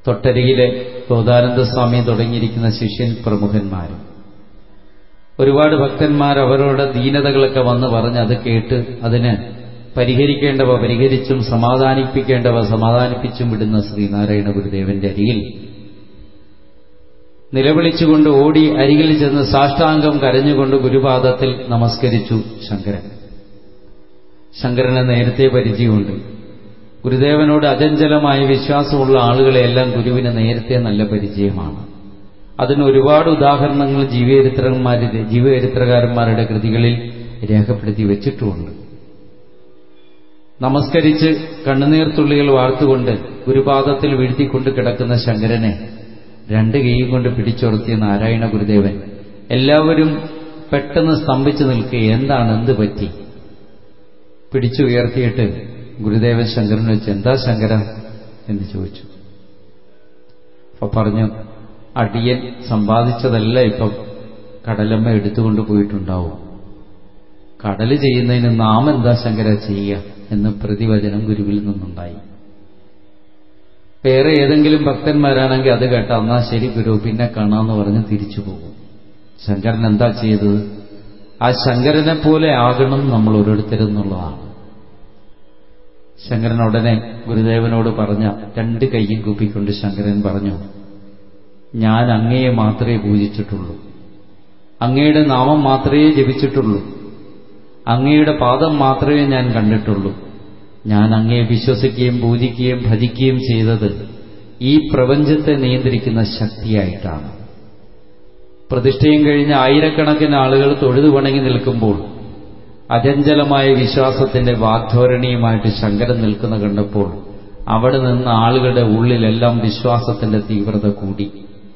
തൊട്ടരികിലെ ബോധാനന്ദ സ്വാമി തുടങ്ങിയിരിക്കുന്ന ശിഷ്യൻ പ്രമുഖന്മാരും ഒരുപാട് ഭക്തന്മാർ അവരുടെ ദീനതകളൊക്കെ വന്ന് പറഞ്ഞ് അത് കേട്ട് അതിന് പരിഹരിക്കേണ്ടവ പരിഹരിച്ചും സമാധാനിപ്പിക്കേണ്ടവ സമാധാനിപ്പിച്ചും വിടുന്ന ശ്രീനാരായണ ഗുരുദേവന്റെ അരികിൽ നിലവിളിച്ചുകൊണ്ട് ഓടി അരികിൽ ചെന്ന് സാഷ്ടാംഗം കരഞ്ഞുകൊണ്ട് ഗുരുപാദത്തിൽ നമസ്കരിച്ചു ശങ്കരൻ ശങ്കരന് നേരത്തെ പരിചയമുണ്ട് ഗുരുദേവനോട് അചഞ്ചലമായ വിശ്വാസമുള്ള ആളുകളെയെല്ലാം ഗുരുവിന് നേരത്തെ നല്ല പരിചയമാണ് അതിന് ഒരുപാട് ഉദാഹരണങ്ങൾ ജീവചരിത്രന്മാരുടെ ജീവചരിത്രകാരന്മാരുടെ കൃതികളിൽ രേഖപ്പെടുത്തി വെച്ചിട്ടുമുണ്ട് നമസ്കരിച്ച് കണ്ണുനീർത്തുള്ളികൾ വാർത്തുകൊണ്ട് ഗുരുപാദത്തിൽ വീഴ്ത്തിക്കൊണ്ട് കിടക്കുന്ന ശങ്കരനെ രണ്ട് കൈയും കൊണ്ട് പിടിച്ചുറത്തിയ നാരായണ ഗുരുദേവൻ എല്ലാവരും പെട്ടെന്ന് സ്തംഭിച്ചു നിൽക്കുക എന്താണ് എന്ത് പറ്റി പിടിച്ചുയർത്തിയിട്ട് ഗുരുദേവൻ ശങ്കരനെ വെച്ച് എന്താ ശങ്കര എന്ന് ചോദിച്ചു അപ്പൊ പറഞ്ഞു അടിയൻ സമ്പാദിച്ചതല്ല ഇപ്പം കടലമ്മ എടുത്തുകൊണ്ട് പോയിട്ടുണ്ടാവും കടല് ചെയ്യുന്നതിന് നാം എന്താ ശങ്കര ചെയ്യുക എന്ന് പ്രതിവചനം ഗുരുവിൽ നിന്നുണ്ടായി വേറെ ഏതെങ്കിലും ഭക്തന്മാരാണെങ്കിൽ അത് കേട്ട എന്നാ ശരി ഗുരു പിന്നെ കാണാമെന്ന് പറഞ്ഞ് തിരിച്ചു പോകും ശങ്കരൻ എന്താ ചെയ്തത് ആ ശങ്കരനെ പോലെ ആകണം നമ്മൾ ഓരോരുത്തരും എന്നുള്ളതാണ് ശങ്കരൻ ഉടനെ ഗുരുദേവനോട് പറഞ്ഞ രണ്ട് കൈയും കൂപ്പിക്കൊണ്ട് ശങ്കരൻ പറഞ്ഞു ഞാൻ അങ്ങയെ മാത്രമേ പൂജിച്ചിട്ടുള്ളൂ അങ്ങയുടെ നാമം മാത്രമേ ജപിച്ചിട്ടുള്ളൂ അങ്ങയുടെ പാദം മാത്രമേ ഞാൻ കണ്ടിട്ടുള്ളൂ ഞാൻ അങ്ങയെ വിശ്വസിക്കുകയും പൂജിക്കുകയും ഭജിക്കുകയും ചെയ്തത് ഈ പ്രപഞ്ചത്തെ നിയന്ത്രിക്കുന്ന ശക്തിയായിട്ടാണ് പ്രതിഷ്ഠയും കഴിഞ്ഞ് ആയിരക്കണക്കിന് ആളുകൾ തൊഴുതു വണങ്ങി നിൽക്കുമ്പോൾ അചഞ്ചലമായ വിശ്വാസത്തിന്റെ വാഗ്ധോരണിയുമായിട്ട് ശങ്കരൻ നിൽക്കുന്ന കണ്ടപ്പോൾ അവിടെ നിന്ന് ആളുകളുടെ ഉള്ളിലെല്ലാം വിശ്വാസത്തിന്റെ തീവ്രത കൂടി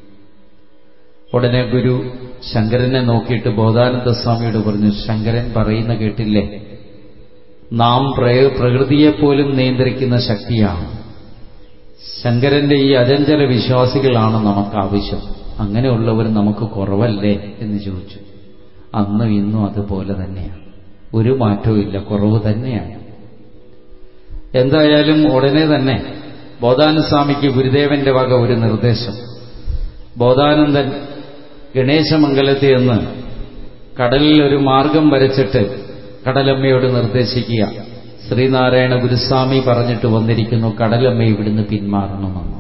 ഉടനെ ഗുരു ശങ്കരനെ നോക്കിയിട്ട് ബോധാനന്ദ സ്വാമിയോട് പറഞ്ഞു ശങ്കരൻ പറയുന്ന കേട്ടില്ലേ നാം പ്രകൃതിയെപ്പോലും നിയന്ത്രിക്കുന്ന ശക്തിയാണ് ശങ്കരന്റെ ഈ അചഞ്ചല വിശ്വാസികളാണ് നമുക്ക് ആവശ്യം അങ്ങനെയുള്ളവർ നമുക്ക് കുറവല്ലേ എന്ന് ചോദിച്ചു അന്നും ഇന്നും അതുപോലെ തന്നെയാണ് ഒരു മാറ്റവും ഇല്ല കുറവ് തന്നെയാണ് എന്തായാലും ഉടനെ തന്നെ ബോധാനസ്വാമിക്ക് ഗുരുദേവന്റെ വക ഒരു നിർദ്ദേശം ബോധാനന്ദൻ ഗണേശമംഗലത്തിൽ നിന്ന് കടലിൽ ഒരു മാർഗം വരച്ചിട്ട് കടലമ്മയോട് നിർദ്ദേശിക്കുക ശ്രീനാരായണ ഗുരുസ്വാമി പറഞ്ഞിട്ട് വന്നിരിക്കുന്നു കടലമ്മ ഇവിടുന്ന് പിന്മാറണമെന്ന്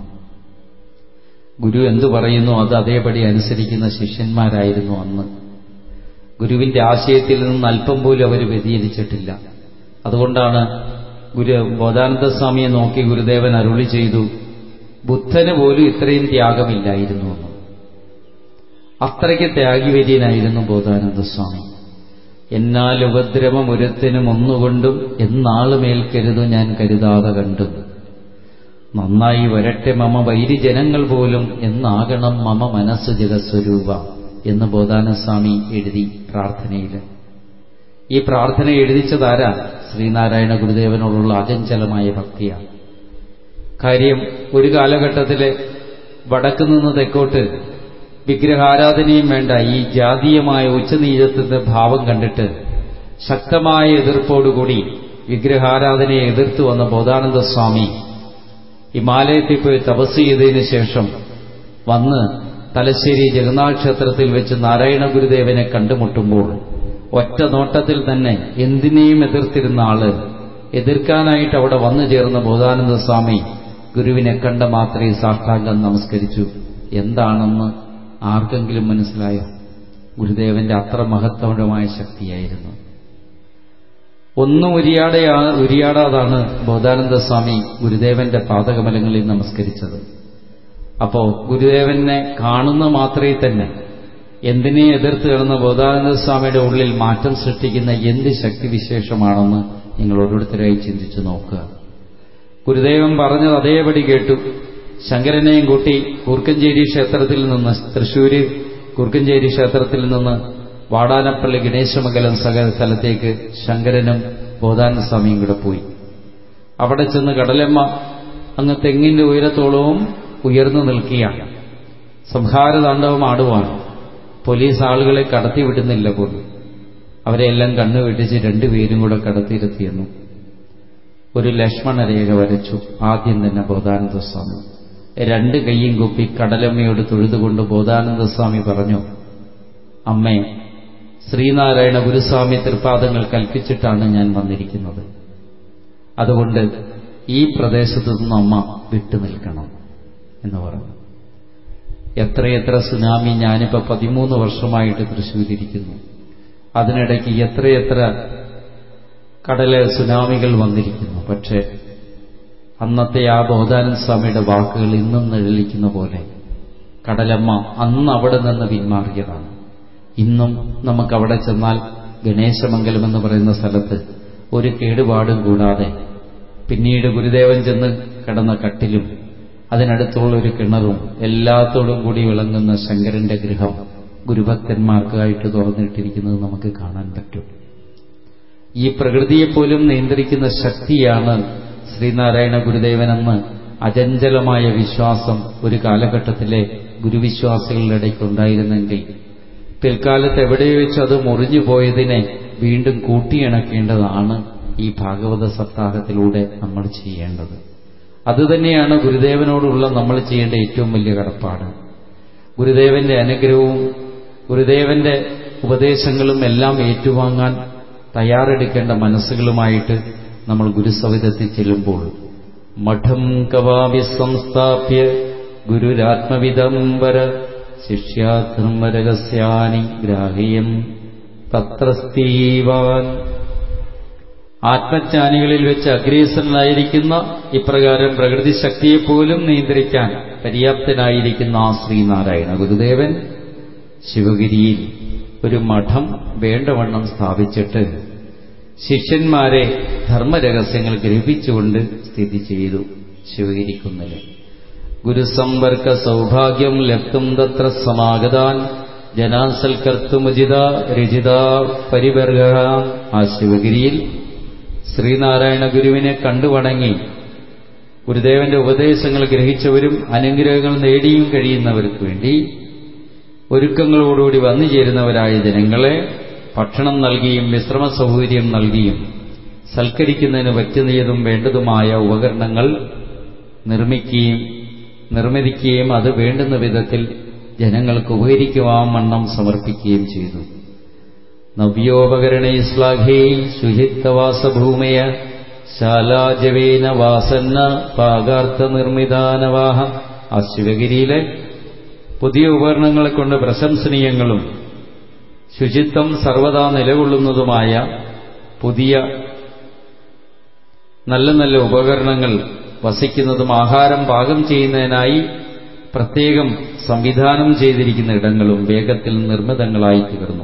ഗുരു എന്തു പറയുന്നു അത് അതേപടി അനുസരിക്കുന്ന ശിഷ്യന്മാരായിരുന്നു അന്ന് ഗുരുവിന്റെ ആശയത്തിൽ നിന്ന് അല്പം പോലും അവർ വ്യതിചലിച്ചിട്ടില്ല അതുകൊണ്ടാണ് ഗുരു ബോധാനന്ദ സ്വാമിയെ നോക്കി ഗുരുദേവൻ അരുളി ചെയ്തു ബുദ്ധന് പോലും ഇത്രയും ത്യാഗമില്ലായിരുന്നു എന്ന് അത്രയ്ക്ക് ത്യാഗിവര്യനായിരുന്നു ബോധാനന്ദ സ്വാമി എന്നാൽ ഉപദ്രവം ഒരുത്തിനും ഒന്നുകൊണ്ടും എന്നാളുമേൽക്കരുതു ഞാൻ കരുതാതെ കണ്ടു നന്നായി വരട്ടെ മമ വൈരിജനങ്ങൾ പോലും എന്നാകണം മമ മനസ്സ് ജഗസ്വരൂപ എന്ന് ബോധാനസ്വാമി എഴുതി പ്രാർത്ഥനയിൽ ഈ പ്രാർത്ഥന എഴുതിച്ചതാരാ ശ്രീനാരായണ ഗുരുദേവനോടുള്ള അചഞ്ചലമായ ഭക്തിയാണ് കാര്യം ഒരു കാലഘട്ടത്തിലെ വടക്കു നിന്ന് തെക്കോട്ട് വിഗ്രഹാരാധനയും വേണ്ട ഈ ജാതീയമായ ഉച്ചനീചത്വത്തിന്റെ ഭാവം കണ്ടിട്ട് ശക്തമായ എതിർപ്പോടുകൂടി വിഗ്രഹാരാധനയെ എതിർത്തു വന്ന ബോധാനന്ദ സ്വാമി ഹിമാലയത്തിൽ പോയി തപസ് ചെയ്തതിന് ശേഷം വന്ന് തലശ്ശേരി ജഗന്നാഥ് ക്ഷേത്രത്തിൽ വെച്ച് നാരായണ ഗുരുദേവനെ കണ്ടുമുട്ടുമ്പോൾ ഒറ്റ നോട്ടത്തിൽ തന്നെ എന്തിനേയും എതിർത്തിരുന്ന ആള് എതിർക്കാനായിട്ട് അവിടെ വന്നു ചേർന്ന ബോധാനന്ദ സ്വാമി ഗുരുവിനെ കണ്ട മാത്രമേ സാഷ്ടാംഗം നമസ്കരിച്ചു എന്താണെന്ന് ആർക്കെങ്കിലും മനസ്സിലായോ ഗുരുദേവന്റെ അത്ര മഹത്വപരമായ ശക്തിയായിരുന്നു ഒന്നും ഉരിയാടയാ ഉരിയാടാതാണ് ബോധാനന്ദ സ്വാമി ഗുരുദേവന്റെ പാദകമലങ്ങളിൽ നമസ്കരിച്ചത് അപ്പോ ഗുരുദേവനെ കാണുന്ന മാത്രമേ തന്നെ എന്തിനെ എതിർത്ത് കിടന്ന ബോധാനന്ദ സ്വാമിയുടെ ഉള്ളിൽ മാറ്റം സൃഷ്ടിക്കുന്ന എന്ത് ശക്തിവിശേഷമാണെന്ന് നിങ്ങൾ ഓരോരുത്തരായി ചിന്തിച്ചു നോക്കുക ഗുരുദേവൻ പറഞ്ഞത് അതേപടി കേട്ടു ശങ്കരനെയും കൂട്ടി കൂർക്കഞ്ചേരി ക്ഷേത്രത്തിൽ നിന്ന് തൃശൂര് കൂർക്കഞ്ചേരി ക്ഷേത്രത്തിൽ നിന്ന് വാടാനപ്പള്ളി ഗണേശമംഗലം സക സ്ഥലത്തേക്ക് ശങ്കരനും ബോധാനന്ദ സ്വാമിയും കൂടെ പോയി അവിടെ ചെന്ന് കടലമ്മ അങ്ങ് തെങ്ങിന്റെ ഉയരത്തോളവും ഉയർന്നു നിൽക്കുകയാണ് സംഹാരതാണ്ഡവം ആടുവാണ് പോലീസ് ആളുകളെ കടത്തിവിടുന്നില്ല പോലും അവരെല്ലാം കണ്ണു വെട്ടിച്ച് രണ്ടുപേരും കൂടെ കടത്തിയിരുത്തിയെന്നു ഒരു ലക്ഷ്മണ രേഖ വരച്ചു ആദ്യം തന്നെ ബോധാനന്ദ സ്വാമി രണ്ട് കൈയും കുപ്പി കടലമ്മയോട് തൊഴുതുകൊണ്ട് ബോധാനന്ദ സ്വാമി പറഞ്ഞു അമ്മേ ശ്രീനാരായണ ഗുരുസ്വാമി തൃപ്പാദങ്ങൾ കൽപ്പിച്ചിട്ടാണ് ഞാൻ വന്നിരിക്കുന്നത് അതുകൊണ്ട് ഈ പ്രദേശത്തു നിന്നും അമ്മ വിട്ടുനിൽക്കണം എന്ന് പറഞ്ഞു എത്രയെത്ര സുനാമി ഞാനിപ്പോൾ പതിമൂന്ന് വർഷമായിട്ട് തൃശ്ശൂരിരിക്കുന്നു അതിനിടയ്ക്ക് എത്രയെത്ര കടല് സുനാമികൾ വന്നിരിക്കുന്നു പക്ഷേ അന്നത്തെ ആ ബോധാനന്ദ സ്വാമിയുടെ വാക്കുകൾ ഇന്നും നിഴലിക്കുന്ന പോലെ കടലമ്മ അന്ന് അവിടെ നിന്ന് പിന്മാറിയതാണ് ഇന്നും നമുക്കവിടെ ചെന്നാൽ ഗണേശമംഗലം എന്ന് പറയുന്ന സ്ഥലത്ത് ഒരു കേടുപാടും കൂടാതെ പിന്നീട് ഗുരുദേവൻ ചെന്ന് കിടന്ന കട്ടിലും അതിനടുത്തുള്ള ഒരു കിണറും എല്ലാത്തോടും കൂടി വിളങ്ങുന്ന ശങ്കരന്റെ ഗൃഹം ഗുരുഭക്തന്മാർക്കായിട്ട് തുറന്നിട്ടിരിക്കുന്നത് നമുക്ക് കാണാൻ പറ്റും ഈ പ്രകൃതിയെപ്പോലും നിയന്ത്രിക്കുന്ന ശക്തിയാണ് ശ്രീനാരായണ ഗുരുദേവനെന്ന് അചഞ്ചലമായ വിശ്വാസം ഒരു കാലഘട്ടത്തിലെ ഗുരുവിശ്വാസികളുടെ ഇടയ്ക്കുണ്ടായിരുന്നെങ്കിൽ പിൽക്കാലത്ത് എവിടെയോ വെച്ച് അത് മുറിഞ്ഞു പോയതിനെ വീണ്ടും കൂട്ടിയിണക്കേണ്ടതാണ് ഈ ഭാഗവത സപ്താഹത്തിലൂടെ നമ്മൾ ചെയ്യേണ്ടത് അതുതന്നെയാണ് ഗുരുദേവനോടുള്ള നമ്മൾ ചെയ്യേണ്ട ഏറ്റവും വലിയ കടപ്പാട് ഗുരുദേവന്റെ അനുഗ്രഹവും ഗുരുദേവന്റെ ഉപദേശങ്ങളും എല്ലാം ഏറ്റുവാങ്ങാൻ തയ്യാറെടുക്കേണ്ട മനസ്സുകളുമായിട്ട് നമ്മൾ ഗുരുസവിധത്തിൽ ചെല്ലുമ്പോൾ മഠം കവാവി സംസ്ഥാപ്യ ഗുരുരാത്മവിദംബര ശിഷ്യാധർമ്മരഹസ്യാനി ഗ്രാഹ്യം തത്രസ്തീവാൻ ആത്മജ്ഞാനികളിൽ വെച്ച് അഗ്രേസനായിരിക്കുന്ന ഇപ്രകാരം പ്രകൃതി ശക്തിയെപ്പോലും നിയന്ത്രിക്കാൻ പര്യാപ്തനായിരിക്കുന്ന ആ ശ്രീനാരായണ ഗുരുദേവൻ ശിവഗിരിയിൽ ഒരു മഠം വേണ്ടവണ്ണം സ്ഥാപിച്ചിട്ട് ശിഷ്യന്മാരെ ധർമ്മരഹസ്യങ്ങൾ ഗ്രഹിപ്പിച്ചുകൊണ്ട് സ്ഥിതി ചെയ്തു ശിവഗിരിക്കുന്നില് ഗുരുസമ്പർക്ക സൗഭാഗ്യം ലബ്ധം തത്ര സമാഗതാൻ ജനാൻ സൽക്കർത്തുമുചിത രചിത പരിവർഗ ആ ശിവഗിരിയിൽ ശ്രീനാരായണ ഗുരുവിനെ കണ്ടുവണങ്ങി ഗുരുദേവന്റെ ഉപദേശങ്ങൾ ഗ്രഹിച്ചവരും അനുഗ്രഹങ്ങൾ നേടിയും കഴിയുന്നവർക്ക് വേണ്ടി ഒരുക്കങ്ങളോടുകൂടി വന്നു ചേരുന്നവരായ ജനങ്ങളെ ഭക്ഷണം നൽകിയും വിശ്രമ സൗകര്യം നൽകിയും സൽക്കരിക്കുന്നതിന് പറ്റുന്നതും വേണ്ടതുമായ ഉപകരണങ്ങൾ നിർമ്മിക്കുകയും നിർമ്മിക്കുകയും അത് വേണ്ടുന്ന വിധത്തിൽ ജനങ്ങൾക്ക് ഉപകരിക്കുവാൻ വണ്ണം സമർപ്പിക്കുകയും ചെയ്തു നവ്യോപകരണൈ ശ്ലാഘേ ശുചിത്വവാസഭൂമയ ശാലാജവേന വാസന്ന പാകാർത്ഥ നിർമ്മിതാനവാഹ ആ ശിവഗിരിയിലെ പുതിയ ഉപകരണങ്ങളെ കൊണ്ട് പ്രശംസനീയങ്ങളും ശുചിത്വം സർവദാ നിലകൊള്ളുന്നതുമായ പുതിയ നല്ല നല്ല ഉപകരണങ്ങൾ വസിക്കുന്നതും ആഹാരം പാകം ചെയ്യുന്നതിനായി പ്രത്യേകം സംവിധാനം ചെയ്തിരിക്കുന്ന ഇടങ്ങളും വേഗത്തിൽ നിർമ്മിതങ്ങളായി തീർന്നു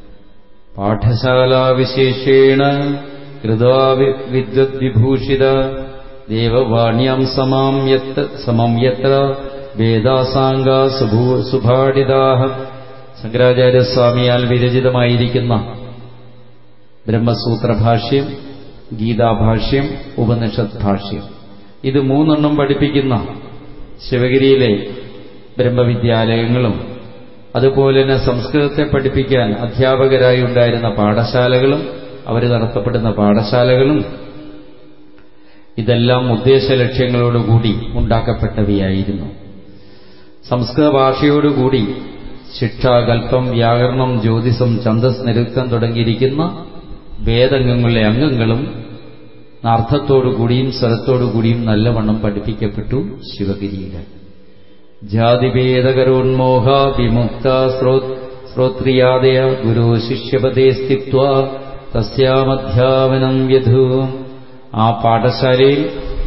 പാഠശാലാവിശേഷേണ കൃതാ വിദ്വദ്വിഭൂഷിത ദേവവാണ്യാം സമാം യത്ത് സമം യത്ര വേദാസാംഗ സുഭാഡിതാ ശങ്കരാചാര്യസ്വാമിയാൽ വിരചിതമായിരിക്കുന്ന ബ്രഹ്മസൂത്രഭാഷ്യം ഗീതാഭാഷ്യം ഉപനിഷത് ഭാഷ്യം ഇത് മൂന്നെണ്ണം പഠിപ്പിക്കുന്ന ശിവഗിരിയിലെ ബ്രഹ്മവിദ്യാലയങ്ങളും അതുപോലെ തന്നെ സംസ്കൃതത്തെ പഠിപ്പിക്കാൻ അധ്യാപകരായി ഉണ്ടായിരുന്ന പാഠശാലകളും അവർ നടത്തപ്പെടുന്ന പാഠശാലകളും ഇതെല്ലാം ഉദ്ദേശ ലക്ഷ്യങ്ങളോടുകൂടി ഉണ്ടാക്കപ്പെട്ടവയായിരുന്നു സംസ്കൃത ഭാഷയോടുകൂടി ശിക്ഷ കൽപ്പം വ്യാകരണം ജ്യോതിഷം ഛന്ദസ് നിരുക്തം തുടങ്ങിയിരിക്കുന്ന വേദംഗങ്ങളുടെ അംഗങ്ങളും അർത്ഥത്തോടുകൂടിയും സ്വരത്തോടുകൂടിയും നല്ലവണ്ണം പഠിപ്പിക്കപ്പെട്ടു ശിവഗിരിയിൽ ജാതിഭേദകരോന്മോഹ വിമുക്ത ശ്രോത്രിയാദയ ഗുരു ശിഷ്യപദേ സ്ഥിത്വ തസ്യാമധ്യാപനം വ്യധു ആ പാഠശാലയിൽ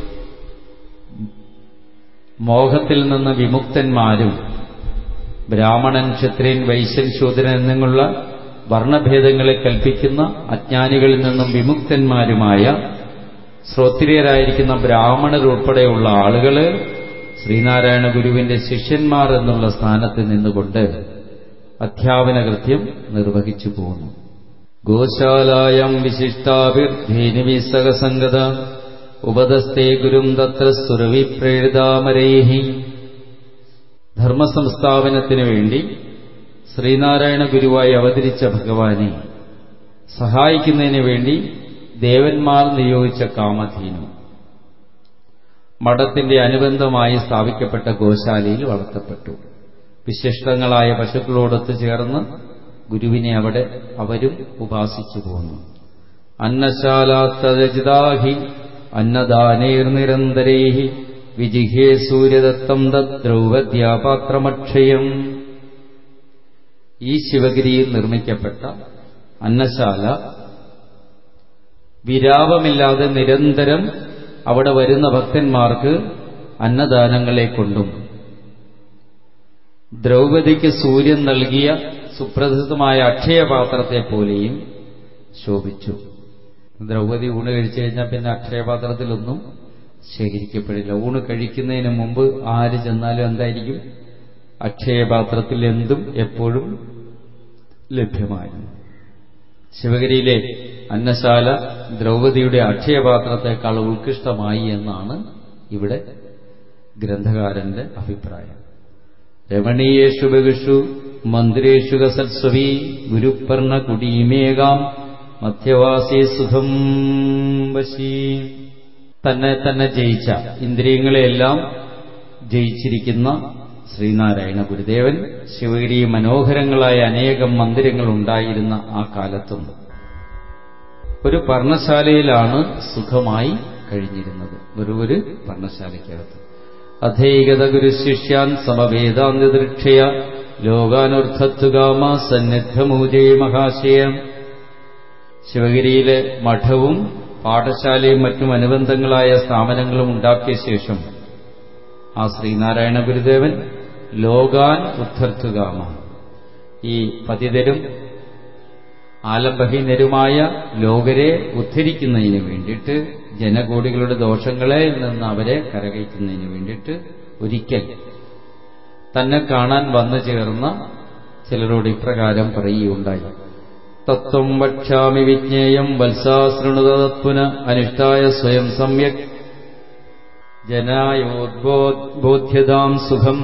മോഹത്തിൽ നിന്ന് വിമുക്തന്മാരും ബ്രാഹ്മണൻ ക്ഷത്രിയൻ വൈശ്യൻ ശൂദ്രൻ എന്നിങ്ങുള്ള വർണ്ണഭേദങ്ങളെ കൽപ്പിക്കുന്ന അജ്ഞാനികളിൽ നിന്നും വിമുക്തന്മാരുമായ ശ്രോത്രിയരായിരിക്കുന്ന ബ്രാഹ്മണരുൾപ്പെടെയുള്ള ആളുകൾ ശ്രീനാരായണ ഗുരുവിന്റെ ശിഷ്യന്മാർ എന്നുള്ള സ്ഥാനത്ത് നിന്നുകൊണ്ട് അധ്യാപന കൃത്യം നിർവഹിച്ചു പോകുന്നു ഗോശാലായം വിശിഷ്ടാഭിർധേനുവിസകസംഗത ഉപദസ്തേ ഗുരും തത്ര സുരവിപ്രേരിതാമരേഹി ധർമ്മസംസ്ഥാപനത്തിനു വേണ്ടി ശ്രീനാരായണ ഗുരുവായി അവതരിച്ച ഭഗവാനെ സഹായിക്കുന്നതിന് വേണ്ടി ദേവന്മാർ നിയോഗിച്ച കാമധീനു മഠത്തിന്റെ അനുബന്ധമായി സ്ഥാപിക്കപ്പെട്ട ഗോശാലയിൽ വളർത്തപ്പെട്ടു വിശിഷ്ടങ്ങളായ പശുക്കളോടൊത്ത് ചേർന്ന് ഗുരുവിനെ അവിടെ അവരും ഉപാസിച്ചു പോന്നു അന്നശാലാത്തരജിതാഹി അന്നദാനേർനിരന്തരേഹി വിജിഹേ സൂര്യദത്തം തദ്രൗപദ്യാപാത്രമക്ഷയം ഈ ശിവഗിരിയിൽ നിർമ്മിക്കപ്പെട്ട അന്നശാല വിരാപമില്ലാതെ നിരന്തരം അവിടെ വരുന്ന ഭക്തന്മാർക്ക് അന്നദാനങ്ങളെ കൊണ്ടും ദ്രൗപദിക്ക് സൂര്യൻ നൽകിയ സുപ്രസിദ്ധമായ അക്ഷയപാത്രത്തെ പോലെയും ശോഭിച്ചു ദ്രൗപദി ഊണ് കഴിച്ചു കഴിഞ്ഞാൽ പിന്നെ അക്ഷയപാത്രത്തിലൊന്നും ശേഖരിക്കപ്പെടില്ല ഊണ് കഴിക്കുന്നതിന് മുമ്പ് ആര് ചെന്നാലും എന്തായിരിക്കും അക്ഷയപാത്രത്തിൽ എന്തും എപ്പോഴും ലഭ്യമായിരുന്നു ശിവഗിരിയിലെ അന്നശാല ദ്രൗപദിയുടെ അക്ഷയപാത്രത്തെക്കാൾ ഉത്കൃഷ്ടമായി എന്നാണ് ഇവിടെ ഗ്രന്ഥകാരന്റെ അഭിപ്രായം രമണീയേഷു ബഹുഷു മന്ദിരേഷു കസത്സ്വീ ഗുരുപ്പർണ കുടീമേകാം മധ്യവാസി സുഖം വശീ തന്നെ തന്നെ ജയിച്ച ഇന്ദ്രിയങ്ങളെയെല്ലാം ജയിച്ചിരിക്കുന്ന ശ്രീനാരായണ ഗുരുദേവൻ ശിവഗിരി മനോഹരങ്ങളായ അനേകം മന്ദിരങ്ങൾ ഉണ്ടായിരുന്ന ആ കാലത്തും ഒരു പർണശാലയിലാണ് സുഖമായി കഴിഞ്ഞിരുന്നത് ഒരു ഒരു പർണശാലയ്ക്കകത്ത് അധൈകത ഗുരുശിഷ്യാൻ സമവേദാന്തദൃക്ഷയ ലോകാനുർത്ഥത്വകാമ സന്നിദ്ധമൂജയ മഹാശയം ശിവഗിരിയിലെ മഠവും പാഠശാലയും മറ്റും അനുബന്ധങ്ങളായ സ്ഥാപനങ്ങളും ഉണ്ടാക്കിയ ശേഷം ആ ശ്രീനാരായണ ഗുരുദേവൻ ലോകാൻ ഉദ്ധർത്തുകാമ ഈ പതിതരും ആലംബഹീനരുമായ ലോകരെ ഉദ്ധരിക്കുന്നതിന് വേണ്ടിയിട്ട് ജനകോടികളുടെ ദോഷങ്ങളെ നിന്ന് അവരെ കരകയറ്റുന്നതിന് വേണ്ടിയിട്ട് ഒരിക്കൽ തന്നെ കാണാൻ വന്നു ചേർന്ന ചിലരോട് ഇപ്രകാരം പറയുകയുണ്ടായി തത്വം വക്ഷ്യാമി വിജ്ഞേയം വത്സാശൃണുതത്പുന അനിഷ്ടായ സ്വയം സമ്യക് ജനായോദ്ബോധ്യതാം സുഖം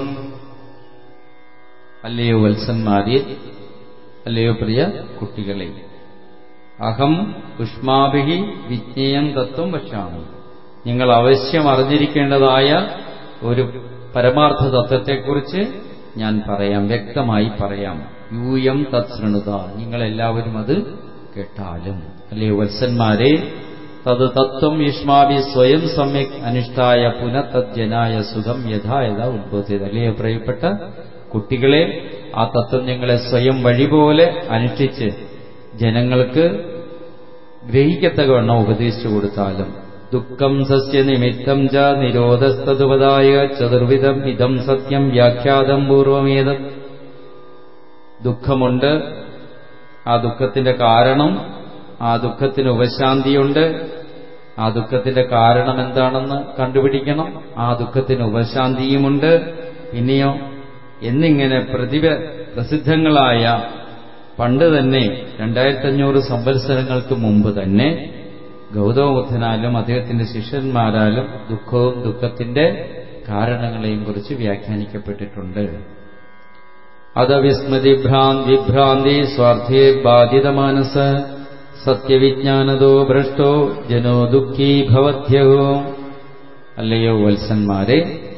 അല്ലയോ വത്സന്മാരെ അല്ലയോ പ്രിയ കുട്ടികളെ അഹം ഉഷ്മാഭിഹി വിജ്ഞേയം തത്വം വശാമി നിങ്ങൾ അവശ്യം അറിഞ്ഞിരിക്കേണ്ടതായ ഒരു പരമാർത്ഥ തത്വത്തെക്കുറിച്ച് ഞാൻ പറയാം വ്യക്തമായി പറയാം യൂയം തത്സൃണുത നിങ്ങളെല്ലാവരും അത് കേട്ടാലും അല്ലയോ വത്സന്മാരെ തത് തത്വം യുഷ്മാവി സ്വയം സമ്യക് അനിഷ്ടായ പുനഃതജ്ജനായ സുഖം യഥാ യഥാ ഉത്ബോധിത അല്ലയോ പ്രിയപ്പെട്ട കുട്ടികളെ ആ തത്വം ഞങ്ങളെ സ്വയം വഴി പോലെ അനുഷ്ഠിച്ച് ജനങ്ങൾക്ക് ഗ്രഹിക്കത്തകവണ്ണം ഉപദേശിച്ചു കൊടുത്താലും ദുഃഖം സസ്യനിമിത്തം ച നിരോധസ്തതുപതായ ചതുർവിധം ഇതം സത്യം വ്യാഖ്യാതം പൂർവമേത് ദുഃഖമുണ്ട് ആ ദുഃഖത്തിന്റെ കാരണം ആ ദുഃഖത്തിന് ഉപശാന്തിയുണ്ട് ആ ദുഃഖത്തിന്റെ കാരണം എന്താണെന്ന് കണ്ടുപിടിക്കണം ആ ദുഃഖത്തിന് ഉപശാന്തിയുമുണ്ട് പിന്നെയോ എന്നിങ്ങനെ പ്രതിഭ പ്രസിദ്ധങ്ങളായ പണ്ട് തന്നെ രണ്ടായിരത്തഞ്ഞൂറ് സംവത്സരങ്ങൾക്ക് മുമ്പ് തന്നെ ഗൗതമബുദ്ധനാലും അദ്ദേഹത്തിന്റെ ശിഷ്യന്മാരാലും ദുഃഖവും ദുഃഖത്തിന്റെ കാരണങ്ങളെയും കുറിച്ച് വ്യാഖ്യാനിക്കപ്പെട്ടിട്ടുണ്ട് അധവിസ്മൃതി ഭ്രാന്തി ഭ്രാന്തി സ്വാർത്ഥേ ബാധിതമാനസ സത്യവിജ്ഞാനതോ ഭ്രഷ്ടോ ജനോ ദുഃഖീ ഭവത്യോ അല്ലയോ വത്സന്മാരെ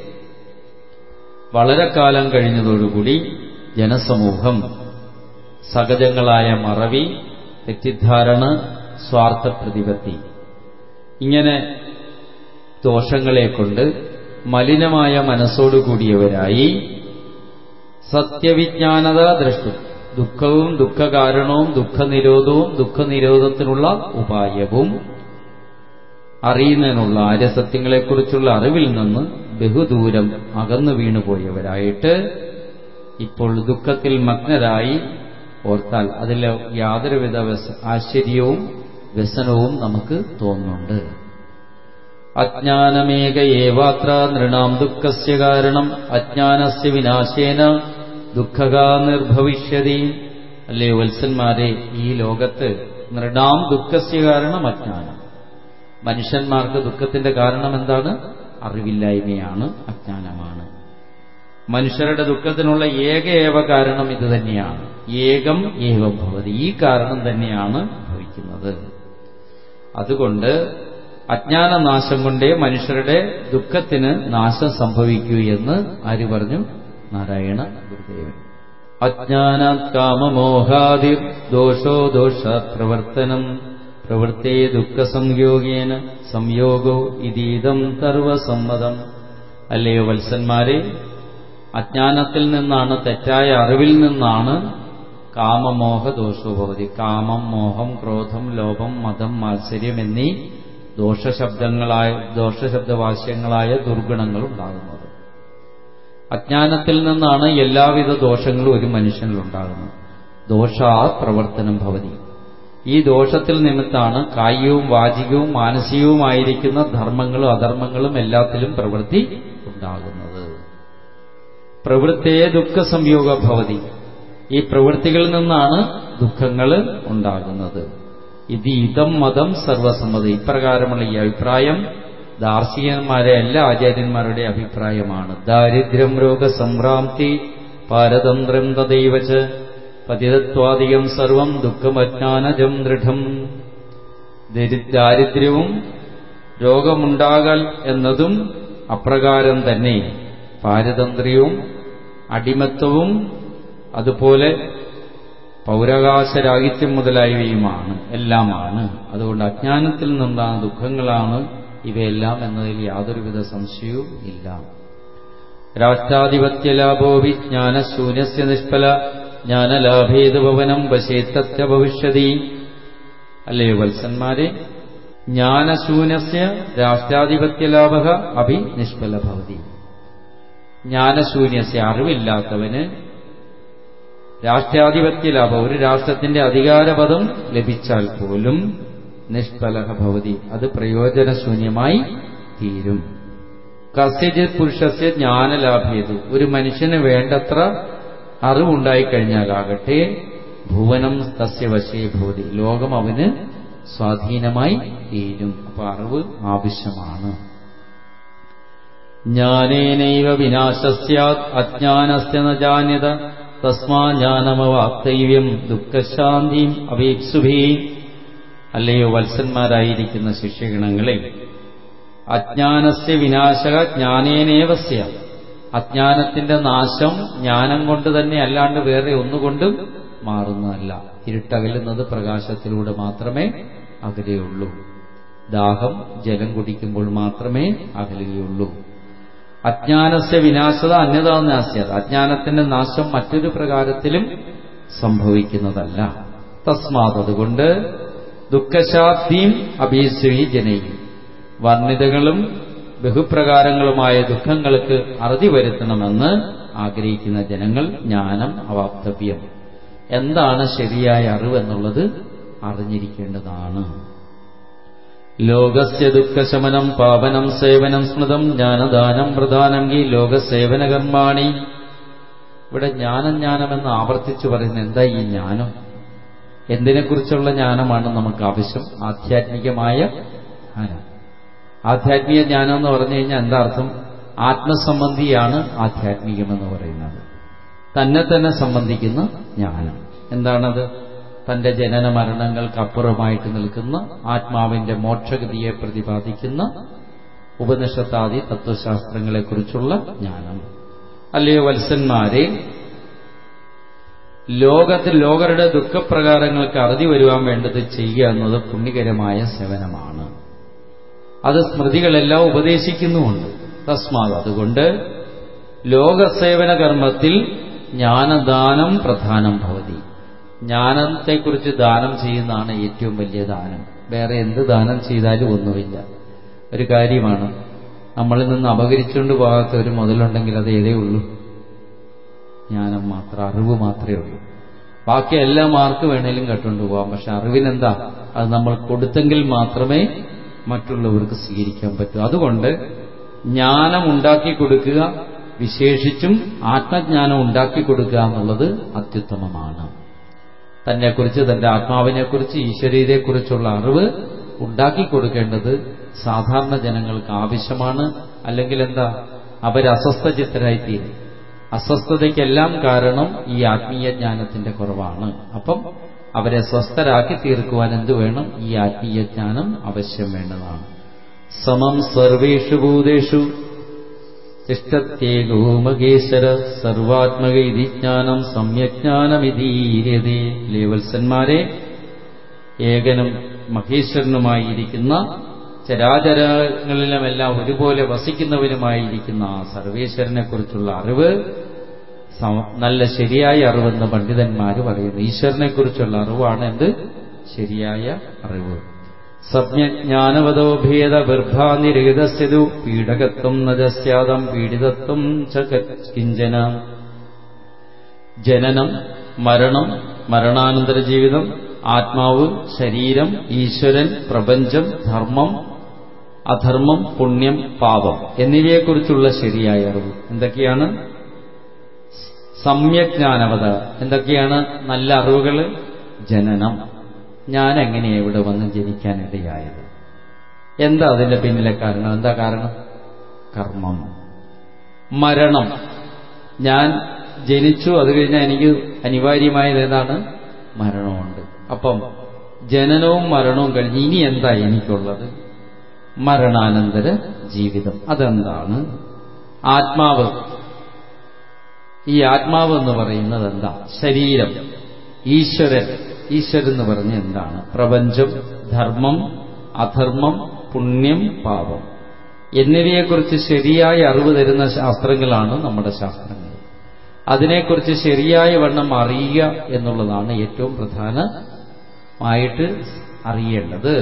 വളരെ കാലം കഴിഞ്ഞതോടുകൂടി ജനസമൂഹം സഹജങ്ങളായ മറവി തെറ്റിദ്ധാരണ സ്വാർത്ഥ പ്രതിപത്തി ഇങ്ങനെ ദോഷങ്ങളെ കൊണ്ട് മലിനമായ മനസ്സോടുകൂടിയവരായി സത്യവിജ്ഞാനത ദൃഷ്ടു ദുഃഖവും ദുഃഖകാരണവും ദുഃഖനിരോധവും ദുഃഖനിരോധത്തിനുള്ള ഉപായവും അറിയുന്നതിനുള്ള ആര്യസത്യങ്ങളെക്കുറിച്ചുള്ള അറിവിൽ നിന്ന് ബഹുദൂരം അകന്നു വീണുപോയവരായിട്ട് ഇപ്പോൾ ദുഃഖത്തിൽ മഗ്നരായി ഓർത്താൽ അതിൽ യാതൊരുവിധ ആശ്ചര്യവും വ്യസനവും നമുക്ക് തോന്നുന്നുണ്ട് അജ്ഞാനമേക ഏവാത്ര നൃണാം ദുഃഖസ്യ കാരണം അജ്ഞാനസ്യ വിനാശേന ദുഃഖകാ നിർഭവിഷ്യതി അല്ലേ വത്സന്മാരെ ഈ ലോകത്ത് നൃണാം ദുഃഖസ്യ കാരണം അജ്ഞാനം മനുഷ്യന്മാർക്ക് ദുഃഖത്തിന്റെ കാരണം എന്താണ് അറിവില്ലായ്മയാണ് അജ്ഞാനമാണ് മനുഷ്യരുടെ ദുഃഖത്തിനുള്ള ഏക ഏവ കാരണം ഇത് തന്നെയാണ് ഏകം ഏവം ഭവതി ഈ കാരണം തന്നെയാണ് ഭവിക്കുന്നത് അതുകൊണ്ട് അജ്ഞാനനാശം കൊണ്ടേ മനുഷ്യരുടെ ദുഃഖത്തിന് നാശം സംഭവിക്കൂ എന്ന് ആര് പറഞ്ഞു നാരായണ ഗുരുദേവൻ അജ്ഞാനാത് കാമമോഹാദിർ ദോഷോ ദോഷ പ്രവർത്തനം പ്രവൃത്തേ ദുഃഖസംയോഗേന സംയോഗോ ഇതീതം സർവസമ്മതം അല്ലയോ വത്സന്മാരെ അജ്ഞാനത്തിൽ നിന്നാണ് തെറ്റായ അറിവിൽ നിന്നാണ് കാമമോഹ ദോഷോപവതി കാമം മോഹം ക്രോധം ലോപം മതം മാത്സര്യം എന്നീ ദോഷശബ്ദങ്ങളായ ദോഷശബ്ദവാശ്യങ്ങളായ ദുർഗുണങ്ങൾ ഉണ്ടാകുന്നത് അജ്ഞാനത്തിൽ നിന്നാണ് എല്ലാവിധ ദോഷങ്ങളും ഒരു മനുഷ്യനിലുണ്ടാകുന്നത് ദോഷാ പ്രവർത്തനം ഭവതി ഈ ദോഷത്തിൽ നിമിത്താണ് കായികവും വാചികവും മാനസികവുമായിരിക്കുന്ന ധർമ്മങ്ങളും അധർമ്മങ്ങളും എല്ലാത്തിലും പ്രവൃത്തി ഉണ്ടാകുന്നത് പ്രവൃത്തിയെ ദുഃഖ സംയോഗ ഭവതി ഈ പ്രവൃത്തികളിൽ നിന്നാണ് ദുഃഖങ്ങൾ ഉണ്ടാകുന്നത് ഇത് ഇതം മതം സർവസമ്മതി ഇപ്രകാരമുള്ള ഈ അഭിപ്രായം ദാർശനികന്മാരെ എല്ലാ ആചാര്യന്മാരുടെ അഭിപ്രായമാണ് ദാരിദ്ര്യം രോഗസംഭ്രാന്തി പാരതന്ത്രം തദൈവച്ച് പതിതത്വാദികം സർവം ദുഃഖമജ്ഞാനജം ദൃഢം ദാരിദ്ര്യവും രോഗമുണ്ടാകൽ എന്നതും അപ്രകാരം തന്നെ പാരതന്ത്ര്യവും അടിമത്വവും അതുപോലെ പൗരകാശരാഹിത്യം മുതലായവയുമാണ് എല്ലാമാണ് അതുകൊണ്ട് അജ്ഞാനത്തിൽ നിന്നുണ്ടാകുന്ന ദുഃഖങ്ങളാണ് ഇവയെല്ലാം എന്നതിൽ യാതൊരുവിധ സംശയവും ഇല്ല രാഷ്ട്രാധിപത്യലാഭോവി ജ്ഞാനശൂന്യസ്യ നിഷ്ഫല ജ്ഞാനലാഭേത് ഭവനം വശേത്തത്യ ഭവിഷ്യതി അല്ലയോ വത്സന്മാരെ ജ്ഞാനശൂന്യസ്യ രാഷ്ട്രാധിപത്യലാഭ അഭി നിഷ്ഫല ഭവതി ജ്ഞാനശൂന്യസ്യ അറിവില്ലാത്തവന് രാഷ്ട്രാധിപത്യ ലാഭം ഒരു രാഷ്ട്രത്തിന്റെ അധികാരപദം ലഭിച്ചാൽ പോലും നിഷ്ഫലഹ ഭവതി അത് പ്രയോജനശൂന്യമായി തീരും കസ്യജിത് പുരുഷസ്യ ജ്ഞാനലാഭേതു ഒരു മനുഷ്യന് വേണ്ടത്ര അറിവുണ്ടായിക്കഴിഞ്ഞാലാകട്ടെ ഭുവനം തസ്യ വശേ ഭവതി ലോകം അവന് സ്വാധീനമായി തീരും അപ്പൊ അറിവ് ആവശ്യമാണ് ജ്ഞാനേനൈവ വിനാശസ്യാത് അജ്ഞാനസ്യ ന ജാന്യത തസ്മാ ജ്ഞാനമവാപ്തൈവ്യം ദുഃഖശാന്തിയും അപേക്ഷുഭീ അല്ലയോ വത്സന്മാരായിരിക്കുന്ന ശിഷ്യഗണങ്ങളെ അജ്ഞാനസ്യ വിനാശക ജ്ഞാനേനേവസ്യ അജ്ഞാനത്തിന്റെ നാശം ജ്ഞാനം കൊണ്ട് തന്നെ അല്ലാണ്ട് വേറെ ഒന്നുകൊണ്ടും മാറുന്നതല്ല ഇരുട്ടകലുന്നത് പ്രകാശത്തിലൂടെ മാത്രമേ അകലെയുള്ളൂ ദാഹം ജലം കുടിക്കുമ്പോൾ മാത്രമേ അകലുകയുള്ളൂ അജ്ഞാനസ്യ വിനാശത അന്യതാനാസ്യത് അജ്ഞാനത്തിന്റെ നാശം മറ്റൊരു പ്രകാരത്തിലും സംഭവിക്കുന്നതല്ല തസ്മാത് അതുകൊണ്ട് ദുഃഖശാബ്ദീം അഭീശ്വരി ജനയും വർണ്ണിതകളും ബഹുപ്രകാരങ്ങളുമായ ദുഃഖങ്ങൾക്ക് അറുതി വരുത്തണമെന്ന് ആഗ്രഹിക്കുന്ന ജനങ്ങൾ ജ്ഞാനം അവാപ്തവ്യം എന്താണ് ശരിയായ അറിവെന്നുള്ളത് അറിഞ്ഞിരിക്കേണ്ടതാണ് ലോകസ്യ ദുഃഖശമനം പാവനം സേവനം സ്മൃതം ജ്ഞാനദാനം പ്രധാനം ഈ ലോകസേവന കർമാണി ഇവിടെ ജ്ഞാനം ജ്ഞാനമെന്ന് ആവർത്തിച്ചു പറയുന്ന എന്താ ഈ ജ്ഞാനം എന്തിനെക്കുറിച്ചുള്ള ജ്ഞാനമാണ് നമുക്ക് ആവശ്യം ആധ്യാത്മികമായ ജ്ഞാനം ആധ്യാത്മിക ജ്ഞാനം എന്ന് പറഞ്ഞു കഴിഞ്ഞാൽ എന്താ അർത്ഥം ആത്മസംബന്ധിയാണ് ആധ്യാത്മികമെന്ന് പറയുന്നത് തന്നെ തന്നെ സംബന്ധിക്കുന്ന ജ്ഞാനം എന്താണത് തന്റെ ജനന മരണങ്ങൾക്കപ്പുറമായിട്ട് നിൽക്കുന്ന ആത്മാവിന്റെ മോക്ഷഗതിയെ പ്രതിപാദിക്കുന്ന ഉപനിഷത്താദി തത്വശാസ്ത്രങ്ങളെക്കുറിച്ചുള്ള ജ്ഞാനം അല്ലയോ വത്സന്മാരെ ലോകത്തിൽ ലോകരുടെ ദുഃഖപ്രകാരങ്ങൾക്ക് അറുതി വരുവാൻ വേണ്ടത് ചെയ്യുക എന്നത് പുണ്യകരമായ സേവനമാണ് അത് സ്മൃതികളെല്ലാം ഉപദേശിക്കുന്നുമുണ്ട് തസ്മാത് അതുകൊണ്ട് ലോകസേവന കർമ്മത്തിൽ ജ്ഞാനദാനം പ്രധാനം ഭവതി ജ്ഞാനത്തെക്കുറിച്ച് ദാനം ചെയ്യുന്നതാണ് ഏറ്റവും വലിയ ദാനം വേറെ എന്ത് ദാനം ചെയ്താലും ഒന്നുമില്ല ഒരു കാര്യമാണ് നമ്മളിൽ നിന്ന് അപകരിച്ചുകൊണ്ട് പോകാത്ത ഒരു മുതലുണ്ടെങ്കിൽ അത് ഏതേ ഉള്ളൂ ജ്ഞാനം മാത്രം അറിവ് മാത്രമേ ഉള്ളൂ ബാക്കി എല്ലാം ആർക്ക് വേണേലും കട്ടുകൊണ്ട് പോകാം പക്ഷെ അറിവിനെന്താ അത് നമ്മൾ കൊടുത്തെങ്കിൽ മാത്രമേ മറ്റുള്ളവർക്ക് സ്വീകരിക്കാൻ പറ്റൂ അതുകൊണ്ട് ജ്ഞാനം ഉണ്ടാക്കി കൊടുക്കുക വിശേഷിച്ചും ആത്മജ്ഞാനം ഉണ്ടാക്കി കൊടുക്കുക എന്നുള്ളത് അത്യുത്തമമാണ് തന്നെക്കുറിച്ച് തന്റെ ആത്മാവിനെക്കുറിച്ച് ഈശ്വരീയതയെക്കുറിച്ചുള്ള അറിവ് ഉണ്ടാക്കി കൊടുക്കേണ്ടത് സാധാരണ ജനങ്ങൾക്ക് ആവശ്യമാണ് അല്ലെങ്കിൽ എന്താ അവരസ്വസ്ഥചിത്തരായിത്തീരും അസ്വസ്ഥതയ്ക്കെല്ലാം കാരണം ഈ ആത്മീയ ജ്ഞാനത്തിന്റെ കുറവാണ് അപ്പം അവരെ സ്വസ്ഥരാക്കി തീർക്കുവാൻ എന്തു വേണം ഈ ആത്മീയ ജ്ഞാനം അവശ്യം വേണ്ടതാണ് സമം സർവേഷു ഭൂതേഷു തിഷ്ടത്യേകോ മകേശ്വര സർവാത്മക ഇതി ജ്ഞാനം സമ്യജ്ഞാനമിതീര്യതേ ലേവത്സന്മാരെ ഏകനും മഹേശ്വരനുമായിരിക്കുന്ന ചരാചരങ്ങളിലുമെല്ലാം ഒരുപോലെ വസിക്കുന്നവനുമായിരിക്കുന്ന ആ സർവേശ്വരനെക്കുറിച്ചുള്ള അറിവ് നല്ല ശരിയായ അറിവെന്ന് പണ്ഡിതന്മാർ പറയുന്നു ഈശ്വരനെക്കുറിച്ചുള്ള അറിവാണ് എന്ത് ശരിയായ അറിവ് സജ്ഞാനവതോ ഭേദ ഗർഭാനിരഹിതസ്യതു പീഡകത്വം നജസ്യാദം പീഡിതത്വം ച കിഞ്ചന ജനനം മരണം മരണാനന്തര ജീവിതം ആത്മാവ് ശരീരം ഈശ്വരൻ പ്രപഞ്ചം ധർമ്മം അധർമ്മം പുണ്യം പാപം എന്നിവയെക്കുറിച്ചുള്ള ശരിയായ അറിവ് എന്തൊക്കെയാണ് സമ്യജ്ഞാനവത എന്തൊക്കെയാണ് നല്ല അറിവുകൾ ജനനം ഞാൻ എങ്ങനെയാണ് ഇവിടെ വന്ന് ജനിക്കാനിടയായത് എന്താ അതിന്റെ പിന്നിലെ കാരണം എന്താ കാരണം കർമ്മം മരണം ഞാൻ ജനിച്ചു അത് കഴിഞ്ഞാൽ എനിക്ക് അനിവാര്യമായത് ഏതാണ് മരണമുണ്ട് അപ്പം ജനനവും മരണവും കഴിഞ്ഞ് ഇനി എന്താ എനിക്കുള്ളത് മരണാനന്തര ജീവിതം അതെന്താണ് ആത്മാവ് ഈ ആത്മാവ് എന്ന് പറയുന്നത് എന്താ ശരീരം ഈശ്വരൻ ഈശ്വരൻ എന്ന് പറഞ്ഞ എന്താണ് പ്രപഞ്ചം ധർമ്മം അധർമ്മം പുണ്യം പാപം എന്നിവയെക്കുറിച്ച് ശരിയായ അറിവ് തരുന്ന ശാസ്ത്രങ്ങളാണ് നമ്മുടെ ശാസ്ത്രങ്ങൾ അതിനെക്കുറിച്ച് ശരിയായ വണ്ണം അറിയുക എന്നുള്ളതാണ് ഏറ്റവും പ്രധാനമായിട്ട് അറിയേണ്ടത്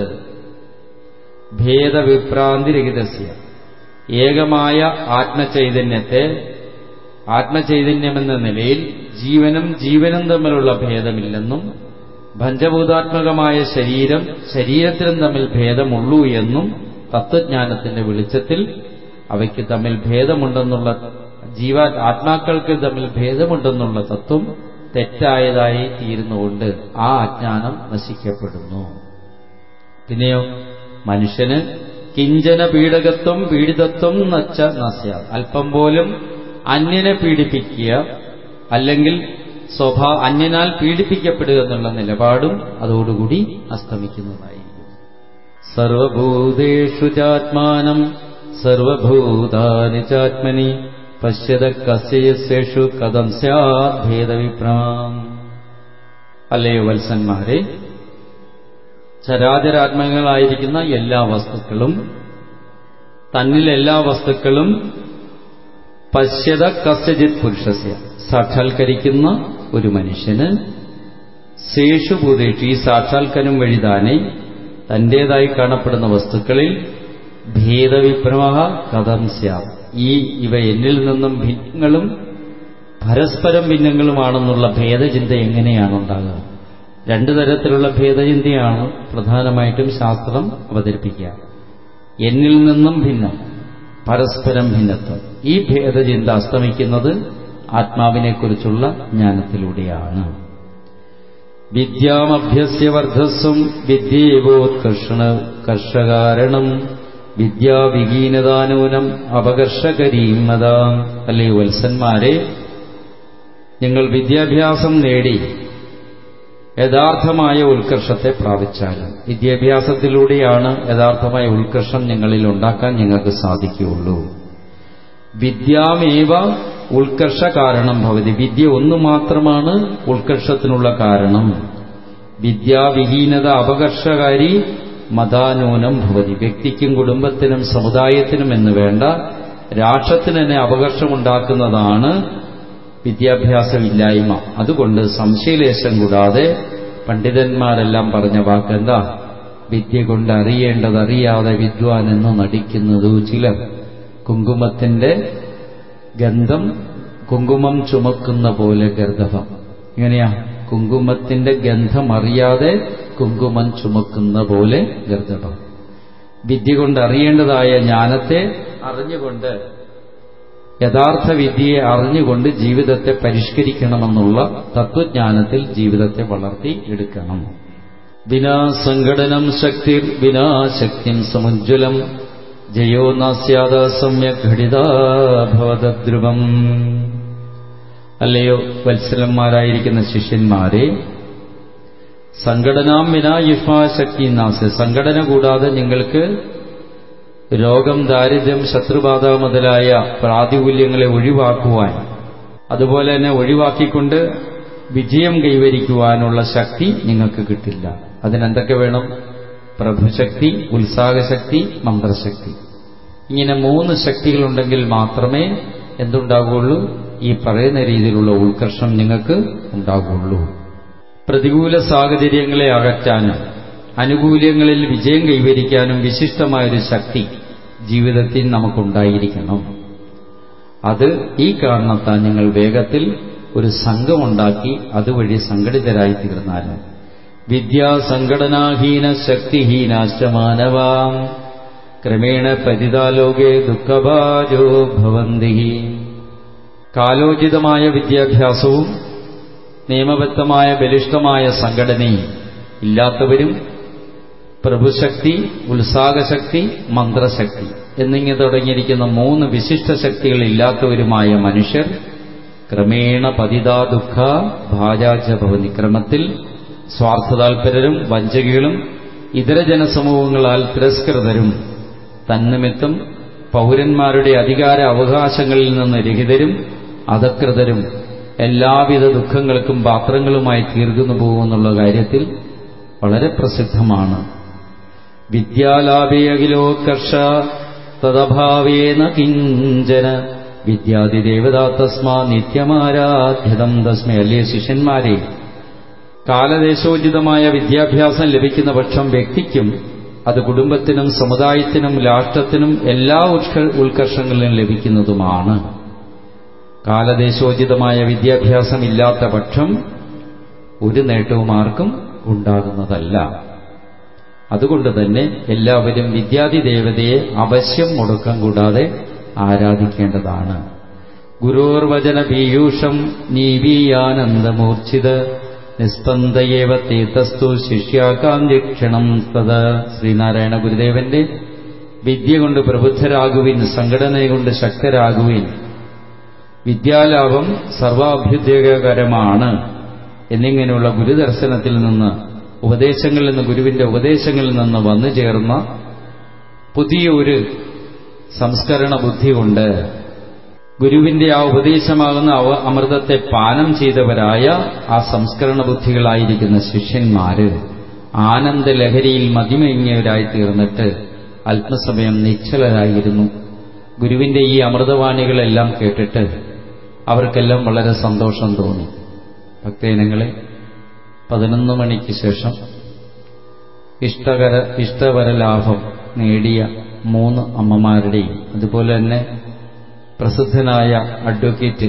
ഭേദവിഭ്രാന്തിരഹിതസ്യ ഏകമായ ആത്മചൈതന്യത്തെ ആത്മചൈതന്യമെന്ന നിലയിൽ ജീവനും ജീവനും തമ്മിലുള്ള ഭേദമില്ലെന്നും പഞ്ചഭൂതാത്മകമായ ശരീരം ശരീരത്തിനും തമ്മിൽ ഭേദമുള്ളൂ എന്നും തത്വജ്ഞാനത്തിന്റെ വെളിച്ചത്തിൽ അവയ്ക്ക് തമ്മിൽ ഭേദമുണ്ടെന്നുള്ള ജീവ ആത്മാക്കൾക്ക് തമ്മിൽ ഭേദമുണ്ടെന്നുള്ള തത്വം തെറ്റായതായി തീരുന്നുകൊണ്ട് ആ അജ്ഞാനം നശിക്കപ്പെടുന്നു പിന്നെയോ മനുഷ്യന് കിഞ്ചന പീഡകത്വം പീഡിതത്വം നച്ച നസ്യ അല്പം പോലും അന്യനെ പീഡിപ്പിക്കുക അല്ലെങ്കിൽ സ്വഭാ അന്യനാൽ പീഡിപ്പിക്കപ്പെടുക എന്നുള്ള നിലപാടും അതോടുകൂടി അസ്തമിക്കുന്നതായിരിക്കും സർവഭൂതേഷു ചാത്മാനം സർവഭൂതാനി ചാത്മനി പശ്യത കസ്യസേഷു കഥം സ്യാത് ഭേദവിഭ്രാം അല്ലയോ വത്സന്മാരെ ചരാചരാത്മകങ്ങളായിരിക്കുന്ന എല്ലാ വസ്തുക്കളും തന്നിൽ എല്ലാ വസ്തുക്കളും പശ്യത കസ്യജിത് പുരുഷസ്യ സാക്ഷാത്കരിക്കുന്ന ഒരു മനുഷ്യന് ശേഷുഭൂതേഷു ഈ സാക്ഷാത്കാരം വഴി താനെ തന്റേതായി കാണപ്പെടുന്ന വസ്തുക്കളിൽ ഭേദവിഭ്രമ കഥം സ്യാം ഈ ഇവ എന്നിൽ നിന്നും ഭിന്നങ്ങളും പരസ്പരം ഭിന്നങ്ങളുമാണെന്നുള്ള ഭേദചിന്ത എങ്ങനെയാണ് ഉണ്ടാകുക രണ്ടു തരത്തിലുള്ള ഭേദചിന്തയാണ് പ്രധാനമായിട്ടും ശാസ്ത്രം അവതരിപ്പിക്കുക എന്നിൽ നിന്നും ഭിന്നം പരസ്പരം ഭിന്നത്വം ഈ ഭേദചിന്ത അസ്തമിക്കുന്നത് ആത്മാവിനെക്കുറിച്ചുള്ള ജ്ഞാനത്തിലൂടെയാണ് വിദ്യാമഭ്യസ്യ വർദ്ധസ്വം വിദ്യേവോത്കർഷണ കർഷകാരണം വിദ്യാവിഹീനതാനൂനം അപകർഷകരീമതാം അല്ലേ വത്സന്മാരെ നിങ്ങൾ വിദ്യാഭ്യാസം നേടി യഥാർത്ഥമായ ഉത്കർഷത്തെ പ്രാപിച്ചാലും വിദ്യാഭ്യാസത്തിലൂടെയാണ് യഥാർത്ഥമായ ഉത്കർഷം നിങ്ങളിൽ ഉണ്ടാക്കാൻ നിങ്ങൾക്ക് സാധിക്കുകയുള്ളൂ വിദ്യാമേവ ഉത്കർഷ കാരണം ഭവതി വിദ്യ ഒന്നു മാത്രമാണ് ഉത്കർഷത്തിനുള്ള കാരണം വിദ്യാവിഹീനത അപകർഷകാരി മതാനൂനം ഭവതി വ്യക്തിക്കും കുടുംബത്തിനും സമുദായത്തിനും എന്ന് വേണ്ട രാഷ്ട്രത്തിന് തന്നെ അപകർഷമുണ്ടാക്കുന്നതാണ് വിദ്യാഭ്യാസമില്ലായ്മ അതുകൊണ്ട് സംശയലേശം കൂടാതെ പണ്ഡിതന്മാരെല്ലാം പറഞ്ഞ വാക്കെന്താ വിദ്യ കൊണ്ട് അറിയേണ്ടത് അറിയാതെ വിദ്വാൻ എന്ന് നടിക്കുന്നതു ചിലർ കുങ്കുമത്തിന്റെ ഗന്ധം കുങ്കുമം ചുമക്കുന്ന പോലെ ഗർദഭം എങ്ങനെയാ കുങ്കുമത്തിന്റെ ഗന്ധം അറിയാതെ കുങ്കുമം ചുമക്കുന്ന പോലെ ഗർദഭം വിദ്യ കൊണ്ട് അറിയേണ്ടതായ ജ്ഞാനത്തെ അറിഞ്ഞുകൊണ്ട് യഥാർത്ഥ വിദ്യയെ അറിഞ്ഞുകൊണ്ട് ജീവിതത്തെ പരിഷ്കരിക്കണമെന്നുള്ള തത്വജ്ഞാനത്തിൽ ജീവിതത്തെ വളർത്തി എടുക്കണം വിനാ സംഘടനം ശക്തിർ വിനാ ശക്തിം സമുജ്വലം ജയോ നാസ്യാത സമ്യക് ഘടിതാഭവദ്രുവം അല്ലയോ വത്സലന്മാരായിരിക്കുന്ന ശിഷ്യന്മാരെ സംഘടനാം വിനാ യുഷ്മാശക്തി നാസ് സംഘടന കൂടാതെ നിങ്ങൾക്ക് രോഗം ദാരിദ്ര്യം ശത്രുബാധ മുതലായ പ്രാതികൂല്യങ്ങളെ ഒഴിവാക്കുവാൻ അതുപോലെ തന്നെ ഒഴിവാക്കിക്കൊണ്ട് വിജയം കൈവരിക്കുവാനുള്ള ശക്തി നിങ്ങൾക്ക് കിട്ടില്ല അതിനെന്തൊക്കെ വേണം പ്രഭുശക്തി ഉത്സാഹശക്തി മന്ത്രശക്തി ഇങ്ങനെ മൂന്ന് ശക്തികളുണ്ടെങ്കിൽ മാത്രമേ എന്തുണ്ടാകുള്ളൂ ഈ പറയുന്ന രീതിയിലുള്ള ഉത്കർഷം നിങ്ങൾക്ക് ഉണ്ടാകുള്ളൂ പ്രതികൂല സാഹചര്യങ്ങളെ അകറ്റാനും അനുകൂല്യങ്ങളിൽ വിജയം കൈവരിക്കാനും വിശിഷ്ടമായൊരു ശക്തി ജീവിതത്തിൽ നമുക്കുണ്ടായിരിക്കണം അത് ഈ കാരണത്താൽ നിങ്ങൾ വേഗത്തിൽ ഒരു സംഘമുണ്ടാക്കി അതുവഴി സംഘടിതരായി തീർന്നാലും വിദ്യാസംഘടനാഹീന ശക്തിഹീനാശ്ച മാനവാം ക്രമേണ പതിതാലോകെ ദുഃഖഭാജോ ഭവന്തി കാലോചിതമായ വിദ്യാഭ്യാസവും നിയമബദ്ധമായ ബലിഷ്ഠമായ സംഘടനയും ഇല്ലാത്തവരും പ്രഭുശക്തി ഉത്സാഹശക്തി മന്ത്രശക്തി എന്നിങ്ങനെ തുടങ്ങിയിരിക്കുന്ന മൂന്ന് വിശിഷ്ട ശക്തികൾ ഇല്ലാത്തവരുമായ മനുഷ്യർ ക്രമേണ പതിതാ ദുഃഖ ഭാജാച ഭവതി ക്രമത്തിൽ സ്വാർത്ഥതാൽപരരും വഞ്ചകികളും ഇതര ജനസമൂഹങ്ങളാൽ തിരസ്കൃതരും തന്നിമിത്തം പൗരന്മാരുടെ അധികാര അവകാശങ്ങളിൽ നിന്ന് രഹിതരും അധകൃതരും എല്ലാവിധ ദുഃഖങ്ങൾക്കും പാത്രങ്ങളുമായി തീർന്നു പോകുമെന്നുള്ള കാര്യത്തിൽ വളരെ പ്രസിദ്ധമാണ് വിദ്യാലാഭേ അഖിലോത്കർഷ തദഭാവേന കിഞ്ചന വിദ്യാദിദേവതാ തസ്മാ നിത്യമാരാധ്യതം തസ്മേ അല്ലേ ശിഷ്യന്മാരെ കാലദേശോചിതമായ വിദ്യാഭ്യാസം ലഭിക്കുന്ന പക്ഷം വ്യക്തിക്കും അത് കുടുംബത്തിനും സമുദായത്തിനും രാഷ്ട്രത്തിനും എല്ലാ ഉത്കർഷങ്ങളിലും ലഭിക്കുന്നതുമാണ് കാലദേശോചിതമായ വിദ്യാഭ്യാസം ഇല്ലാത്ത പക്ഷം ഒരു നേട്ടവും ആർക്കും ഉണ്ടാകുന്നതല്ല അതുകൊണ്ട് തന്നെ എല്ലാവരും വിദ്യാധി ദേവതയെ അവശ്യം മുടക്കം കൂടാതെ ആരാധിക്കേണ്ടതാണ് ഗുരോർവചന പീയൂഷം നീവീയാനന്ദമൂർച്ഛിത് നിസ്പന്ദയേവ തീർത്ഥസ്തു ശിഷ്യാകാന്തിക്ഷണം തത് ശ്രീനാരായണ ഗുരുദേവന്റെ വിദ്യ കൊണ്ട് പ്രബുദ്ധരാകുവിൻ സംഘടന കൊണ്ട് ശക്തരാകുവിൻ വിദ്യാലാഭം സർവാഭ്യുദ്യോഗകരമാണ് എന്നിങ്ങനെയുള്ള ഗുരുദർശനത്തിൽ നിന്ന് ഉപദേശങ്ങളിൽ നിന്ന് ഗുരുവിന്റെ ഉപദേശങ്ങളിൽ നിന്ന് വന്നു ചേർന്ന പുതിയ ഒരു സംസ്കരണ ബുദ്ധി കൊണ്ട് ഗുരുവിന്റെ ആ ഉപദേശമാകുന്ന അവ അമൃതത്തെ പാനം ചെയ്തവരായ ആ സംസ്കരണ ബുദ്ധികളായിരിക്കുന്ന ശിഷ്യന്മാര് ആനന്ദലഹരിയിൽ മതിമയങ്ങിയവരായി തീർന്നിട്ട് അല്പസമയം നിശ്ചലരായിരുന്നു ഗുരുവിന്റെ ഈ അമൃതവാണികളെല്ലാം കേട്ടിട്ട് അവർക്കെല്ലാം വളരെ സന്തോഷം തോന്നി ഭക്തജനങ്ങളെ പതിനൊന്ന് മണിക്ക് ശേഷം ഇഷ്ടകര ഇഷ്ടവരലാഭം നേടിയ മൂന്ന് അമ്മമാരുടെയും അതുപോലെ തന്നെ പ്രസിദ്ധനായ അഡ്വക്കേറ്റ്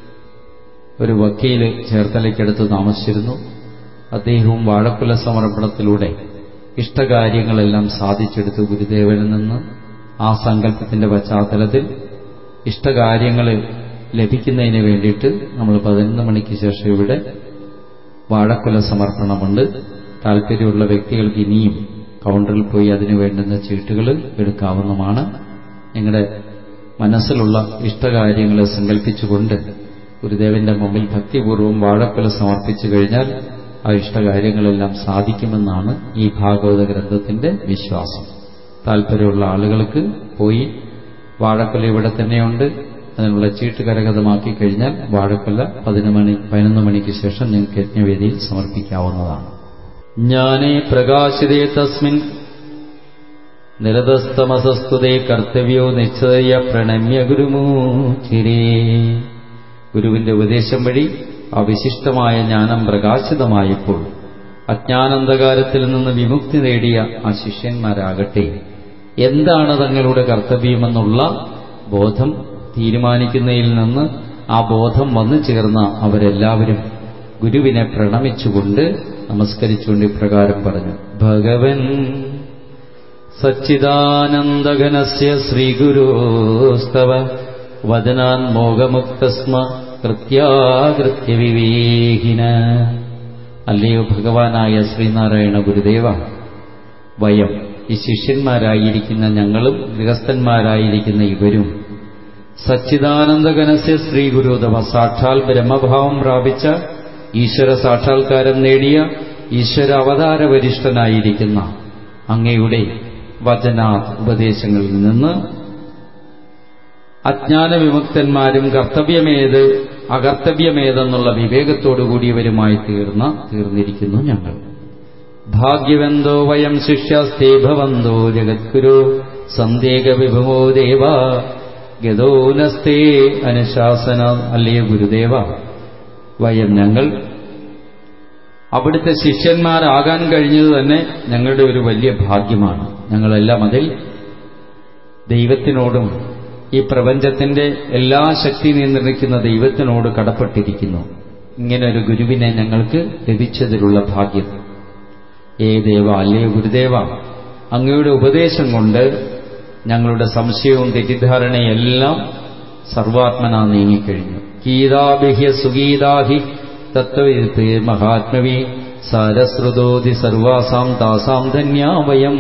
ഒരു വക്കീല് ചേർത്തലയ്ക്കടുത്ത് താമസിച്ചിരുന്നു അദ്ദേഹവും വാഴക്കുല സമർപ്പണത്തിലൂടെ ഇഷ്ടകാര്യങ്ങളെല്ലാം സാധിച്ചെടുത്തു ഗുരുദേവനിൽ നിന്ന് ആ സങ്കല്പത്തിന്റെ പശ്ചാത്തലത്തിൽ ഇഷ്ടകാര്യങ്ങൾ ലഭിക്കുന്നതിന് വേണ്ടിയിട്ട് നമ്മൾ പതിനൊന്ന് മണിക്ക് ശേഷം ഇവിടെ വാഴക്കുല സമർപ്പണമുണ്ട് താല്പര്യമുള്ള വ്യക്തികൾക്ക് ഇനിയും കൗണ്ടറിൽ പോയി അതിനു വേണ്ടുന്ന ചീട്ടുകൾ എടുക്കാവുന്നതാണ് നിങ്ങളുടെ മനസ്സിലുള്ള ഇഷ്ടകാര്യങ്ങളെ സങ്കല്പിച്ചുകൊണ്ട് ഗുരുദേവന്റെ മുമ്പിൽ ഭക്തിപൂർവ്വം വാഴക്കുല സമർപ്പിച്ചു കഴിഞ്ഞാൽ ആ ഇഷ്ടകാര്യങ്ങളെല്ലാം സാധിക്കുമെന്നാണ് ഈ ഭാഗവത ഗ്രന്ഥത്തിന്റെ വിശ്വാസം താല്പര്യമുള്ള ആളുകൾക്ക് പോയി വാഴക്കൊല ഇവിടെ തന്നെയുണ്ട് അതിനുള്ള ചീട്ട് കരഗതമാക്കി കഴിഞ്ഞാൽ വാഴക്കൊല പതിനൊന്ന് മണി പതിനൊന്ന് മണിക്ക് ശേഷം നിങ്ങൾക്ക് യജ്ഞവേദിയിൽ സമർപ്പിക്കാവുന്നതാണ് ജ്ഞാനേ പ്രകാശിതേ തസ്മിൻ നിരതസ്തമസസ്തുതേ കർത്തവ്യോ നിശ്ചയ പ്രണമ്യ ഗുരുമൂചിരേ ഗുരുവിന്റെ ഉപദേശം വഴി ആ വിശിഷ്ടമായ ജ്ഞാനം പ്രകാശിതമായപ്പോൾ അജ്ഞാനന്ധകാരത്തിൽ നിന്ന് വിമുക്തി നേടിയ ആ ശിഷ്യന്മാരാകട്ടെ എന്താണ് തങ്ങളുടെ കർത്തവ്യമെന്നുള്ള ബോധം തീരുമാനിക്കുന്നതിൽ നിന്ന് ആ ബോധം വന്നു ചേർന്ന അവരെല്ലാവരും ഗുരുവിനെ പ്രണമിച്ചുകൊണ്ട് നമസ്കരിച്ചുകൊണ്ട് ഇപ്രകാരം പറഞ്ഞു ഭഗവൻ സച്ചിദാനന്ദഘനസ്യ ശ്രീഗുരോസ്തവ വദനാൻ മോഹമുക്തസ്മ കൃത്യാകൃത്യ വിവേഹിന അല്ലയോ ഭഗവാനായ ശ്രീനാരായണ ഗുരുദേവ വയം ഈ ശിഷ്യന്മാരായിരിക്കുന്ന ഞങ്ങളും ഗൃഹസ്ഥന്മാരായിരിക്കുന്ന ഇവരും സച്ചിദാനന്ദഘനസ്യ ശ്രീ ഗുരുതവ സാക്ഷാൽ ബ്രഹ്മഭാവം പ്രാപിച്ച ഈശ്വര സാക്ഷാത്കാരം നേടിയ ഈശ്വര അവതാര വരിഷ്ഠനായിരിക്കുന്ന അങ്ങയുടെ വചനാത് ഉപദേശങ്ങളിൽ നിന്ന് അജ്ഞാന വിമുക്തന്മാരും കർത്തവ്യമേത് അകർത്തവ്യമേതെന്നുള്ള വിവേകത്തോടു കൂടിയവരുമായി തീർന്ന തീർന്നിരിക്കുന്നു ഞങ്ങൾ ഭാഗ്യവന്തോ വയം ശിഷ്യസ്തേ ഭവന്തോ ജഗദ്ഗുരു സന്ദേഹ വിഭവോ ദേവ ഗതോനസ്തേ അനുശാസന അല്ലയോ ഗുരുദേവ വയം ഞങ്ങൾ അവിടുത്തെ ശിഷ്യന്മാരാകാൻ കഴിഞ്ഞത് തന്നെ ഞങ്ങളുടെ ഒരു വലിയ ഭാഗ്യമാണ് ഞങ്ങളെല്ലാം അതിൽ ദൈവത്തിനോടും ഈ പ്രപഞ്ചത്തിന്റെ എല്ലാ ശക്തി നിയന്ത്രിക്കുന്ന ദൈവത്തിനോട് കടപ്പെട്ടിരിക്കുന്നു ഇങ്ങനെ ഒരു ഗുരുവിനെ ഞങ്ങൾക്ക് ലഭിച്ചതിലുള്ള ഭാഗ്യം ഏ ദേവ അല്ലേ ഗുരുദേവ അങ്ങയുടെ ഉപദേശം കൊണ്ട് ഞങ്ങളുടെ സംശയവും തെറ്റിദ്ധാരണയെല്ലാം സർവാത്മന നീങ്ങിക്കഴിഞ്ഞു ഗീതാബിഹ്യ സുഗീതാഹി തത്വവിരുത്ത് മഹാത്മവി സാരശ്രുതോതി സർവാസാം താസാം ധന്യാവയം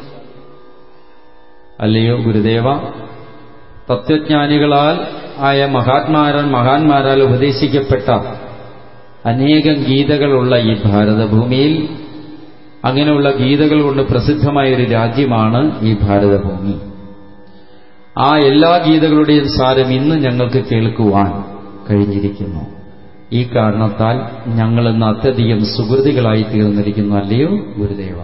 അല്ലയോ ഗുരുദേവ തത്വജ്ഞാനികളാൽ ആയ മഹാത്മാരാൽ മഹാന്മാരാൽ ഉപദേശിക്കപ്പെട്ട അനേകം ഗീതകളുള്ള ഈ ഭാരതഭൂമിയിൽ അങ്ങനെയുള്ള ഗീതകൾ കൊണ്ട് പ്രസിദ്ധമായ ഒരു രാജ്യമാണ് ഈ ഭാരതഭൂമി ആ എല്ലാ ഗീതകളുടെയും സാരം ഇന്ന് ഞങ്ങൾക്ക് കേൾക്കുവാൻ കഴിഞ്ഞിരിക്കുന്നു ഈ കാരണത്താൽ ഞങ്ങൾ ഇന്ന് അത്യധികം സുഹൃതികളായി തീർന്നിരിക്കുന്നു അല്ലയോ ഗുരുദേവ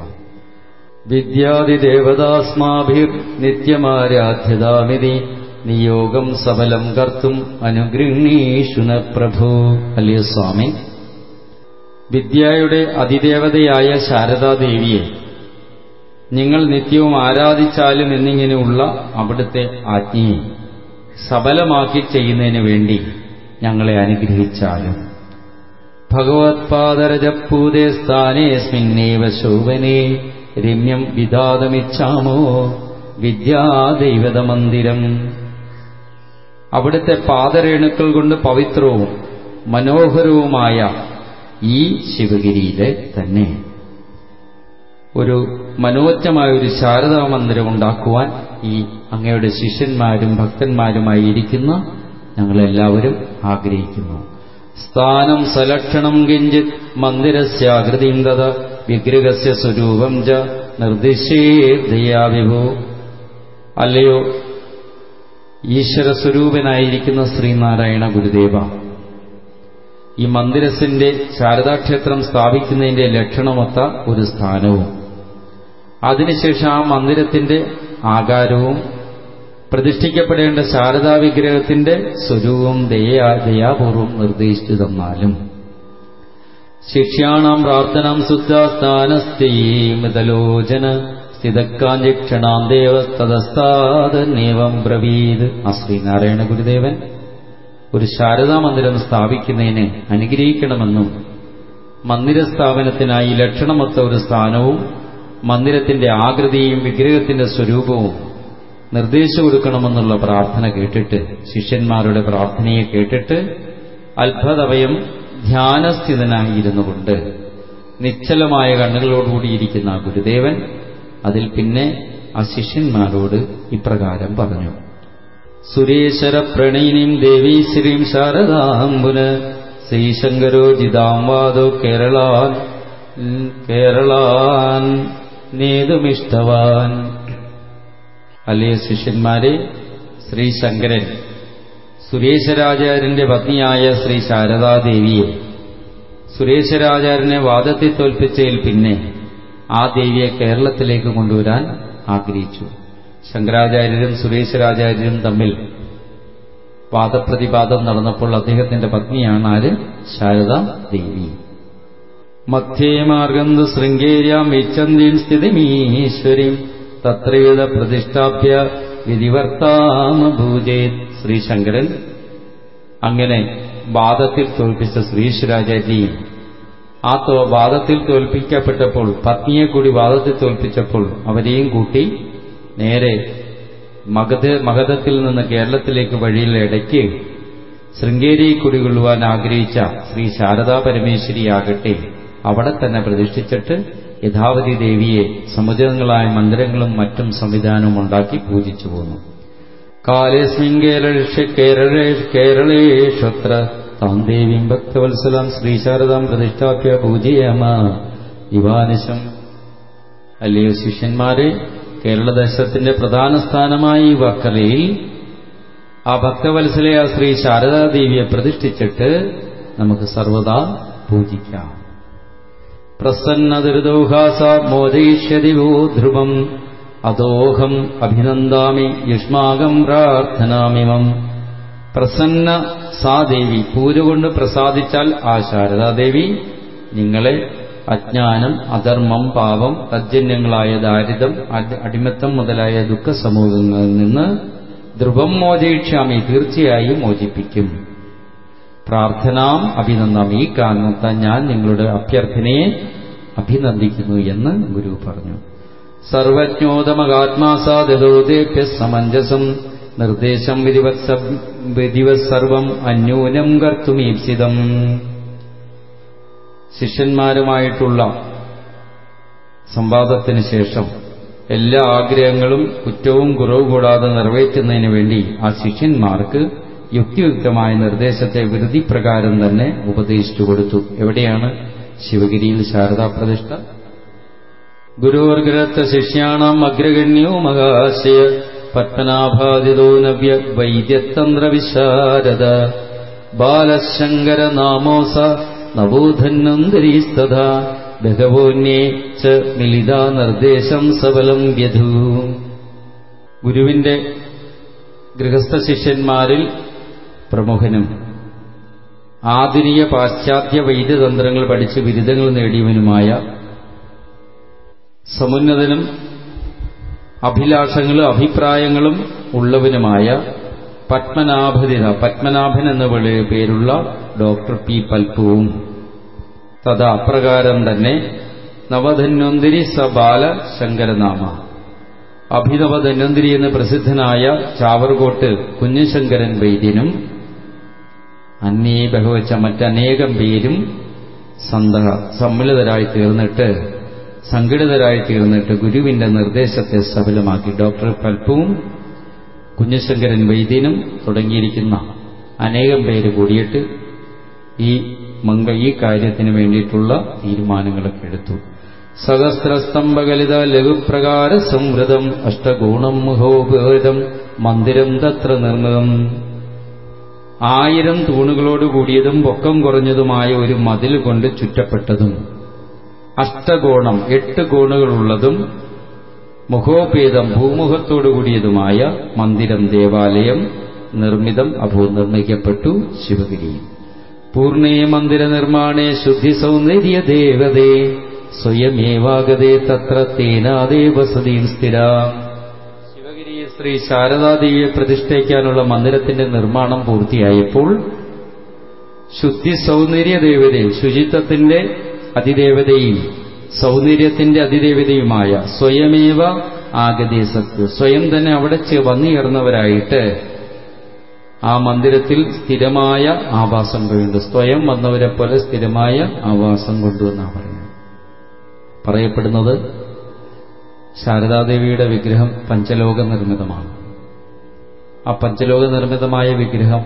വിദ്യാദിദേവതാസ്മാഭിർ നിത്യമാരാധ്യതാമിതി നിയോഗം സഫലം കർത്തും അനുഗൃഹീഷുന പ്രഭു അല്ലയോ സ്വാമി വിദ്യയുടെ അതിദേവതയായ ശാരദാദേവിയെ നിങ്ങൾ നിത്യവും ആരാധിച്ചാലും എന്നിങ്ങനെയുള്ള അവിടുത്തെ ആജ്ഞയെ സഫലമാക്കി ചെയ്യുന്നതിന് വേണ്ടി ഞങ്ങളെ അനുഗ്രഹിച്ചാലും ഭഗവത്പാദരജപ്പൂതേ സ്ഥാനേസ്മിന്നേവ ശോഭനേ രമ്യം വിധാതമിച്ഛാമോ വിദ്യാദൈവതമന്ദിരം അവിടുത്തെ പാദരേണുക്കൾ കൊണ്ട് പവിത്രവും മനോഹരവുമായ ഈ ശിവഗിരിയിലെ തന്നെ ഒരു മനോജ്ഞമായ ഒരു ശാരദാ മന്ദിരം ഉണ്ടാക്കുവാൻ ഈ അങ്ങയുടെ ശിഷ്യന്മാരും ഭക്തന്മാരുമായി ഇരിക്കുന്ന ഞങ്ങളെല്ലാവരും ആഗ്രഹിക്കുന്നു സ്ഥാനം സലക്ഷണം കിഞ്ചിത് മന്ദിരസ്യാകൃതിം തത വിഗ്രഹസ്യ സ്വരൂപം ച നിർദ്ദിശേ ദയാവിഭോ അല്ലയോ ഈശ്വരസ്വരൂപനായിരിക്കുന്ന ശ്രീനാരായണ ഗുരുദേവ ഈ മന്ദിരത്തിന്റെ ശാരദാക്ഷേത്രം സ്ഥാപിക്കുന്നതിന്റെ ലക്ഷണമൊത്ത ഒരു സ്ഥാനവും അതിനുശേഷം ആ മന്ദിരത്തിന്റെ ആകാരവും പ്രതിഷ്ഠിക്കപ്പെടേണ്ട ശാരദാ വിഗ്രഹത്തിന്റെ സ്വരൂപം ദയാ ദയാപൂർവം നിർദ്ദേശിച്ചു തന്നാലും ശിക്ഷ്യാണാം പ്രാർത്ഥനാം ശുദ്ധാസ്ഥാനസ്ഥീമതലോചന സ്ഥിതക്കാഞ്ചിക്ഷണാം ദേവസ്തതസ്താദനേവം ബ്രവീത് ആ ശ്രീനാരായണ ഗുരുദേവൻ ഒരു ശാരദാ മന്ദിരം സ്ഥാപിക്കുന്നതിന് അനുഗ്രഹിക്കണമെന്നും മന്ദിര സ്ഥാപനത്തിനായി ലക്ഷണമൊത്ത ഒരു സ്ഥാനവും മന്ദിരത്തിന്റെ ആകൃതിയും വിഗ്രഹത്തിന്റെ സ്വരൂപവും നിർദ്ദേശിച്ചു കൊടുക്കണമെന്നുള്ള പ്രാർത്ഥന കേട്ടിട്ട് ശിഷ്യന്മാരുടെ പ്രാർത്ഥനയെ കേട്ടിട്ട് അത്ഭുതവയം ധ്യാനസ്ഥിതനായിരുന്നു കൊണ്ട് നിശ്ചലമായ കണ്ണുകളോടുകൂടിയിരിക്കുന്ന ആ ഗുരുദേവൻ അതിൽ പിന്നെ ആ ശിഷ്യന്മാരോട് ഇപ്രകാരം പറഞ്ഞു സുരേശ്വര പ്രണയിനിം ദേവീ ശ്രീം ശാരദാംബുന ശ്രീശങ്കരോ ജിതാം വാദോ കേരളാൻ കേരളാൻ നേതുമിഷ്ടവാൻ അല്ലേ ശിഷ്യന്മാരെ ശ്രീ ശങ്കരൻ സുരേശരാചാര്യന്റെ പത്നിയായ ശ്രീ ശാരദാദേവിയെ സുരേശരാചാര്യനെ വാദത്തെ തോൽപ്പിച്ചതിൽ പിന്നെ ആ ദേവിയെ കേരളത്തിലേക്ക് കൊണ്ടുവരാൻ ആഗ്രഹിച്ചു ശങ്കരാചാര്യരും സുരേശരാചാര്യരും തമ്മിൽ വാദപ്രതിവാദം നടന്നപ്പോൾ അദ്ദേഹത്തിന്റെ പത്നിയാണ് ആര് ശാരദ ദേവി മധ്യേ മാർഗം ശൃംഗേര്യാം വിച്ചന്തീം സ്ഥിതിമീശ്വരീം തത്രയുധ പ്രതിഷ്ഠാപ്യ വിധിവർത്താമഭൂജേത് ശ്രീശങ്കരൻ അങ്ങനെ വാദത്തിൽ തോൽപ്പിച്ച ശ്രീശ്വരാചാര്യയും ആ വാദത്തിൽ തോൽപ്പിക്കപ്പെട്ടപ്പോൾ പത്നിയെ കൂടി വാദത്തിൽ തോൽപ്പിച്ചപ്പോൾ അവരെയും കൂട്ടി നേരെ മഗധ മഗധത്തിൽ നിന്ന് കേരളത്തിലേക്ക് വഴിയിൽ ഇടയ്ക്ക് ശൃംഗേരി കുടികൊള്ളുവാൻ ആഗ്രഹിച്ച ശ്രീ ശാരദാ പരമേശ്വരിയാകട്ടെ അവിടെ തന്നെ പ്രതിഷ്ഠിച്ചിട്ട് യഥാവതി ദേവിയെ സമുചിതങ്ങളായ മന്ദിരങ്ങളും മറ്റും സംവിധാനവും ഉണ്ടാക്കി പൂജിച്ചു പോന്നു കാലേസ്മിൻ കേരള കേരളേ കേരളേഷത്ര താം ദേവീം ഭക്തവത്സലാം ശ്രീശാരദാം പ്രതിഷ്ഠാപ്യ പൂജയാമ ഇവാനിശം അല്ലയോ ശിഷ്യന്മാരെ കേരളദേശത്തിന്റെ പ്രധാന സ്ഥാനമായ ഈ വർക്കലയിൽ ആ ഭക്തവത്സലയ ശ്രീ ശാരദാദേവിയെ പ്രതിഷ്ഠിച്ചിട്ട് നമുക്ക് സർവദാ പൂജിക്കാം പ്രസന്നദുരിതോഹാസ മോദയിഷ്യതി വോ ധ്രുവം അതോഹം അഭിനന്ദാമി യുഷ്മാകം പ്രാർത്ഥനാമിമം പ്രസന്ന സാദേവി പൂജ കൊണ്ട് പ്രസാദിച്ചാൽ ആ ശാരദാദേവി നിങ്ങളെ അജ്ഞാനം അധർമ്മം പാപം തജ്ജന്യങ്ങളായ ദാരിദ്ര്യം അടിമത്തം മുതലായ ദുഃഖ സമൂഹങ്ങളിൽ നിന്ന് ധ്രുവം മോചയിക്ഷാമി തീർച്ചയായും മോചിപ്പിക്കും പ്രാർത്ഥനാം അഭിനന്ദം ഈ കാരണത്താൽ ഞാൻ നിങ്ങളുടെ അഭ്യർത്ഥനയെ അഭിനന്ദിക്കുന്നു എന്ന് ഗുരു പറഞ്ഞു സർവജ്ഞോതമകാത്മാസാദേപ്യ സമഞ്ജസം നിർദ്ദേശം വിധിവത് സർവം അന്യൂനം കർത്തുമീപ്സിതം ശിഷ്യന്മാരുമായിട്ടുള്ള സംവാദത്തിന് ശേഷം എല്ലാ ആഗ്രഹങ്ങളും കുറ്റവും കുറവും കൂടാതെ നിറവേറ്റുന്നതിന് വേണ്ടി ആ ശിഷ്യന്മാർക്ക് യുക്തിയുക്തമായ നിർദ്ദേശത്തെ വിരുതിപ്രകാരം തന്നെ ഉപദേശിച്ചു കൊടുത്തു എവിടെയാണ് ശിവഗിരിയിൽ ശാരദാ പ്രതിഷ്ഠ ഗുരുവർഗ്രത്ത ശിഷ്യാണാം അഗ്രഗണ്യോ മഹാശയ പത്മനാഭാദിതോ നവ്യ വൈദ്യതന്ത്രവിശാരദ ബാലശങ്കര നാമോസ നവോധന്വന്തരീസ്തഥ ബഹവോന്യേ ച മിലിത നിർദ്ദേശം സബലം വ്യധു ഗുരുവിന്റെ ഗൃഹസ്ഥ ശിഷ്യന്മാരിൽ പ്രമുഖനും ആധുനിക പാശ്ചാത്യ വൈദ്യതന്ത്രങ്ങൾ പഠിച്ച് ബിരുദങ്ങൾ നേടിയവനുമായ സമുന്നതനും അഭിലാഷങ്ങളും അഭിപ്രായങ്ങളും ഉള്ളവനുമായ പത്മനാഭതിത പത്മനാഭൻ എന്ന പേരുള്ള ഡോക്ടർ പി പൽപ്പുവും തഥാ അപ്രകാരം തന്നെ നവധന്വന്തിരി സ ബാല ശങ്കരനാമ അഭിനവ ധന്വന്തിരി എന്ന് പ്രസിദ്ധനായ ചാവർകോട്ട് കുഞ്ഞശങ്കരൻ വൈദ്യനും അന്നേ ബഹുവച്ച മറ്റനേകം പേരും സന്ത സമ്മിളിതരായി തീർന്നിട്ട് സംഘടിതരായി തീർന്നിട്ട് ഗുരുവിന്റെ നിർദ്ദേശത്തെ സഫലമാക്കി ഡോക്ടർ പൽപ്പുവും കുഞ്ഞശങ്കരൻ വൈദ്യനും തുടങ്ങിയിരിക്കുന്ന അനേകം പേര് കൂടിയിട്ട് ഈ മംഗ ഈ കാര്യത്തിന് വേണ്ടിയിട്ടുള്ള തീരുമാനങ്ങളൊക്കെ എടുത്തു സഹസ്രസ്തംഭകലിത ലഘുപ്രകാര സംവൃതം അഷ്ടഗുണം മുഖോപേതം മന്ദിരം തത്ര നിർമ്മിതം ആയിരം തൂണുകളോട് കൂടിയതും പൊക്കം കുറഞ്ഞതുമായ ഒരു മതിൽ കൊണ്ട് ചുറ്റപ്പെട്ടതും അഷ്ടകോണം എട്ട് കോണുകളുള്ളതും മുഖോപേതം ഭൂമുഖത്തോടു കൂടിയതുമായ മന്ദിരം ദേവാലയം നിർമ്മിതം അഭൂ നിർമ്മിക്കപ്പെട്ടു ശിവഗിരിയിൽ പൂർണേ മന്ദിര നിർമ്മാണേ ശുദ്ധി സൗന്ദര്യ ദേവതേ സ്വയമേവാഗതേ തത്ര തേനാദേ വസതിയും സ്ഥിര ശിവഗിരിയിൽ ശ്രീ ശാരദാദേവിയെ പ്രതിഷ്ഠിക്കാനുള്ള മന്ദിരത്തിന്റെ നിർമ്മാണം പൂർത്തിയായപ്പോൾ ശുദ്ധി സൗന്ദര്യ ദേവതയും ശുചിത്വത്തിന്റെ അതിദേവതയും സൗന്ദര്യത്തിന്റെ അതിദേവതയുമായ സ്വയമേവ ആഗതേ സത്യ സ്വയം തന്നെ അവിടെ വന്നുയർന്നവരായിട്ട് ആ മന്ദിരത്തിൽ സ്ഥിരമായ ആവാസം കൊണ്ടു സ്വയം വന്നവരെ പോലെ സ്ഥിരമായ ആവാസം കൊണ്ടുവന്നാണ് പറയുന്നത് പറയപ്പെടുന്നത് ശാരദാദേവിയുടെ വിഗ്രഹം പഞ്ചലോക നിർമ്മിതമാണ് ആ പഞ്ചലോക നിർമ്മിതമായ വിഗ്രഹം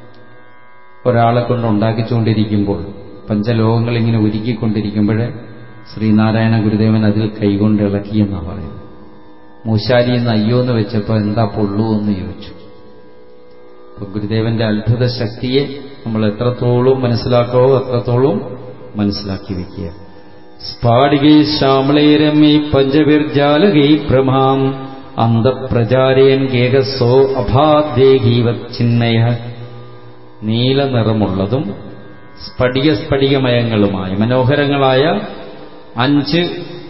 ഒരാളെ കൊണ്ട് ഉണ്ടാക്കിച്ചുകൊണ്ടിരിക്കുമ്പോൾ പഞ്ചലോകങ്ങൾ ഇങ്ങനെ ഒരുക്കിക്കൊണ്ടിരിക്കുമ്പോൾ ശ്രീനാരായണ ഗുരുദേവൻ അതിൽ കൈകൊണ്ട് ഇളക്കിയെന്നാണ് പറയുന്നത് മൂശാരി എന്ന് അയ്യോ എന്ന് വെച്ചപ്പോൾ എന്താ പൊള്ളൂ എന്ന് ചോദിച്ചു അപ്പൊ ഗുരുദേവന്റെ അത്ഭുത ശക്തിയെ നമ്മൾ എത്രത്തോളം മനസ്സിലാക്കോ അത്രത്തോളം മനസ്സിലാക്കി വെക്കുക സ്ഫാടികൈ ശ്യാമളേരമ്മി പഞ്ചവിർജാലകൈ പ്രമാം അന്തപ്രചാരയൻ കേകസോ അഭാദേഹീവത് ചിന്മയ നീല നിറമുള്ളതും സ്ഫടിക സ്ഫടികമയങ്ങളുമായ മനോഹരങ്ങളായ അഞ്ച്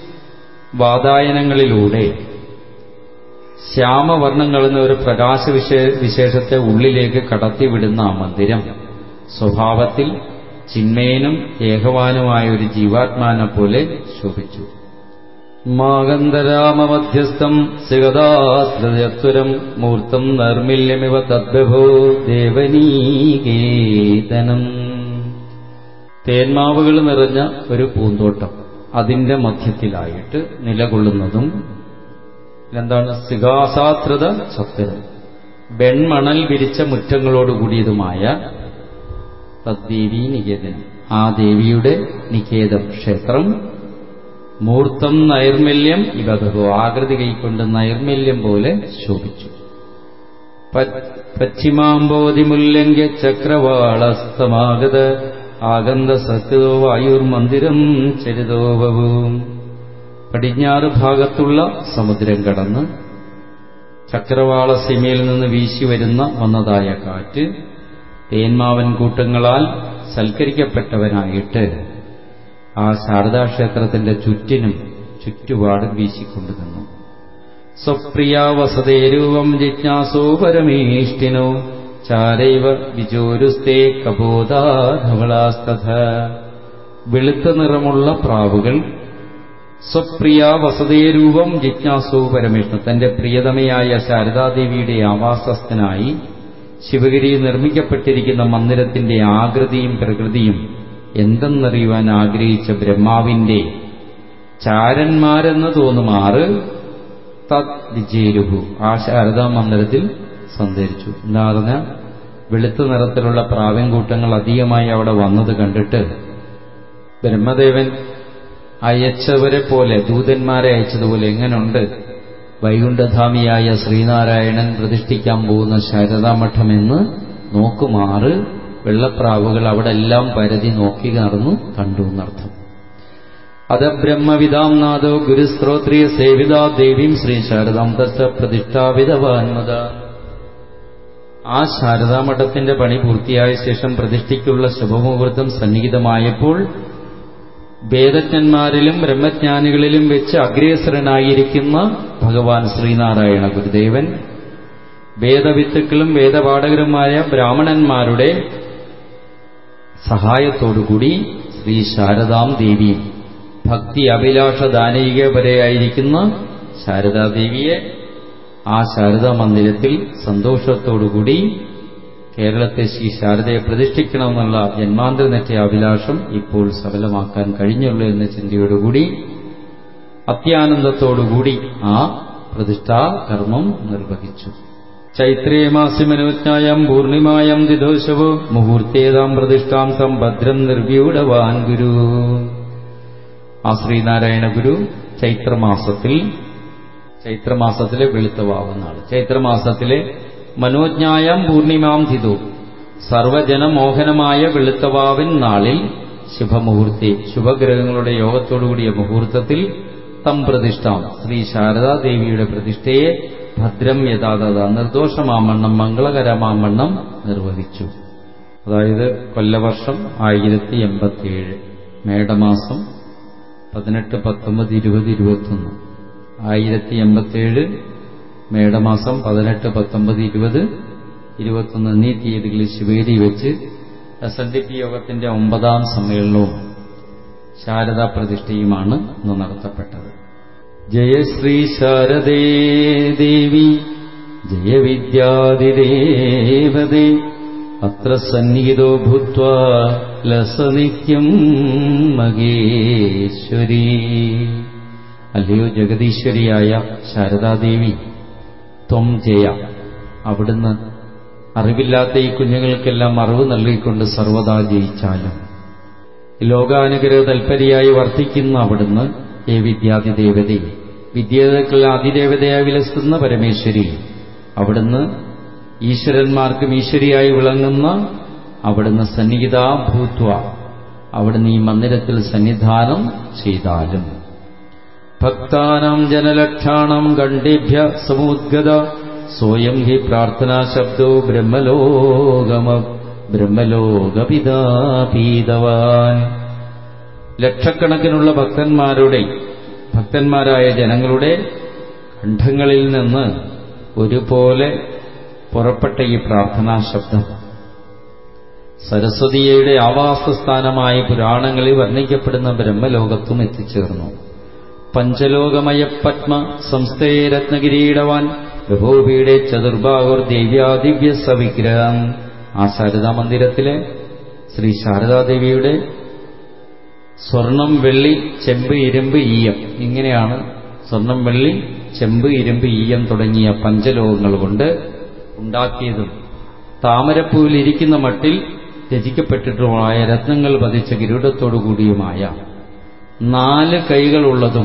വാതായനങ്ങളിലൂടെ ശ്യാമവർണ്ണം എന്ന ഒരു പ്രകാശ വിശേഷത്തെ ഉള്ളിലേക്ക് കടത്തിവിടുന്ന ആ മന്ദിരം സ്വഭാവത്തിൽ ചിന്മയനും ഏകവാനുമായ ഒരു ജീവാത്മാനെ പോലെ ശോഭിച്ചു മാഗന്ധരാമമധ്യസ്ഥം സിഗതാസ്തരം മൂർത്തം നൈർമില്യമിവ തദ്ഭോ ദേവനീകേതനം തേന്മാവുകൾ നിറഞ്ഞ ഒരു പൂന്തോട്ടം അതിന്റെ മധ്യത്തിലായിട്ട് നിലകൊള്ളുന്നതും എന്താണ് സിഗാസാത്രത സത്വരം വെൺമണൽ വിരിച്ച മുറ്റങ്ങളോടുകൂടിയതുമായ തദ്ദേവീ നികേതനം ആ ദേവിയുടെ നികേതം ക്ഷേത്രം മൂർത്തം നൈർമല്യം ഇവതോ ആകൃതി കൈക്കൊണ്ട് നൈർമല്യം പോലെ ശോഭിച്ചു പശ്ചിമാംബോധിമുല്ലങ്ക ചക്രവാളസ്തമാഗത ആഗന്ത സത്യതോ വായുർമന്ദിരം ചരിതോപവും പടിഞ്ഞാറ് ഭാഗത്തുള്ള സമുദ്രം കടന്ന് ചക്രവാള സീമയിൽ നിന്ന് വീശി വരുന്ന വന്നതായ കാറ്റ് തേന്മാവൻ കൂട്ടങ്ങളാൽ സൽക്കരിക്കപ്പെട്ടവനായിട്ട് ആ ശാരദാക്ഷേത്രത്തിന്റെ ചുറ്റിനും ചുറ്റുപാടും വീശിക്കൊണ്ടു നിന്നു സ്വപ്രിയാവസതേരൂപം ജിജ്ഞാസോ പരമേഷ്ടിനോ ചാരൈവ വിജോരുസ്തേ കബോധാധവളാസ്തഥ വെളുത്ത നിറമുള്ള പ്രാവുകൾ സ്വപ്രിയ വസതേരൂപം ജിജ്ഞാസോ പരമേഷ്ണു തന്റെ പ്രിയതമയായ ശാരദാദേവിയുടെ ആവാസസ്ഥനായി ശിവഗിരി നിർമ്മിക്കപ്പെട്ടിരിക്കുന്ന മന്ദിരത്തിന്റെ ആകൃതിയും പ്രകൃതിയും എന്തെന്നറിയുവാൻ ആഗ്രഹിച്ച ബ്രഹ്മാവിന്റെ ചാരന്മാരെന്ന് തോന്നുമാറ് തത് വിജയരുഹു ആ ശാരദാ മന്ദിരത്തിൽ സഞ്ചരിച്ചു എന്താ പറഞ്ഞ വെളുത്ത നിറത്തിലുള്ള പ്രാവൻകൂട്ടങ്ങൾ അധികമായി അവിടെ വന്നത് കണ്ടിട്ട് ബ്രഹ്മദേവൻ അയച്ചവരെ പോലെ ദൂതന്മാരെ അയച്ചതുപോലെ എങ്ങനുണ്ട് വൈകുണ്ഠധാമിയായ ശ്രീനാരായണൻ പ്രതിഷ്ഠിക്കാൻ പോകുന്ന ശാരദാമഠമെന്ന് നോക്കുമാറ് വെള്ളപ്രാവുകൾ അവിടെ എല്ലാം പരതി നോക്കി നടന്നു കണ്ടു എന്നർത്ഥം അത ബ്രഹ്മവിതാം നാഥോ ഗുരുസ്ത്രോത്രിയ സേവിതാ ദേവീം ശ്രീ ശാരദാം തച്ച പ്രതിഷ്ഠാവിധവാൻമത ആ ശാരദാമഠത്തിന്റെ പണി പൂർത്തിയായ ശേഷം പ്രതിഷ്ഠയ്ക്കുള്ള ശുഭമുഹൂർത്തം സന്നിഹിതമായപ്പോൾ വേദജ്ഞന്മാരിലും ബ്രഹ്മജ്ഞാനികളിലും വെച്ച് അഗ്രേസരനായിരിക്കുന്ന ഭഗവാൻ ശ്രീനാരായണ ഗുരുദേവൻ വേദവിത്തുക്കളും വേദപാഠകരുമായ ബ്രാഹ്മണന്മാരുടെ സഹായത്തോടുകൂടി ശ്രീ ശാരദാം ദേവിയും ഭക്തി അഭിലാഷ ദാനയികവരെയായിരിക്കുന്ന ശാരദാദേവിയെ ആ ശാരദാ മന്ദിരത്തിൽ സന്തോഷത്തോടുകൂടി കേരളത്തെ ശ്രീ ശാരദയെ പ്രതിഷ്ഠിക്കണമെന്നുള്ള ജന്മാന്തരനെറ്റ അഭിലാഷം ഇപ്പോൾ സഫലമാക്കാൻ കഴിഞ്ഞുള്ളൂ എന്ന ചിന്തയോടുകൂടി അത്യാനന്ദത്തോടുകൂടി ആ പ്രതിഷ്ഠാ കർമ്മം നിർവഹിച്ചു ചൈത്രേ മാസി മനോജ്ഞായം പൂർണിമായം ദിദോശവോ മുഹൂർത്തേതാം പ്രതിഷ്ഠാം സംഭദ്രം നിർവ്യൂഢവാൻ ഗുരു ആ ശ്രീനാരായണ ഗുരു ചൈത്രമാസത്തിൽ ചൈത്രമാസത്തിലെ വെളുത്തവാവുന്നാണ് ചൈത്രമാസത്തിലെ മനോജ്ഞായം പൂർണിമാം ധിതു സർവജനമോഹനമായ വെളുത്തവാവിൻ നാളിൽ ശുഭമുഹൂർത്തി ശുഭഗ്രഹങ്ങളുടെ യോഗത്തോടുകൂടിയ മുഹൂർത്തത്തിൽ തം പ്രതിഷ്ഠാം ശ്രീ ശാരദാദേവിയുടെ പ്രതിഷ്ഠയെ ഭദ്രം യഥാതഥ നിർദോഷമാമണ്ണം മംഗളകരമാമണ്ണം നിർവഹിച്ചു അതായത് കൊല്ലവർഷം ആയിരത്തി എൺപത്തിയേഴ് മേടമാസം പതിനെട്ട് പത്തൊമ്പത് ഇരുപത് ഇരുപത്തൊന്ന് ആയിരത്തി എൺപത്തിയേഴ് മേടമാസം പതിനെട്ട് പത്തൊമ്പത് ഇരുപത് ഇരുപത്തൊന്ന് എന്നീ തീയതികളിൽ ശിവേരി വെച്ച് എസ് എൻ ഡി പി യോഗത്തിന്റെ ഒമ്പതാം സമ്മേളനവും ശാരദാ പ്രതിഷ്ഠയുമാണ് ഇന്ന് നടത്തപ്പെട്ടത് ജയശ്രീ ശാരദേ ദേവി ജയവിദ്യാദിദേവതേ അത്ര സന്നിഹിതോ ഭൂത്വ ലസനിത്യം മഹേശ്വരി അല്ലയോ ജഗദീശ്വരിയായ ശാരദാദേവി ത്വം ജയ അവിടുന്ന് അറിവില്ലാത്ത ഈ കുഞ്ഞുങ്ങൾക്കെല്ലാം അറിവ് നൽകിക്കൊണ്ട് സർവദാ ജയിച്ചാലും ലോകാനുഗ്രഹ തൽപരിയായി വർദ്ധിക്കുന്ന അവിടുന്ന് ഏ വിദ്യാതിദേവതേ വിദ്യകൾക്കെല്ലാം അതിദേവതയായി വിലസുന്ന പരമേശ്വരി അവിടുന്ന് ഈശ്വരന്മാർക്കും ഈശ്വരിയായി വിളങ്ങുന്ന അവിടുന്ന് സന്നിഹിതാ ഭൂത്വ അവിടുന്ന് ഈ മന്ദിരത്തിൽ സന്നിധാനം ചെയ്താലും ഭക്താനാം ജനലക്ഷാണം ഗണ്ഡേഭ്യ സമുദ്ഗത സ്വയം ഹി പ്രാർത്ഥനാ ശബ്ദോ ബ്രഹ്മലോകമ ബ്രഹ്മലോകപിതാപീതവാൻ ലക്ഷക്കണക്കിനുള്ള ഭക്തന്മാരുടെ ഭക്തന്മാരായ ജനങ്ങളുടെ കണ്ഠങ്ങളിൽ നിന്ന് ഒരുപോലെ പുറപ്പെട്ട ഈ പ്രാർത്ഥനാ ശബ്ദം സരസ്വതിയുടെ ആവാസസ്ഥാനമായ പുരാണങ്ങളിൽ വർണ്ണിക്കപ്പെടുന്ന ബ്രഹ്മലോകത്തും എത്തിച്ചേർന്നു പഞ്ചലോകമയ പത്മ സംസ്ഥയെ രത്നകിരീടവാൻ ബഹോബിയുടെ ചതുർബാഹുർ ദേവ്യാദിവ്യ സവിഗ്രഹം ആ ശാരദാ മന്ദിരത്തിലെ ശ്രീ ശാരദാദേവിയുടെ സ്വർണം വെള്ളി ചെമ്പ് ഇരുമ്പ് ഈയം ഇങ്ങനെയാണ് സ്വർണം വെള്ളി ചെമ്പ് ഇരുമ്പ് ഈയം തുടങ്ങിയ പഞ്ചലോകങ്ങൾ കൊണ്ട് ഉണ്ടാക്കിയതും താമരപ്പൂവിൽ ഇരിക്കുന്ന മട്ടിൽ രചിക്കപ്പെട്ടിട്ടുമായ രത്നങ്ങൾ പതിച്ച കിരീടത്തോടുകൂടിയുമായ നാല് കൈകളുള്ളതും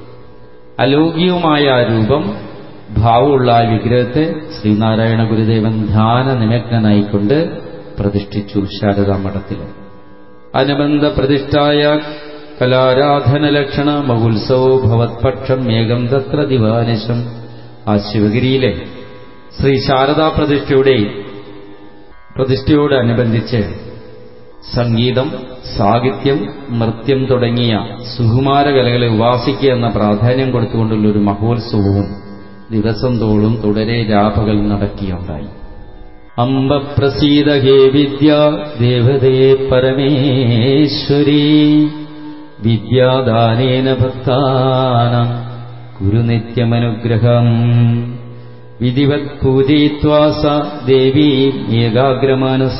അലൗകികവുമായ ആ രൂപം ഭാവമുള്ള ആ വിഗ്രഹത്തെ ശ്രീനാരായണ ഗുരുദേവൻ ധ്യാന നിമഗ്നനായിക്കൊണ്ട് പ്രതിഷ്ഠിച്ചു ശാരദാ മഠത്തിൽ അനുബന്ധ പ്രതിഷ്ഠായ കലാരാധന ലക്ഷണ മഹോത്സവോ ഭവത്പക്ഷം മേഘം തത്ര ദിവാനിശം ആ ശിവഗിരിയിലെ ശ്രീ ശാരദാ പ്രതിഷ്ഠയുടെ പ്രതിഷ്ഠയോടനുബന്ധിച്ച് സംഗീതം സാഹിത്യം നൃത്യം തുടങ്ങിയ സുകുമാരകലകളെ ഉപാസിക്കുക എന്ന പ്രാധാന്യം കൊടുത്തുകൊണ്ടുള്ള ഒരു മഹോത്സവവും ദിവസം തോളും തുടരെ രാപകൽ നടക്കുകയുണ്ടായി അംബ പ്രസീത ഹേ വിദ്യ ദേവതേ പരമേശ്വരി വിദ്യാദാനേന ഭക്താനം കുരുനിത്യമനുഗ്രഹം വിധിവത് പൂജയിത്വാ സ ദേവീ ഏകാഗ്രമാനസ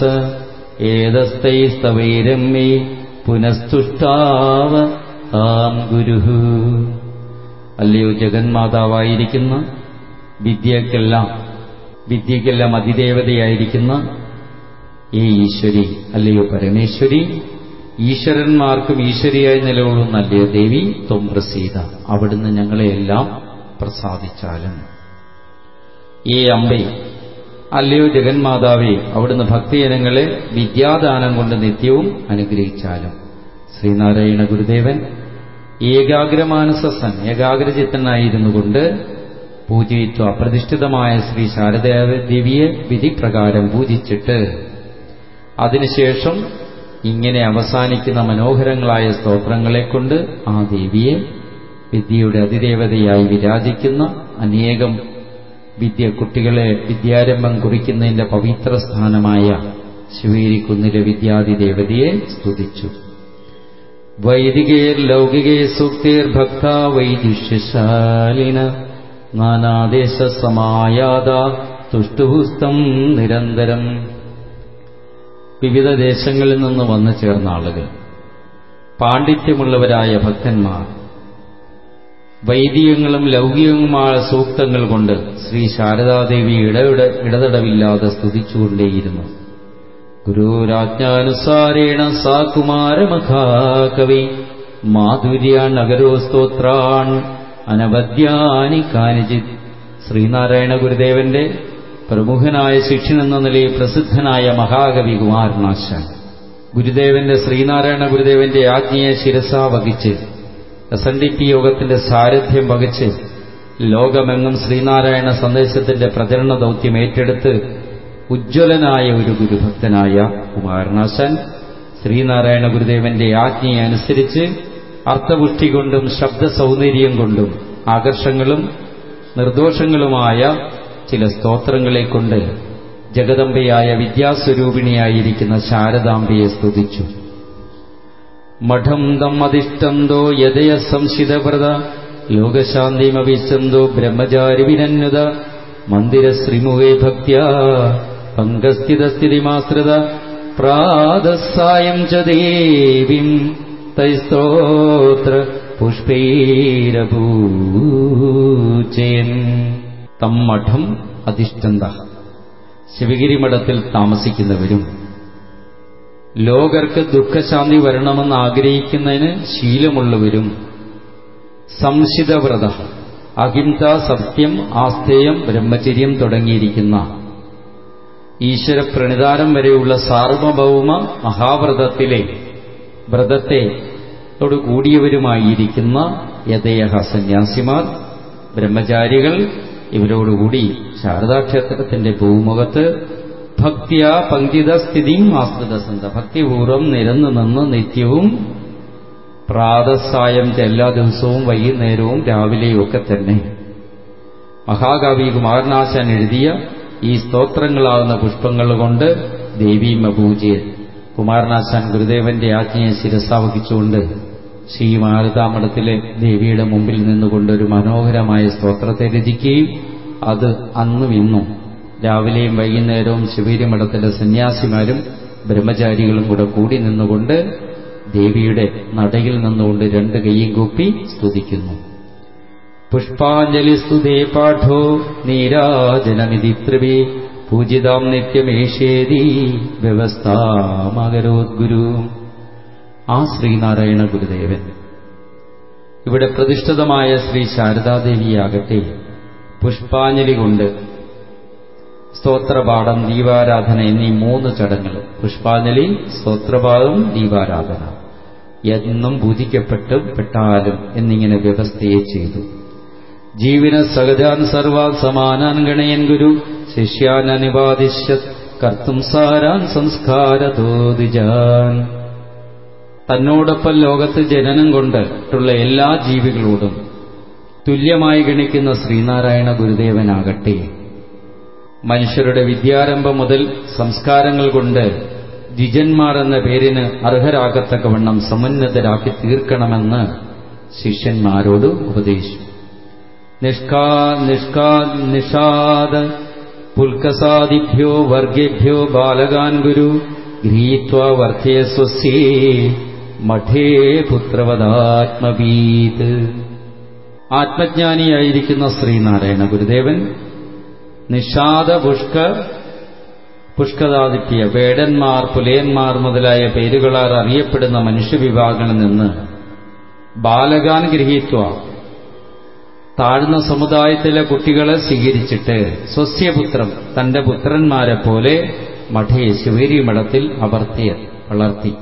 ഏതസ്തൈസ്തവൈരമ്മേ പുനസ്തുഷ്ടാവ താം ഗുരുഹു അല്ലയോ ജഗന്മാതാവായിരിക്കുന്ന വിദ്യക്കെല്ലാം വിദ്യക്കെല്ലാം അതിദേവതയായിരിക്കുന്ന ഈ ഈശ്വരി അല്ലയോ പരമേശ്വരി ഈശ്വരന്മാർക്കും ഈശ്വരിയായി നിലകൊള്ളുന്ന അല്ലയോ ദേവി ത്വം പ്രസീത അവിടുന്ന് ഞങ്ങളെയെല്ലാം പ്രസാദിച്ചാലും ഈ അമ്പെ അല്ലയോ ജഗന്മാതാവേ അവിടുന്ന് ഭക്തജനങ്ങളെ വിദ്യാദാനം കൊണ്ട് നിത്യവും അനുഗ്രഹിച്ചാലും ശ്രീനാരായണ ഗുരുദേവൻ ഏകാഗ്രമാനസൻ ഏകാഗ്രചിത്തനായിരുന്നു കൊണ്ട് പൂജയിത്വ അപ്രതിഷ്ഠിതമായ ശ്രീ ശാരദേവിയെ വിധിപ്രകാരം പൂജിച്ചിട്ട് അതിനുശേഷം ഇങ്ങനെ അവസാനിക്കുന്ന മനോഹരങ്ങളായ സ്തോത്രങ്ങളെ കൊണ്ട് ആ ദേവിയെ വിദ്യയുടെ അതിദേവതയായി വിരാജിക്കുന്ന അനേകം വിദ്യ കുട്ടികളെ വിദ്യാരംഭം കുറിക്കുന്നതിന്റെ പവിത്ര സ്ഥാനമായ ശിവേരിക്കുന്നിലെ വിദ്യാദിദേവതയെ സ്തുതിച്ചു വൈദികേർ ലൗകികേ സൂക്തേർ ഭക്ത വൈദുഷ്യശാലിന നാനാദേശ സമായാത തുഷ്ടുഹുസ്തം നിരന്തരം വിവിധ ദേശങ്ങളിൽ നിന്ന് വന്നു ചേർന്ന ആളുകൾ പാണ്ഡിത്യമുള്ളവരായ ഭക്തന്മാർ വൈദികങ്ങളും ലൗകികവുമായ സൂക്തങ്ങൾ കൊണ്ട് ശ്രീ ശാരദാദേവി ഇടവിട ഇടതടവില്ലാതെ സ്തുതിച്ചുകൊണ്ടേയിരുന്നു ഗുരുരാജ്ഞാനുസാരേണ സാ കുമാരമഖാകവി മാധുര്യാൻ നഗരോ സ്തോത്രാൻ അനവദ്യാനി കാനിജിത് ശ്രീനാരായണ ഗുരുദേവന്റെ പ്രമുഖനായ ശിഷ്യൻ എന്ന നിലയിൽ പ്രസിദ്ധനായ മഹാകവി കുമാരനാശാൻ ഗുരുദേവന്റെ ശ്രീനാരായണ ഗുരുദേവന്റെ ആജ്ഞയെ ശിരസ വഹിച്ച് എസ് എൻ ഡി പി യോഗത്തിന്റെ സാരഥ്യം വഹിച്ച് ലോകമെങ്ങും ശ്രീനാരായണ സന്ദേശത്തിന്റെ പ്രചരണ ദൗത്യം ഏറ്റെടുത്ത് ഉജ്ജ്വലനായ ഒരു ഗുരുഭക്തനായ കുമാരനാശൻ ശ്രീനാരായണ ഗുരുദേവന്റെ ആജ്ഞയെ അനുസരിച്ച് അർത്ഥപുഷ്ടി കൊണ്ടും ശബ്ദ സൗന്ദര്യം കൊണ്ടും ആകർഷങ്ങളും നിർദോഷങ്ങളുമായ ചില സ്തോത്രങ്ങളെ കൊണ്ട് ജഗദംബയായ വിദ്യാസ്വരൂപിണിയായിരിക്കുന്ന ശാരദാംബയെ സ്തുതിച്ചു മഠം തം അധിഷ്ടം തോ യദയ സംശിതവ്രത ലോകശാന്തിമവിശന്തോ ബ്രഹ്മചാരി വിനന്യുത മന്ദിരശ്രീമുഖേ ഭക്യ പങ്കസ്ഥിതസ്ഥിതിമാശ്രിത പ്രാതസായം ച ദേവീം തൈസ്തോത്ര പുഷ്പൈരപൂജയൻ തം മഠം അധിഷ്ഠന്ത ശിവഗിരി മഠത്തിൽ താമസിക്കുന്നവരും ലോകർക്ക് ദുഃഖശാന്തി വരണമെന്ന് ആഗ്രഹിക്കുന്നതിന് ശീലമുള്ളവരും സംശിതവ്രത അഹിംസ സത്യം ആസ്തേയം ബ്രഹ്മചര്യം തുടങ്ങിയിരിക്കുന്ന ഈശ്വരപ്രണിധാനം വരെയുള്ള സാർവഭൗമ മഹാവ്രതത്തിലെ വ്രതത്തെ കൂടിയവരുമായിരിക്കുന്ന യഥേയ സന്യാസിമാർ ബ്രഹ്മചാരികൾ ഇവരോടുകൂടി ശാരദാക്ഷേത്രത്തിന്റെ ഭൂമുഖത്ത് ഭക്തിയ പങ്കിത സ്ഥിതിയും ആസ്തൃതസന്ത ഭക്തിപൂർവം നിരന്നു നിന്ന് നിത്യവും പ്രാതസായം എല്ലാ ദിവസവും വൈകുന്നേരവും രാവിലെയൊക്കെ തന്നെ മഹാകവി കുമാരനാശാൻ എഴുതിയ ഈ സ്തോത്രങ്ങളാകുന്ന പുഷ്പങ്ങൾ കൊണ്ട് ദേവീമ പൂജയെ കുമാരനാശാൻ ഗുരുദേവന്റെ ആജ്ഞയെ ശിരസാവഹിച്ചുകൊണ്ട് ശ്രീ മാരുതാമഠത്തിലെ ദേവിയുടെ മുമ്പിൽ നിന്നുകൊണ്ട് ഒരു മനോഹരമായ സ്തോത്രത്തെ രചിക്കുകയും അത് അന്നും ഇന്നും രാവിലെയും വൈകുന്നേരവും ശിവരിമഠത്തിലെ സന്യാസിമാരും ബ്രഹ്മചാരികളും കൂടെ കൂടി നിന്നുകൊണ്ട് ദേവിയുടെ നടയിൽ നിന്നുകൊണ്ട് രണ്ട് കൈയും കൂപ്പി സ്തുതിക്കുന്നു പുഷ്പാഞ്ജലി സ്തുതേ പാഠോ നീരാജനമിതി ത്രിവേ പൂജിതാം നിത്യമേഷേതി വ്യവസ്ഥാമകരോദ്ഗുരു ആ ശ്രീനാരായണ ഗുരുദേവൻ ഇവിടെ പ്രതിഷ്ഠിതമായ ശ്രീ ശാരദാദേവിയാകട്ടെ പുഷ്പാഞ്ജലി കൊണ്ട് സ്തോത്രപാഠം ദീപാരാധന എന്നീ മൂന്ന് ചടങ്ങുകൾ പുഷ്പാഞ്ജലി സ്തോത്രപാഠം ദീപാരാധന എന്നും പൂജിക്കപ്പെട്ട് പെട്ടാലും എന്നിങ്ങനെ വ്യവസ്ഥയെ ചെയ്തു ജീവന സഹജാൻ സർവാൻ സമാനാൻ ഗണയൻ ഗുരു ശിഷ്യാൻ അനുവാദിശ്യ കർത്തും സാരാൻ സംസ്കാരതോദിജാൻ തന്നോടൊപ്പം ലോകത്ത് ജനനം കൊണ്ടിട്ടുള്ള എല്ലാ ജീവികളോടും തുല്യമായി ഗണിക്കുന്ന ശ്രീനാരായണ ഗുരുദേവനാകട്ടെ മനുഷ്യരുടെ വിദ്യാരംഭം മുതൽ സംസ്കാരങ്ങൾ കൊണ്ട് ദ്വിജന്മാർ എന്ന പേരിന് അർഹരാകത്തക്കവണ്ണം സമുന്നതരാക്കി തീർക്കണമെന്ന് ശിഷ്യന്മാരോട് ഉപദേശിച്ചു നിഷ്കാ നിഷ്കാ നിഷാദ പുൽക്കസാദിഭ്യോ വർഗേഭ്യോ ബാലകാൻ ഗുരു ഗൃഹീത്വ വർദ്ധയ സ്വസ്യേ മഠേ പുത്രവദാത്മവീത് ആത്മജ്ഞാനിയായിരിക്കുന്ന ശ്രീനാരായണ ഗുരുദേവൻ നിഷാദ പുഷ്ക പുഷ്കദാദിത്യ വേടന്മാർ പുലയന്മാർ മുതലായ പേരുകളാൽ അറിയപ്പെടുന്ന മനുഷ്യവിഭാഗങ്ങളിൽ നിന്ന് ബാലകാൻ ഗൃഹീത്വ താഴ്ന്ന സമുദായത്തിലെ കുട്ടികളെ സ്വീകരിച്ചിട്ട് സ്വസ്യപുത്രം തന്റെ പുത്രന്മാരെ പോലെ മഠേ ശിവേരി മഠത്തിൽ അവർത്തി വളർത്തി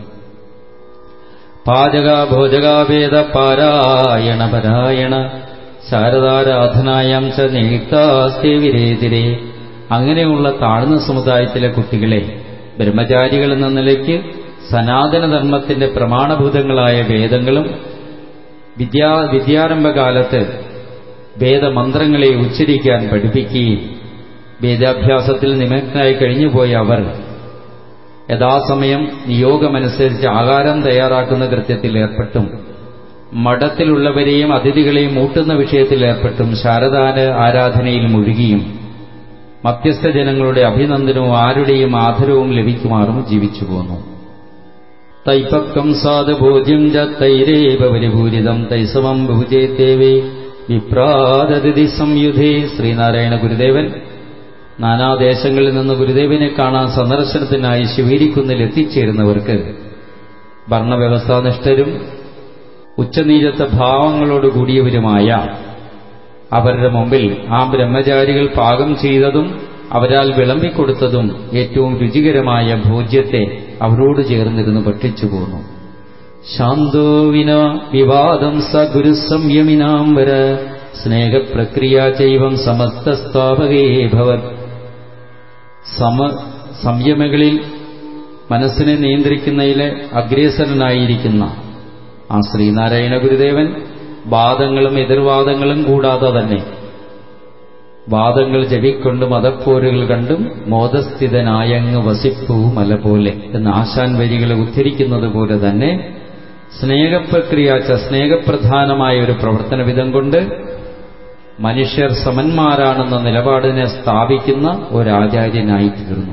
പാചക ഭോജകാവേദ പാരായണ പരായണ ശാരദാരാധനായം ച നിയുക്താസ്തി വിരേതിരെ അങ്ങനെയുള്ള താഴ്ന്ന സമുദായത്തിലെ കുട്ടികളെ ബ്രഹ്മചാരികൾ എന്ന നിലയ്ക്ക് സനാതനധർമ്മത്തിന്റെ പ്രമാണഭൂതങ്ങളായ വേദങ്ങളും വിദ്യാ വിദ്യാരംഭകാലത്ത് വേദമന്ത്രങ്ങളെ ഉച്ചരിക്കാൻ പഠിപ്പിക്കുകയും വേദാഭ്യാസത്തിൽ നിമഗ്നായി കഴിഞ്ഞുപോയ അവർ യഥാസമയം നിയോഗമനുസരിച്ച് ആകാരം തയ്യാറാക്കുന്ന കൃത്യത്തിൽ ഏർപ്പെട്ടും മഠത്തിലുള്ളവരെയും അതിഥികളെയും മൂട്ടുന്ന വിഷയത്തിൽ ഏർപ്പെട്ടും ശാരദാന ആരാധനയിൽ മുഴുകിയും മധ്യസ്ഥ ജനങ്ങളുടെ അഭിനന്ദനവും ആരുടെയും ആദരവും ലഭിക്കുമാറും ജീവിച്ചു പോന്നു തൈപ്പക്കം സാധ ഭോജ്യം ച തൈരേവ പരിപൂരിതം തൈസവം ഭുജേത്തേവേ വിപ്രാദതിഥി സംയുധേ ശ്രീനാരായണ ഗുരുദേവൻ നാനാദേശങ്ങളിൽ നിന്ന് ഗുരുദേവനെ കാണാൻ സന്ദർശനത്തിനായി ശിവീരിക്കുന്നിൽ എത്തിച്ചേരുന്നവർക്ക് ഭരണവ്യവസ്ഥാനിഷ്ഠരും ഉച്ചനീചത്വ ഭാവങ്ങളോടുകൂടിയവരുമായ അവരുടെ മുമ്പിൽ ആ ബ്രഹ്മചാരികൾ പാകം ചെയ്തതും അവരാൽ വിളമ്പിക്കൊടുത്തതും ഏറ്റവും രുചികരമായ ഭോജ്യത്തെ അവരോട് ചേർന്നിരുന്ന് ഭക്ഷിച്ചു പോന്നു ശാന്തോ വിന വിവാദം സ ഗുരുസംയമിനാംബര സ്നേഹപ്രക്രിയ ചൈവം സമസ്തസ്ഥാപകേ ഭവത് സമ സംയമകളിൽ മനസ്സിനെ നിയന്ത്രിക്കുന്നതിലെ അഗ്രേസരനായിരിക്കുന്ന ആ ശ്രീനാരായണ ഗുരുദേവൻ വാദങ്ങളും എതിർവാദങ്ങളും കൂടാതെ തന്നെ വാദങ്ങൾ ജപിക്കൊണ്ട് മതപ്പോരുകൾ കണ്ടും മോദസ്ഥിതനായങ്ങ് വസിപ്പൂ മല പോലെ എന്ന ആശാൻ വരികളെ ഉദ്ധരിക്കുന്നത് പോലെ തന്നെ സ്നേഹപ്രക്രിയാച്ച സ്നേഹപ്രധാനമായ ഒരു പ്രവർത്തന വിധം കൊണ്ട് മനുഷ്യർ സമന്മാരാണെന്ന നിലപാടിനെ സ്ഥാപിക്കുന്ന ഒരാചാര്യനായി തീർന്നു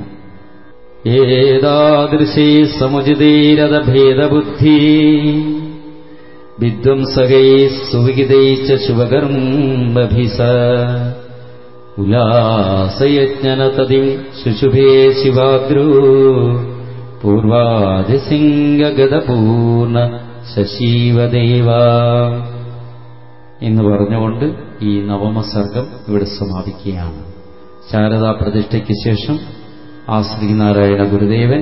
ഏതാദൃശേ സമുചിതേരത ഭേദബുദ്ധി വിധ്വംസകൈ സുവിഹിതൈ ച ശുഭകർമ്മഭിസ ഉല്ലാസയജ്ഞനതതിം ശുശുഭേ ശിവാഗ്രോ പൂർവാദിസിംഗഗതപൂർണ ശശീവദേവ എന്ന് പറഞ്ഞുകൊണ്ട് ഈ നവമസർഗം ഇവിടെ സമാപിക്കുകയാണ് ശാരദാ പ്രതിഷ്ഠയ്ക്ക് ശേഷം ആ ശ്രീനാരായണ ഗുരുദേവൻ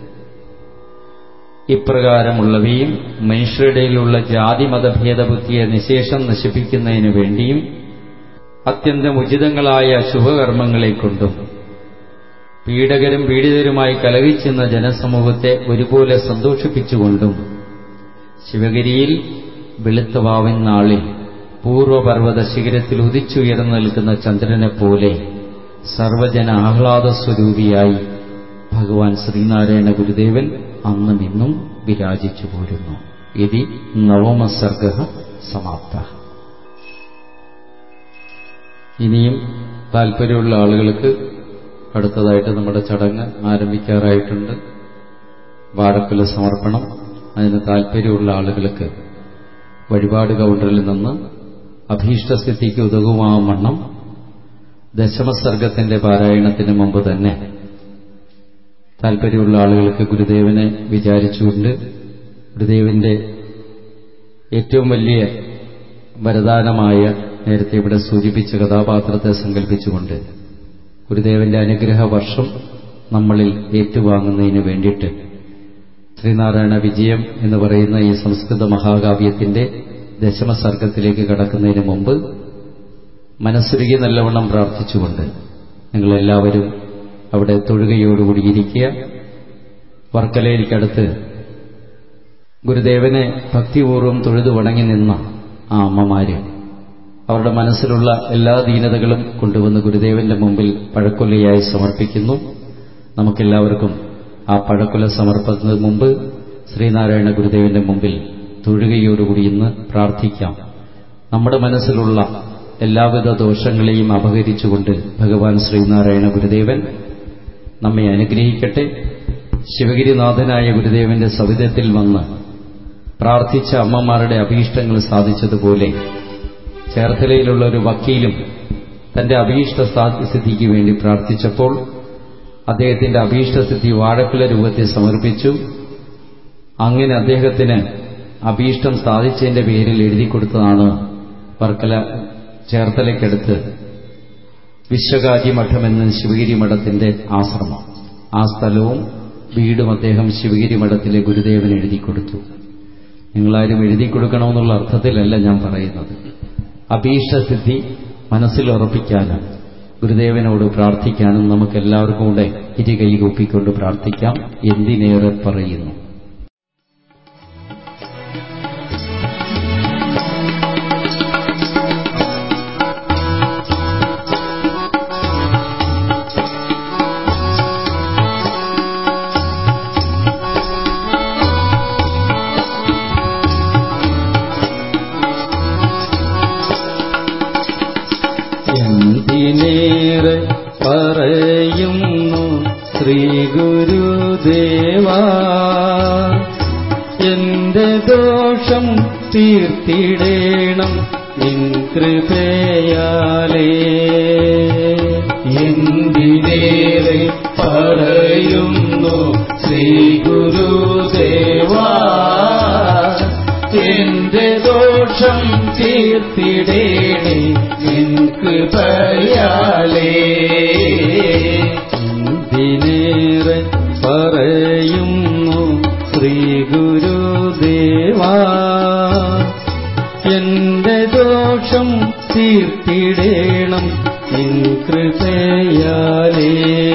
ഇപ്രകാരമുള്ളവയും മനുഷ്യരുടെയിലുള്ള ജാതി മതഭേദബുദ്ധിയെ നിശേഷം നശിപ്പിക്കുന്നതിനു വേണ്ടിയും അത്യന്തം ഉചിതങ്ങളായ ശുഭകർമ്മങ്ങളെ കൊണ്ടും പീഡകരും പീഡിതരുമായി കലഹിച്ചെന്ന ജനസമൂഹത്തെ ഒരുപോലെ സന്തോഷിപ്പിച്ചുകൊണ്ടും ശിവഗിരിയിൽ വെളുത്തവാവൻ നാളിൽ പൂർവപർവ്വത ശിഖരത്തിൽ ഉദിച്ചുയർന്നു നിൽക്കുന്ന ചന്ദ്രനെ പോലെ സർവജന ആഹ്ലാദ സ്വരൂപിയായി ഭഗവാൻ ശ്രീനാരായണ ഗുരുദേവൻ അന്നും ഇന്നും വിരാജിച്ചു പോരുന്നു ഇതി നവമസർഗ സമാപ്ത ഇനിയും താല്പര്യമുള്ള ആളുകൾക്ക് അടുത്തതായിട്ട് നമ്മുടെ ചടങ്ങ് ആരംഭിക്കാറായിട്ടുണ്ട് വാഴക്കുല സമർപ്പണം അതിന് താല്പര്യമുള്ള ആളുകൾക്ക് വഴിപാട് കൗണ്ടറിൽ നിന്ന് അഭീഷ്ടസ്ഥിതിക്ക് ഉതകുമാവണ്ണം ദശമസർഗത്തിന്റെ പാരായണത്തിന് മുമ്പ് തന്നെ താല്പര്യമുള്ള ആളുകൾക്ക് ഗുരുദേവനെ വിചാരിച്ചുകൊണ്ട് ഗുരുദേവന്റെ ഏറ്റവും വലിയ വരദാനമായ നേരത്തെ ഇവിടെ സൂചിപ്പിച്ച കഥാപാത്രത്തെ സങ്കല്പിച്ചുകൊണ്ട് ഗുരുദേവന്റെ അനുഗ്രഹ വർഷം നമ്മളിൽ ഏറ്റുവാങ്ങുന്നതിന് വേണ്ടിയിട്ട് ശ്രീനാരായണ വിജയം എന്ന് പറയുന്ന ഈ സംസ്കൃത മഹാകാവ്യത്തിന്റെ ദശമസർഗത്തിലേക്ക് കടക്കുന്നതിന് മുമ്പ് മനസ്സുരുകി നല്ലവണ്ണം പ്രാർത്ഥിച്ചുകൊണ്ട് നിങ്ങളെല്ലാവരും അവിടെ തൊഴുകയോടുകൂടി ഇരിക്കുക വർക്കലയിലേക്കടുത്ത് ഗുരുദേവനെ ഭക്തിപൂർവ്വം തൊഴുതു വണങ്ങി നിന്ന ആ അമ്മമാര് അവരുടെ മനസ്സിലുള്ള എല്ലാ ദീനതകളും കൊണ്ടുവന്ന് ഗുരുദേവന്റെ മുമ്പിൽ പഴക്കൊല്ലയായി സമർപ്പിക്കുന്നു നമുക്കെല്ലാവർക്കും ആ പഴക്കൊല സമർപ്പിക്കുന്നതിന് മുമ്പ് ശ്രീനാരായണ ഗുരുദേവന്റെ മുമ്പിൽ തൊഴുകയോടുകൂടി ഇന്ന് പ്രാർത്ഥിക്കാം നമ്മുടെ മനസ്സിലുള്ള എല്ലാവിധ ദോഷങ്ങളെയും അപഹരിച്ചുകൊണ്ട് ഭഗവാൻ ശ്രീനാരായണ ഗുരുദേവൻ നമ്മെ അനുഗ്രഹിക്കട്ടെ ശിവഗിരിനാഥനായ ഗുരുദേവന്റെ സവിധത്തിൽ വന്ന് പ്രാർത്ഥിച്ച അമ്മമാരുടെ അഭീഷ്ടങ്ങൾ സാധിച്ചതുപോലെ ചേർത്തലയിലുള്ള ഒരു വക്കീലും തന്റെ അഭീഷ്ട സിദ്ധിക്ക് വേണ്ടി പ്രാർത്ഥിച്ചപ്പോൾ അദ്ദേഹത്തിന്റെ അഭീഷ്ടസിദ്ധി വാഴക്കുല രൂപത്തിൽ സമർപ്പിച്ചു അങ്ങനെ അദ്ദേഹത്തിന് അഭീഷ്ടം സാധിച്ചതിന്റെ പേരിൽ എഴുതി കൊടുത്തതാണ് വർക്കല ചേർത്തലയ്ക്കടുത്ത് വിശ്വകാരി മഠം എന്ന ശിവഗിരി മഠത്തിന്റെ ആശ്രമം ആ സ്ഥലവും വീടും അദ്ദേഹം ശിവഗിരി മഠത്തിലെ ഗുരുദേവൻ എഴുതി കൊടുത്തു നിങ്ങളാരും എഴുതി കൊടുക്കണമെന്നുള്ള അർത്ഥത്തിലല്ല ഞാൻ പറയുന്നത് അഭീഷ്ടസിദ്ധി മനസ്സിൽ ഉറപ്പിക്കാനും ഗുരുദേവനോട് പ്രാർത്ഥിക്കാനും നമുക്കെല്ലാവർക്കും കൂടെ ഇരു കൈ കൂപ്പിക്കൊണ്ട് പ്രാർത്ഥിക്കാം എന്തിനേറെ പറയുന്നു എന്തിനേറെ പറയുന്നു ശ്രീ ഗുരുദേവ എന്റെ ദോഷം തീർത്തിടേണം നിൻ കൃപയാലേ എന്തിനേറെ പറയുന്നു ശ്രീ ഗുരുദേവ എന്റെ ദോഷം തീർത്തിടേണേ നിൻ കൃപയാലേ എന്തിനേറെ പറയുന്നു ശ്രീ ഗുരുദേവാ എന്റെ ദോഷം തീർത്തിടേണം നിൻ കൃപയാലേ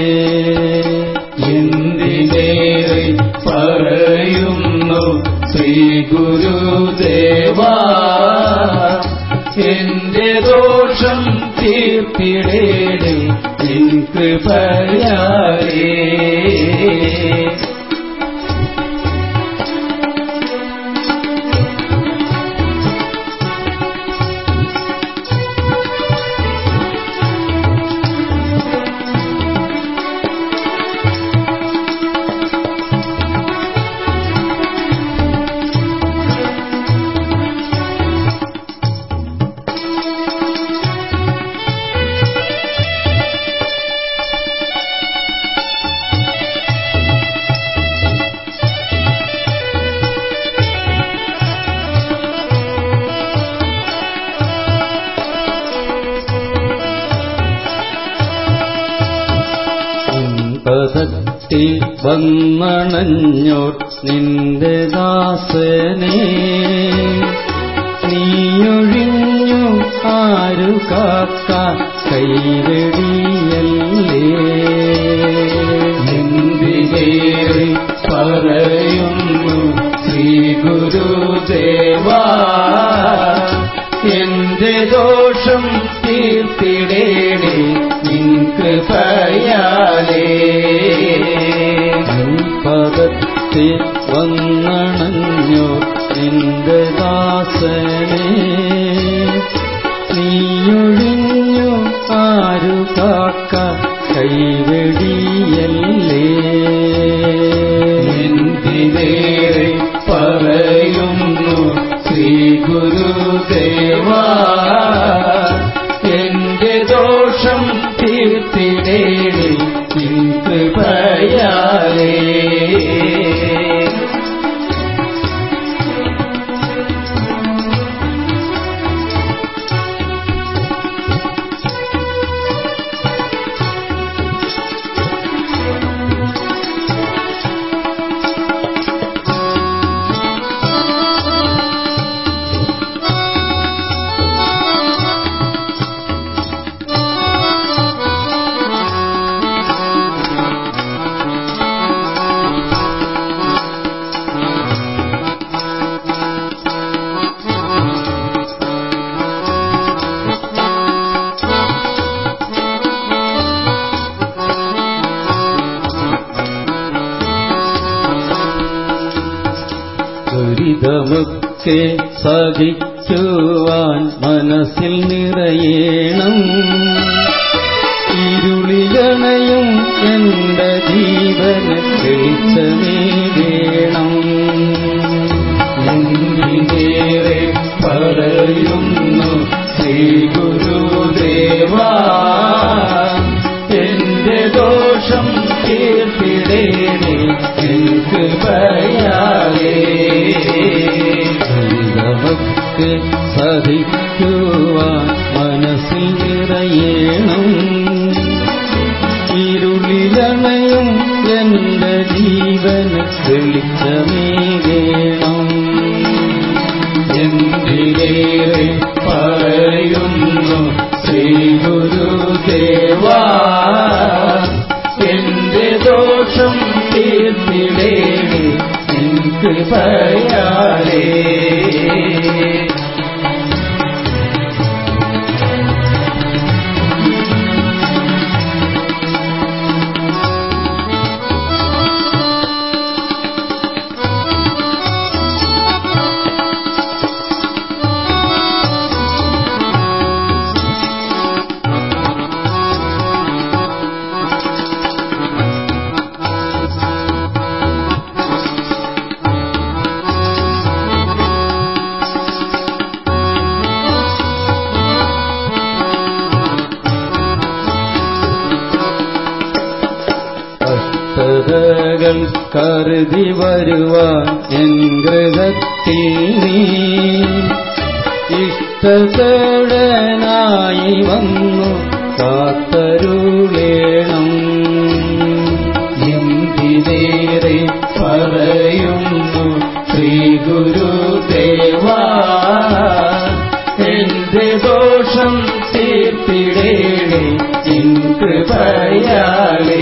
എന്തിനേറെ പറയുന്നു ശ്രീ ഗുരുദേവാ എന്റെ ദോഷം തീർത്തിടേണേ നിൻ കൃപയാലേ പദത്തിൽ വന്നണഞ്ഞോർ നിന്റെ ദാസനെ നീയൊഴിഞ്ഞു ആരു കാക്ക കൈവെടിയല്ലേ എന്തിനേറെ പറയുന്നു ശ്രീ ഗുരുദേവാ എന്റെ ദോഷം തീർത്തിടേണേ നിൻ കൃപയാലേ പദത്തിൽ വന്നണഞ്ഞോ നിന്റെ ദാസനെ നീയൊഴിഞ്ഞു ആരു കാക്ക കൈവെടിയല്ലേ എന്തിനേറെ പറയുന്നു ശ്രീ ഗുരുദേവാ എന്റെ ദോഷം തീർത്തിടേണേ നിൻ കൃപയാലേ ദുരിതമൊക്കെ സഹിക്കുവാൻ മനസ്സിൽ നിറയേണം ഇരുളിലണയും എന്റെ ജീവന് തെളിച്ചമേ വേണം എന്തിനേറെ പറയുന്നു ശ്രീ ഗുരുദേവാ എന്റെ ദോഷം തീർത്തിടേണേ എനിക്ക് പറയാലേ നമുക്ക് സഹിക്കുവാൻ മനസ്സിൽ നിറയേണം ഇരുളിലണയും എന്റെ ജീവന് വെളിച്ചമേ വേണം എന്തിനേറെ പറയുന്നു ശ്രീ ഗുരുദേവാ എന്റെ ദോഷം തീർത്തിടേണേ എനിക്ക് പറയാലേ കഷ്ടതകൾ കരുതി വരുവാൻ എൻ ഗൃഹത്തിൽ നീ ഇഷ്ടത്തോടനായി വന്നു കാത്തരുളേണം എന്തിനേറെ പറയുന്നു ശ്രീ ഗുരുദേവാ എന്റെ ദോഷം തീർത്തിടേണേ കൃപയാലേ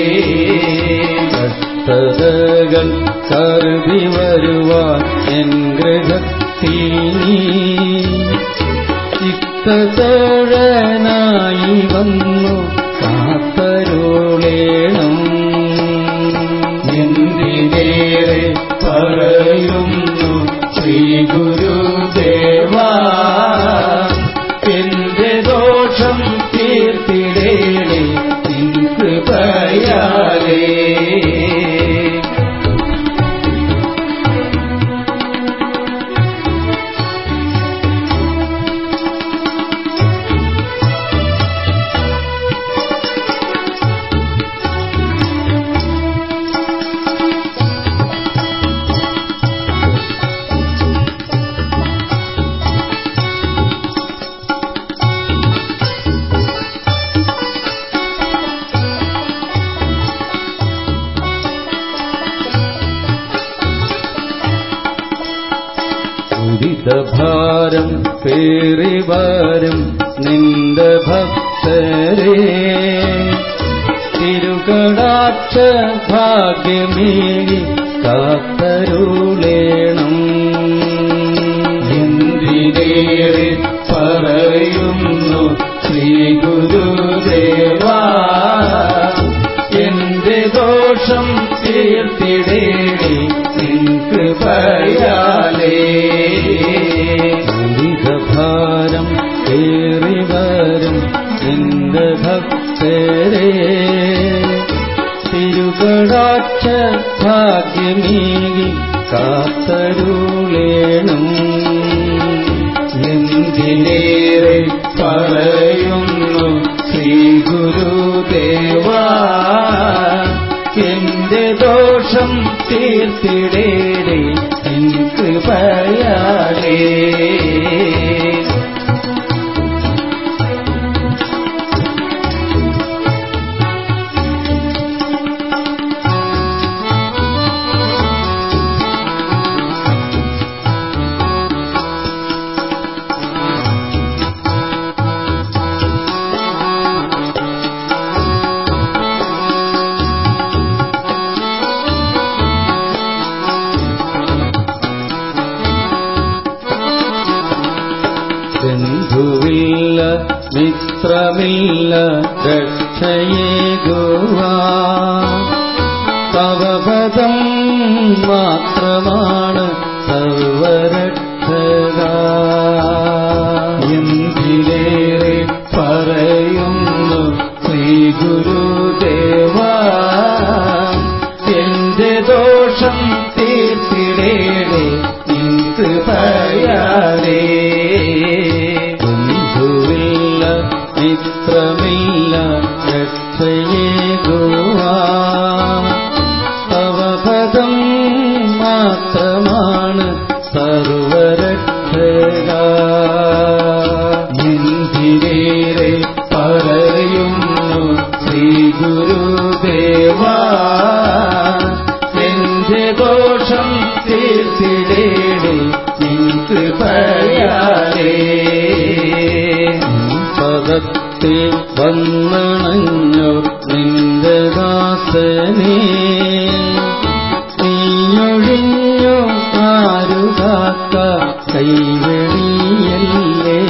കഷ്ടതകൾ കരുതി വരുവാൻ എൻ ഗൃഹത്തിൽ ചിത്തത്തോഴനായി വന്നു കാത്തരുളേണം എന്തിനേറെ പറയുന്നു ശ്രീ ഗുരുദേവാ എന്റെ ദോഷം തീർത്തിടേണേ കൃപയാലേ ദുരിതഭാരം പേറി വരും നിന്റെ ഭക്തരെ തിരുകടാക്ഷ ഭാഗ്യമേകി കാത്തരുളേണം എന്തിനേറെ പറയുന്നു ശ്രീ ഗുരുദേവാ എന്റെ ദോഷം തീർത്തിടേണേ കൃപയാലേ ഭാരം ഏറി വരും എന്റെ ഭക്തരെ തിരുകടാക്ഷ ഭാഗ്യമീകി കാത്തരുളേണം എന്തിനേറെ പറയുന്നു ശ്രീ ഗുരുദേവാ എന്റെ ദോഷം തീർത്തിടേടേ കൃപയാലേ ബന്ധുവില്ല മിത്രമില്ല രക്ഷയേകുവാ തവപദം മാത്രമാണ് ദൈവമാണ് സർവരക്ഷക എന്തിനേറെ പറയുന്നു ശ്രീ ഗുരുദേവ എന്റെ ദോഷം തീർത്തിടേണേ നിൻ കൃപയാലേ പദത്തെ വന്നണഞ്ഞോ നിന്റെ ദാസനേ നീയൊഴിഞ്ഞോ ആരു കാക്ക കൈവെടിയല്ലേ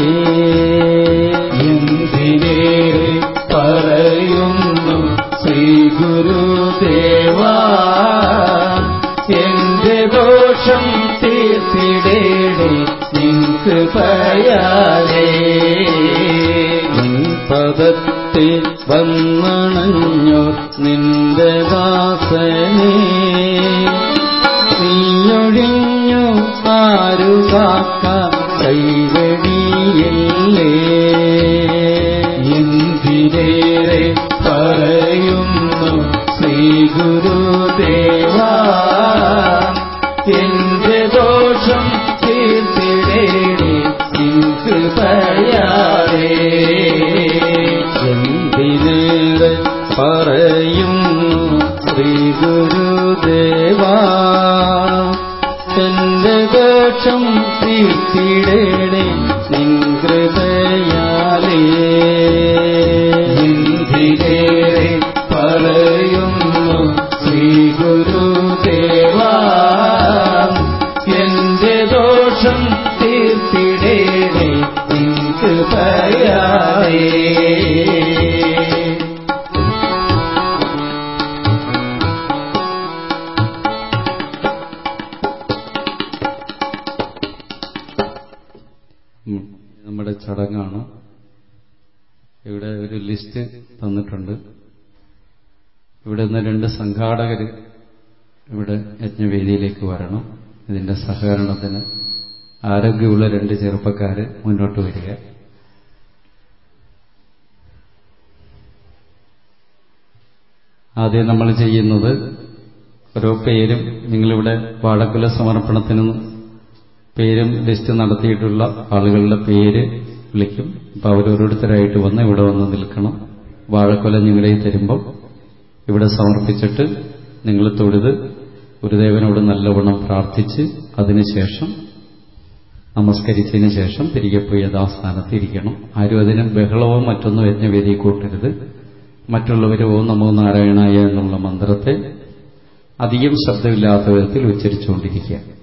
എന്തിനേറെ പറയുന്നു ശ്രീ ഗുരുദേവ എന്റെ ദോഷം തീർത്തിടേണേ നിൻക്ക് പയാലേ നിൻ പദത്തെ വന്നണഞ്ഞോ നിന്റെ ദാസനേ നീയൊഴിഞ്ഞു ആരു കാക്ക കൈവെടിയല്ലേ എന്തിനേറെ പറയുന്നു ശ്രീ ഗുരുദേവ എന്റെ ദോഷം തീർത്തിടേണേ നിൻക്ക് പറയാറേ എന്തിനേറെ പറയുന്നു ശ്രീ ഗുരുദേവ എന്റെ ദോഷം തീർത്തിടേണേ നിൻ കൃപയാലേ എന്തിനേറെ പറയുന്നു ശ്രീ ഗുരുദേവ എന്റെ ദോഷം തീർത്തിടേണേ നിൻ കൃപയാലേ ഉം. നമ്മുടെ ചടങ്ങാണ് ഇവിടെ ഒരു ലിസ്റ്റ് തന്നിട്ടുണ്ട് ഇവിടെ നിന്ന് രണ്ട് സംഘാടകർ ഇവിടെ യജ്ഞവേദിയിലേക്ക് വരണം ഇതിന്റെ സഹകരണത്തിന് ആരോഗ്യമുള്ള രണ്ട് ചെറുപ്പക്കാർ മുന്നോട്ട് വരിക ആദ്യം നമ്മൾ ചെയ്യുന്നത് ഓരോ പേരും നിങ്ങളിവിടെ വാഴക്കുല സമർപ്പണത്തിന് പേരും ലിസ്റ്റ് നടത്തിയിട്ടുള്ള ആളുകളുടെ പേര് വിളിക്കും അപ്പൊ അവരോരോരുത്തരായിട്ട് വന്ന് ഇവിടെ വന്ന് നിൽക്കണം വാഴക്കൊല നിങ്ങളെ തരുമ്പോൾ ഇവിടെ സമർപ്പിച്ചിട്ട് നിങ്ങൾ തൊഴുത് ഗുരുദേവനോട് നല്ലവണ്ണം പ്രാർത്ഥിച്ച് അതിനുശേഷം നമസ്കരിച്ചതിന് ശേഷം തിരികെ പോയി യഥാസ്ഥാനത്ത് ഇരിക്കണം ആരും അതിന് ബഹളവോ മറ്റൊന്നും യജ്ഞവേദി കൂട്ടരുത് മറ്റുള്ളവർ ഓ നമോ നാരായണായ എന്നുള്ള മന്ത്രത്തെ അധികം ശബ്ദമില്ലാത്ത വിധത്തിൽ ഉച്ചരിച്ചുകൊണ്ടിരിക്കുക